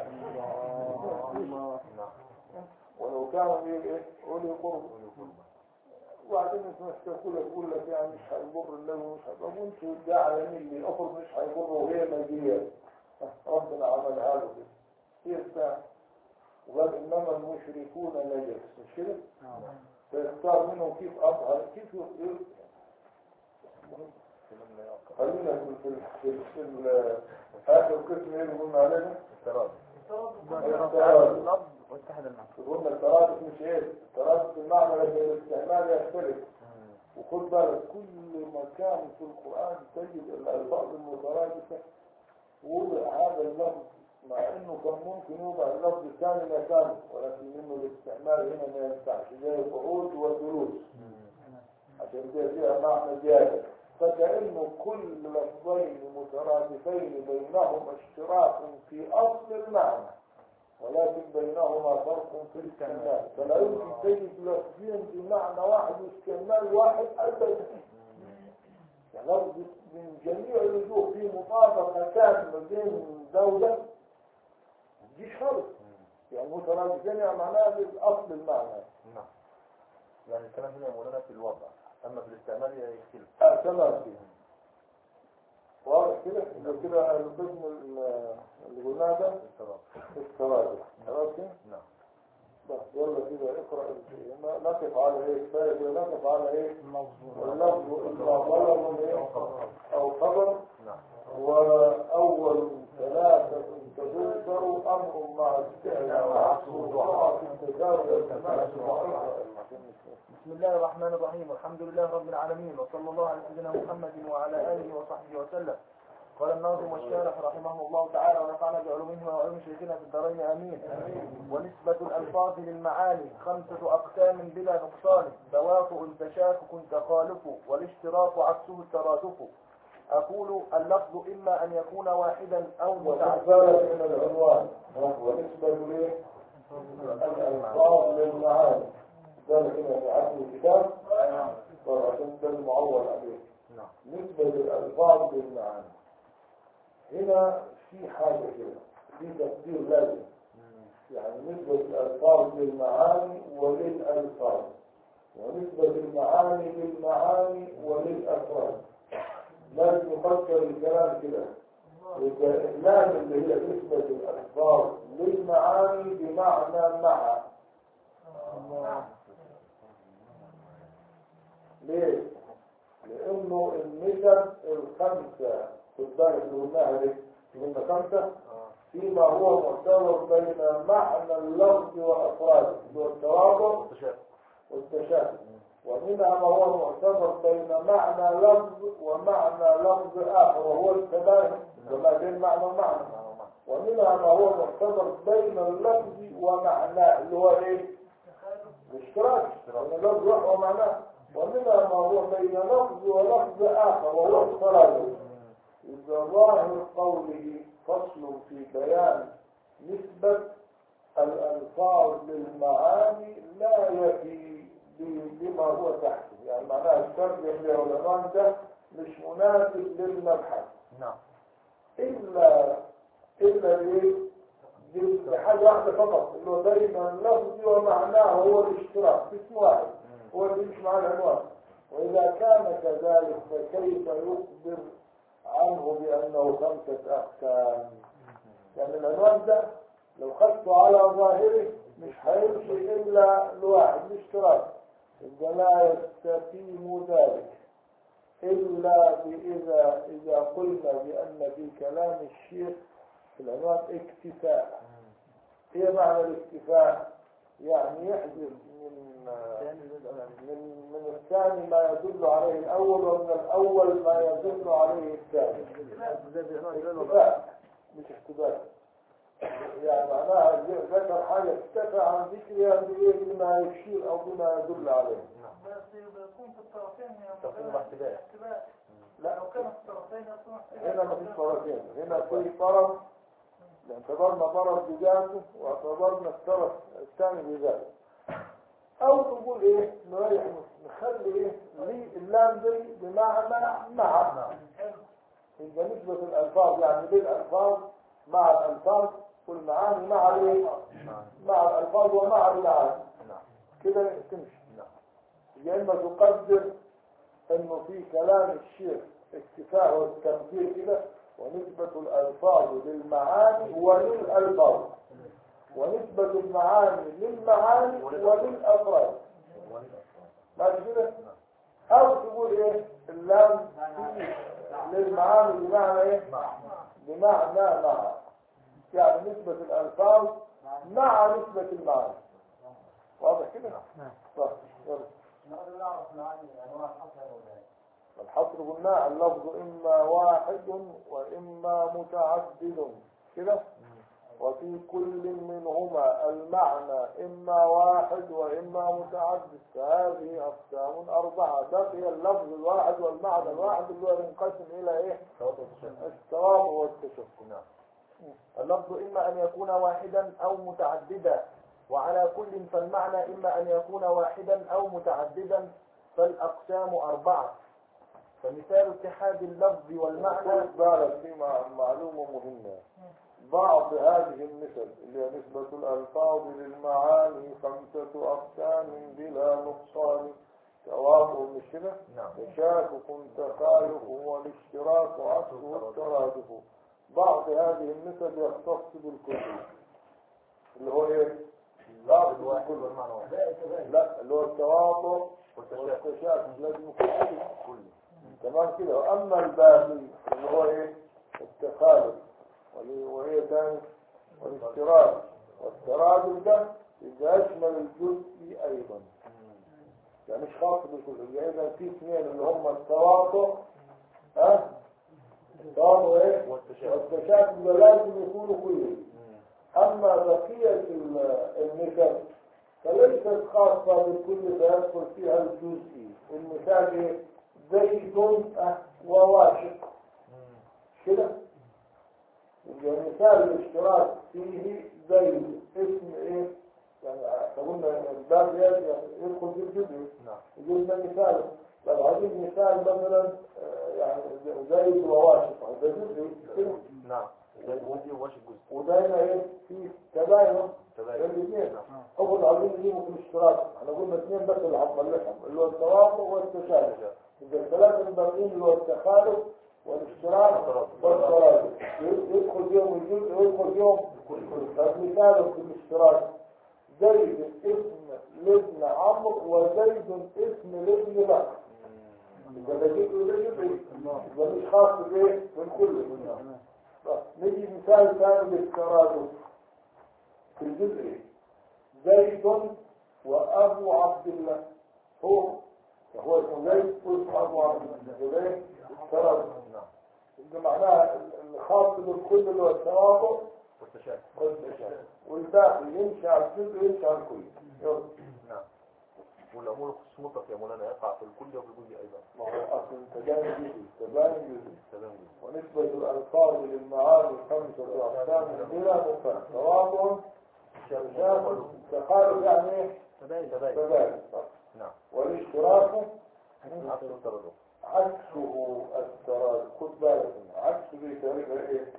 نعم ولو كانوا ايه ايه اولي قرب وبعدين انت مش تقول تقول لك يعني مش هيضر الله ومش هيضر وانت ده على مين اللي افرض مش هيضر وهي مجيه ربنا عملها له كده هي الساعه وقال انما المشركون نجس مش كده؟ فيختار منهم كيف اظهر كيف يظهر خلينا في في في في ال- اخر قسم ايه اللي قلنا عليه التراضي الترادف الاب واتحد المعنى قلنا الترادف مش ايه الترادف بالمعنى لكن الاستعمال يختلف وخد بالك كل مكان في القرآن تجد الألفاظ المترادفة وضع هذا اللفظ مع انه كان ممكن يوضع اللفظ الثاني مكانه ولكن منه الاستعمال هنا ما ينفعش زي القعود والجلوس عشان كده فيها معنى زيادة فكأنه كل لفظين مترادفين بينهما اشتراك في أصل المعنى ولكن بينهما فرق في الاستعمال فلا يمكن تجد لفظين بمعنى واحد واستعمال واحد أبدا يعني لفظ من جميع الوجوه في مطابقة تامة بين دولة دي شرط يعني مترادفين يعني معناها بالأصل المعنى نعم يعني الكلام هنا يا مولانا في الوضع اما في الاستعمال يختلف آه تمام كده واضح كده يبقى كده القسم ال- اللي قلناه ده التراب التراجع خلاص كده نعم بس يلا كده اقرا ال- ما- نقف على ايه كفايه كده نقف على ايه واللفظ اما ظلم ايه او خبر نعم واول ثلاثه تذكر امر مع الفعل وعكسه ضعف التجاوز والتماس بسم الله الرحمن الرحيم والحمد لله رب العالمين وصلى الله على سيدنا محمد وعلى آله وصحبه وسلم قال الناظم والشارح رحمه الله تعالى ونفعنا بعلومه وعلوم شيخنا في الدارين امين ونسبة الألفاظ للمعاني خمسة أقسام بلا نقصان تواطؤ تشاكك تخالف والاشتراك عكسه الترادف أقول اللفظ إما أن يكون واحدا أو متعددا وتعبير من العنوان ونسبة ليه الألفاظ للمعاني ذلك هنا يعد الكتاب وعشان ده المعول عليه نعم نسبة الألفاظ للمعاني هنا في حاجة كده في تقدير لازم يعني نسبة الألفاظ للمعاني وللألفاظ ونسبة المعاني للمعاني وللأفراد لازم يفكر الكلام كده يبقى الإعلام اللي هي نسبة الألفاظ للمعاني بمعنى مع ليه؟ لأنه النسب الخمسة خد بالك اللي قلناها دي قلنا خمسة فيما هو معتبر بين معنى اللفظ وأفراده اللي هو التوابع تشابه والتشابه ومنها ما هو معتبر بين معنى لفظ ومعنى لفظ آخر وهو التباين وما بين معنى ومعنى ومنها ما هو معتبر بين اللفظ ومعناه اللي هو ايه؟ الاشتراك بين اللفظ ومعناه ومنها ما هو بين لفظ ولفظ آخر وهو التراجع إذا ظاهر قوله فصل في بيان نسبة الألفاظ للمعاني لا يفي ب- بما هو تحته يعني معناها الترجم لعلماء ده مش مناسب للمبحث نعم إلا إلا لإيه؟ بحاجة واحدة فقط اللي هو بين اللفظ ومعناه هو الاشتراك اسم واحد هو اللي مش معنى العنوان وإذا كان كذلك فكيف يخبر عنه بأنه خمسة أقسام يعني العنوان ده لو خدته على ظاهره مش هيمشي إلا لواحد الاشتراك إذا لا يستقيم ذلك إلا بإذا إذا قلنا بأن في كلام الشيخ في العنوان اكتفاء ايه معنى الاكتفاء يعني يحذف من من من الثاني ما يدل عليه الاول ومن الاول ما يدل عليه الثاني اكتفاء مش احتباس يعني معناها ذكر حاجه اكتفى عن ذكرها بإيه؟ بما يشير او بما يدل عليه بس بيكون في الطرفين يا تقسيم مولانا واحتباس. احتباس. لا لو كان في الطرفين يكون احتباس. هنا ما فيش طرفين هنا في طرف اعتبرنا طرف بذاته واعتبرنا الطرف الثاني بذاته او نقول ايه نريح نخلي ايه لي اللام دي بمعنى مع يبقى نسبة الالفاظ يعني للالفاظ مع الالفاظ والمعاني مع الايه مع الالفاظ ومع المعاني نعم كده تمشي نعم يا اما تقدر انه في كلام الشيخ اكتفاء والتمثيل كده ونسبة الالفاظ للمعاني وللالفاظ ونسبة المعاني للمعاني وللافراد ماشي كده او تقول ايه اللام في للمعاني بمعنى ايه بمعنى مع يعني نسبة الالفاظ مع نسبة المعاني واضح كده صح يلا الحصر قلنا اللفظ إما واحد وإما متعدد كده وفي كل منهما المعنى إما واحد وإما متعدد فهذه أقسام أربعة بقي اللفظ الواحد والمعنى الواحد اللي هو ينقسم إلى إيه؟ التوابع والتشكل نعم اللفظ إما أن يكون واحدا أو متعددا وعلى كل فالمعنى إما أن يكون واحدا أو متعددا فالأقسام أربعة فمثال اتحاد اللفظ والمعنى خد بالك في مع- معلومة مهمة بعض هذه النسب اللي هي نسبة الألفاظ للمعاني خمسة أقسام بلا نقصان توافق مش كده؟ نعم تشاكك تخالف والاشتراك عكسه الترادف بعض هذه النسب يختص بالكل اللي هو ايه؟ بعض الواحد الكل والمعنى واحد لا اللي هو التواطؤ والتشاكل والتشاكك لازم يكون كله تمام كده واما الباقي اللي هو ايه التخالف وال- وهي تاني والاشتراك والترادف ده يبقى يشمل الجزء ايضا يعني مش خاص بالكل يعني اذا في اثنين اللي هم التواطؤ ها التواطؤ ايه والتشاكل والتشاكل ده لازم يكونوا كلهم اما بقيه ال- النسب فليست خاصه بالكل فيدخل فيها الجزء المثال ايه زيد أه وواشق كده يبقى مثال الاشتراك فيه زيد اسم ايه يعني قلنا الباب ده يدخل في الجزء نعم يقولنا مثال لو عايزين مثال مثلا آه، يعني زيد وواشق ده جزء كده. نعم زي الجزء وواش الجزء ودايما ايه في تباين تباين الاثنين نعم. اول عايزين نجيبه في الاشتراك احنا قلنا اثنين بس اللي هنطلعهم اللي هو التوافق والتشابه يبقى الثلاثه الباقيين اللي هو التخالف والاشتراك والترادف يدخل فيهم الجزء ويدخل فيهم طب مثال في الاشتراك زيد اسم لابن عمرو وزيد اسم لابن بكر يبقى ده جزء وده جزء يبقى مش خاص بايه بالكل طب نيجي مثال ثاني للترادف في الجزء زيد وابو عبد الله هو هو اسمه زيد واسمه ابو عبد الله يبقى ايه الترادف نعم يبقى معناها الخاص بالكل اللي هو التوافق والتشاكل والتشابه والباقي يمشي على الجزء ويمشي على الكل يلا. نعم والأمور خصوص مطلق يا مولانا يقع في الكل وفي الجزء أيضا ما هو اصل تباين جزء تباين جزء تمام ونسبة الألفاظ للمعاني خمسة أقسام بلا مفهم توافق تشابه تخالف يعني ايه تباين تباين تباين صح. نعم والاشتراك عكس التردد عكسه الترادف خد بالك منه. عكسه بيتعرف ايه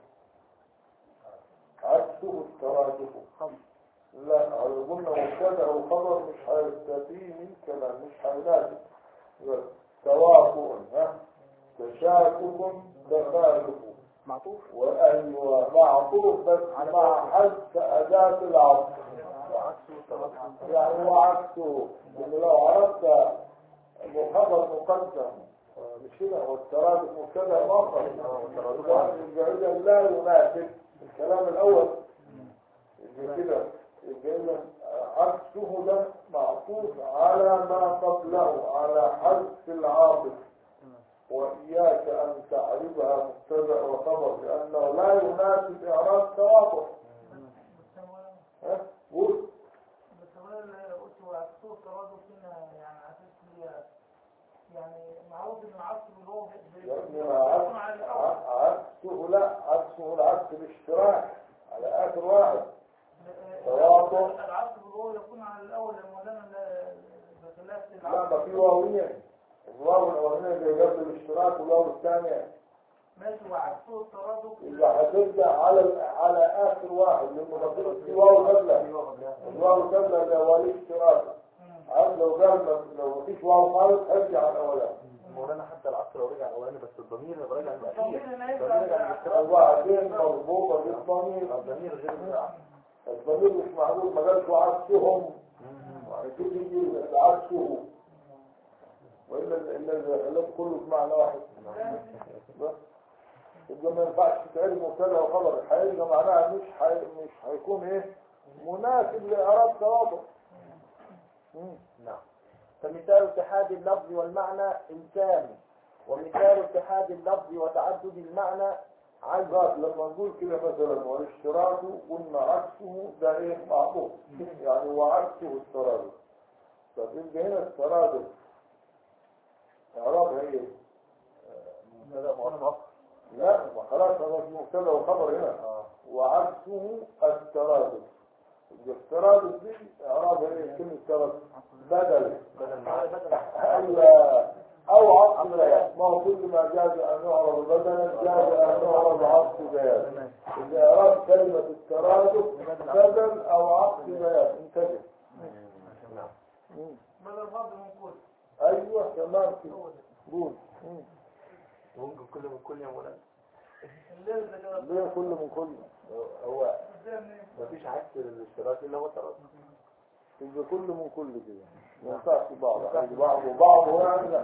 عكسه الترادف لا لو قلنا مبتدا وخبر مش هيستفيد من كلام مش هيناسب يبقى توافق ها تشاكك تخالف معطوف وايوه معطوف بس مع حذف اداه العطف وعكسه التردد يعني هو عكسه يعني لو عرفت خبر مقدم آه، مش كده والترادف مبتدا مؤخر يبقى إذا لا يناسب الكلام الاول يبقى كده يبقى إذا عكسه ده معطوف على ما قبله على حذف العاطف وإياك أن تعرفها مبتدأ وخبر لأنه لا يناسب إعراب توافق ها؟ قول بس هو اللي قلت هو عكسوه الترادف هنا يعني عكس لي يعني معروف ان العكس اللي هو يا ابني ما عكس ع- عكسه لا عكسه العكس الاشتراك على آخر واحد توافق. العكس اللي هو يكون على الاول لما لنا بخلاف لا ما في واوية الواو الأولانية اللي قبل الاشتراك والواو الثانية ماشي وعكسه الترادف إذا هتبدأ على ال- على آخر واحد لأنه مفروض في واو قبله الواو قبله ده ولي اشتراك مم. عارف لو قال لو مفيش واو خالص هرجع على الأولاني مولانا حتى العكس لو رجع الأولاني بس الضمير يبقى راجع الضمير للأخير هنا الضمير راجع يبقى للاشتراك وبعدين مربوطة بالضمير الضمير غير المتعب الضمير مش معقول ما قالش وعكسهم يعني كيف يجي عكسه وإلا إلا إذا خلاك كله في معنى واحد بس يبقى ما ينفعش تتعرف مبتدا وخبر هيبقى معناها مش حي... مش هيكون ايه مناسب لإعراب توافق مم. نعم فمثال اتحاد اللفظ والمعنى إنسان ومثال اتحاد اللفظ وتعدد المعنى عايز بقى لما نقول كده مثلا والاشتراك قلنا عكسه ده ايه معقول يعني وعكسه الترادف طب يبقى هنا الترادف اعرابها ايه مبتدا مؤخر لا ما خلاص هذا مبتدا وخبر هنا اه وعكسه الترادف الترادف دي اعرابها ايه كلمه ترادف بدل بدل معاك أيوة. او عطف بيان ما هو كل ما جاز ان يعرض بدلا جاز ان يعرض عطف بيان اذا اردت كلمه الترادف بدل او عطف بيان انتبه نعم مم. بدل الفضل من كل ايوه تمام كده هو ده قول مم. ممكن كل من كل يا مولانا الليل ده كده ليه كل من كل هو ازاي منين مفيش عكس الاشتراك الا هو التردد يبقى كل من كل كده ما ينفعش بعض يعني بعض وبعض هو يعني لا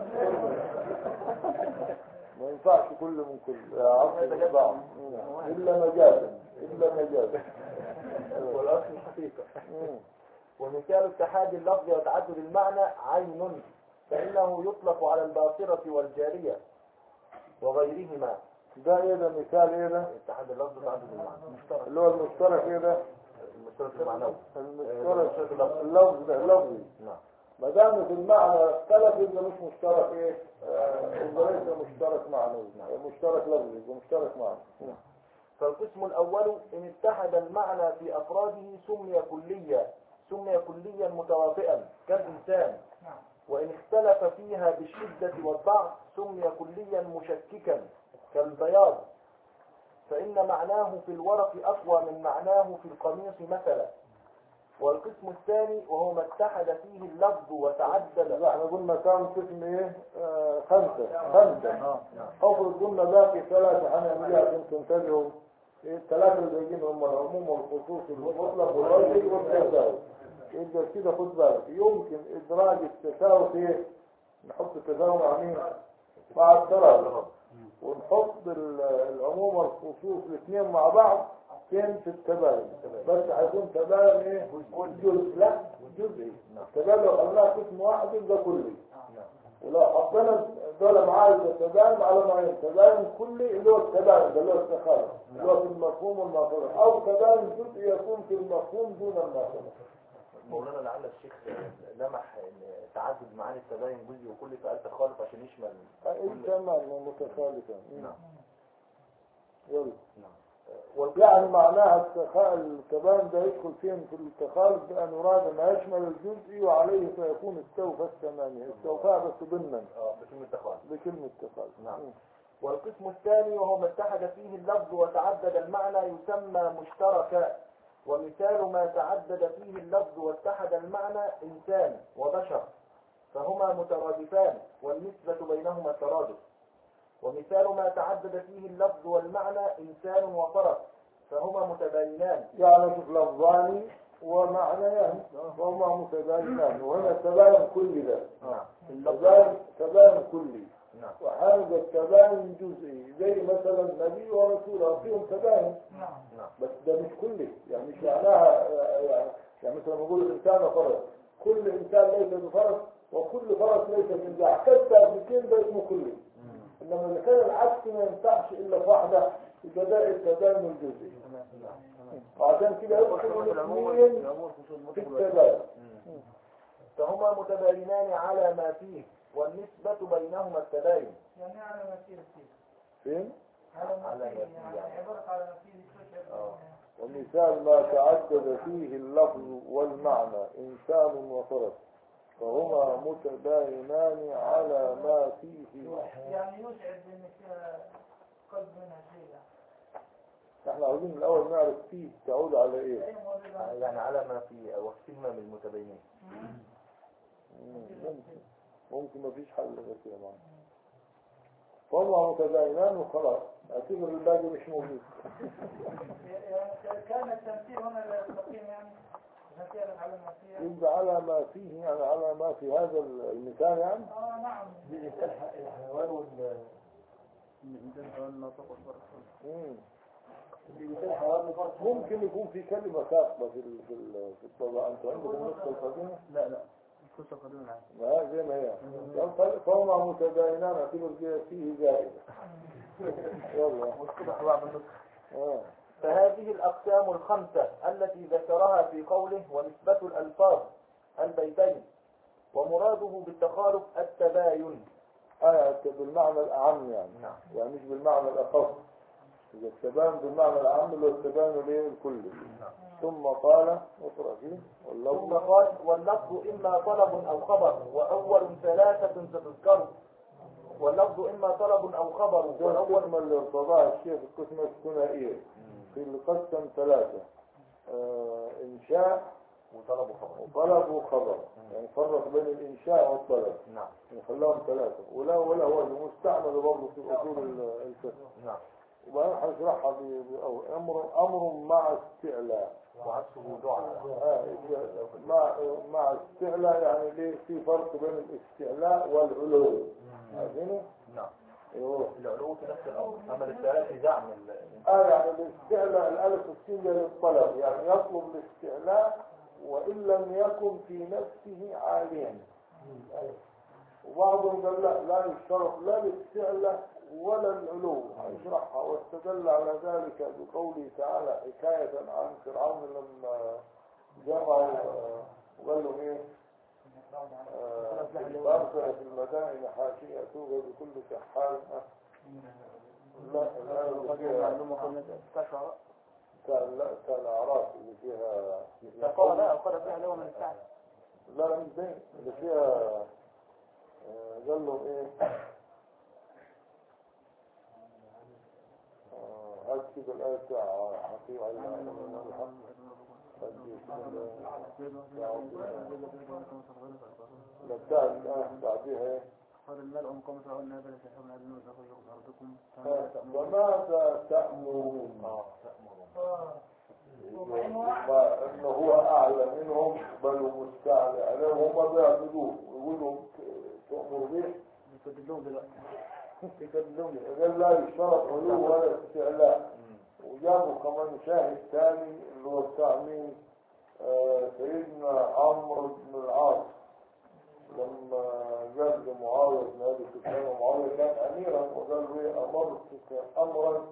ما ينفعش كل من كل عصر بعض الا مجازا الا مجازا والاصل الحقيقه مم. ومثال اتحاد اللفظ وتعدد المعنى عين فإنه يطلق على الباصرة والجارية وغيرهما ده ايه ده مثال ايه ده اتحاد اللفظ وتعدد المعنى مشترك اللي هو المشترك ايه ده المشترك المعنوي المشترك اللفظ ده اللفظي نعم ما دام في المعنى اختلف يبقى مش مشترك ايه آه، يبقى ليس مشترك معنوي مشترك لفظي يبقى مشترك معنوي فالقسم الأول إن اتحد المعنى في أفراده سمي كليا سمي كليا متوافئا كالإنسان نعم وإن اختلف فيها بالشدة والضعف سمي كليا مشككا كالبياض فإن معناه في الورق أقوى من معناه في القميص مثلا والقسم الثاني وهو ما اتحد فيه اللفظ وتعدد لا احنا قلنا كام قسم ايه آه خمسة خمسة افرض قلنا باقي ثلاثة هنعملها عشان تنتبهوا ايه الثلاثة اللي باقيين هم العموم والخصوص المطلق والواجب والتساوي يبقى كده خد بالك يمكن ادراج التساوي ايه نحط التساوي مع مين مع الترابط ونحط ال- العموم والخصوص الاثنين مع بعض فين في التباين بس هيكون تباين ايه جزء لا جزئي التباين لو قلناه قسم واحد يبقى كلي ولو حطينا دول معاه يبقى تباين على نوعين تباين كلي اللي هو التباين ده اللي هو التخالف اللي هو في المفهوم والمفهوم او تباين جزئي يكون في المفهوم دون المفهوم مولانا لعل الشيخ لمح ان تعدد معاني التباين جزء وكل فقال تخالف عشان يشمل انت ما متخالفا نعم يلا نعم يعني معناها التخ- التباين ده يدخل فين في التخالف بأن يراد ما يشمل الجزء وعليه فيكون استوفى الثمانية استوفى بس ضمنا اه بكلمة تخالف بكلمة تخالف نعم. والقسم الثاني وهو ما اتحد فيه اللفظ وتعدد المعنى يسمى مشتركا ومثال ما تعدد فيه اللفظ واتحد المعنى إنسان وبشر فهما مترادفان والنسبة بينهما الترادف ومثال ما تعدد فيه اللفظ والمعنى إنسان وفرس فهما متباينان يعني شوف لفظان ومعنيان وهما متباينان وهنا التباين كلي ده نعم تباين تباين كلي نعم وهذا التباين جزئي زي مثلا نبي ورسول فيهم تباين نعم بس ده مش كلي يعني مش معناها يعني, يعني مثلا نقول الانسان وفرس كل انسان ليس بفرس وكل فرس ليس بنزاع حتى بكين ده اسمه كلي انما اذا كان العكس ما ينفعش الا في واحده يبقى ده التباين الجزئي وعشان كده يدخل الاثنين في التباين فهما متباينان على ما فيه والنسبة بينهما التباين يعني على ما فيه فيه فين على ما على فيه ما فيه يعني يعني. عبارة على ما فيه تشعر ومثال ما تعدد فيه اللفظ والمعنى إنسان وفرس فهما متباينان على ما فيه يعني يسعد انك قلب منها شيء يعني. احنا عاوزين الأول نعرف فيه تعود على إيه أي موضوع يعني على ما في وصفهما من المتباينين ممكن ممكن ما فيش حل غير كده معنا فهما متباينان وخلاص اعتبر الباقي مش موجود يعني كان التمثيل هنا لا يستقيم يعني نتيجة على ما فيه يبقى على ما فيه يعني على ما في هذا المثال يعني اه نعم الحيوان وال مم. الحيوان فرق ممكن يكون في كلمة خاصة في ال- في ال- في الطبع انتوا عندكم النسخة القديمة لا لا القصة قديمة معاك ما هي زي ما هي فهما متباينان اعتبر فيه زائدة يلا والصبح بعد النصف اه فهذه الأقسام الخمسة التي ذكرها في قوله ونسبة الألفاظ البيتين ومراده بالتخالف التباين آية بالمعنى الأعم يعني نعم يعني مش بالمعنى الأخص إذا التبان بالمعنى العام اللي هو التبان ليه الكلي ثم قال اقرأ فيه ثم واللفظ قال واللفظ إما طلب أو خبر وأول ثلاثة ستذكر واللفظ إما طلب أو خبر ده وأول القسمة اللي ارتضاها الشيخ القسمة الثنائية في القسم ثلاثة آه إنشاء وطلب وخبر وطلب وخبر يعني فرق بين الإنشاء والطلب نعم يعني خلاهم ثلاثة ولا ولا هو المستعمل برضه في أصول ال- الفقه نعم وبعدين هنشرحها ب- بأول أمر أمر مع استعلاء وعكسه دعاء آه، مع مع استعلاء يعني ليه في فرق بين الاستعلاء والعلو عارفينه؟ نعم ايوه العلو في نفس الأمر أما الاستعلاء في دعم ال- اه يعني الاستعلاء الالف والسين ده للطلب يعني يطلب الاستعلاء وان لم يكن في نفسه عاليا وبعضهم قال لا لا يشترط لا الاستعلاء ولا العلو هيشرحها واستدل على ذلك بقوله تعالى حكاية عن فرعون لما جمعوا آه، وقال له ايه آه، فأرسل في المدائن حاشية توغى بكل سحار لا الآية اللي فيها بتاع لا بتاع الأعراف اللي فيها قال لا قال فيها لو من الساعة لا لا مش دي اللي فيها آه، قال له ايه آه، هات كده الآية بتاع حقيقة الحمد لا بتاع الآية بعديها ايه قال الملأ من قوم فرعون هذا لسحر عدل وزخرج أرضكم فماذا تأمرون اه تأمرون ما انه هو اعلى منهم بل مستعلى عليهم هم بيعبدوه ويقولوا تؤمر به يستدلون دلوقتي يكذبون قال لا يشترط علو ولا استعلاء وجابوا كمان شاهد ثاني اللي هو بتاع مين آه، سيدنا عمرو بن العاص لما جاء لمعاوية بن أبي سفيان ومعاوية كان أميرا وقال له إيه، أمرتك أمرا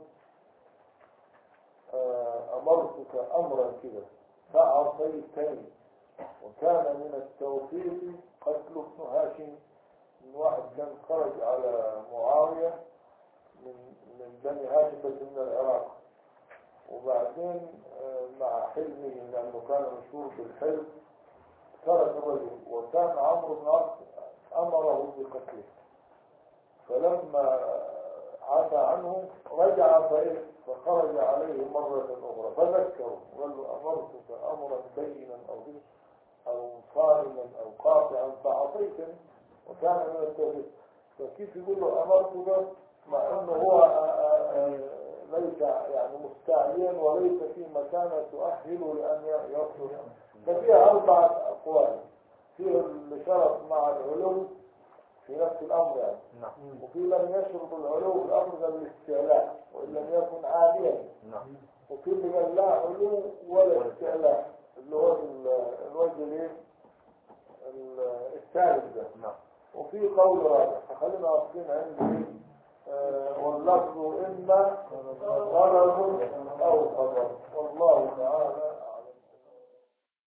آه، أمرتك أمرا كده فعصيتني وكان من التوفيق قتل ابن هاشم من واحد كان خرج على معاوية من من بني هاشم بس من العراق وبعدين آه، مع حلمه لأنه كان مشهور بالحلم ترك الرجل وكان عمرو بن عاص أمره بقتله فلما عفى عنه رجع فإيه فخرج عليه مرة أخرى فذكره وقال له أمرتك أمرا بينا أو كده أو صارما أو قاطعا فعصيتني وكان من التوحيد فكيف يقول له أمرتك مع أنه هو آه، آه، آه، ليس يعني مستعليا وليس في مكانة تؤهله لأن يصل ففيها أربعة أقوال فيه الشرف مع العلو في نفس الأمر يعني نعم وفي لم يشرب العلو الأمر الاستعلاء وإن لم يكن عاليا نعم وفي اللي قال لا علو ولا استعلاء اللي هو ال- الوجه الايه ال- الثالث ده نعم وفي قول رابع فخلينا واقفين عند ايه آه، واللفظ إما غرض أو خبر والله تعالى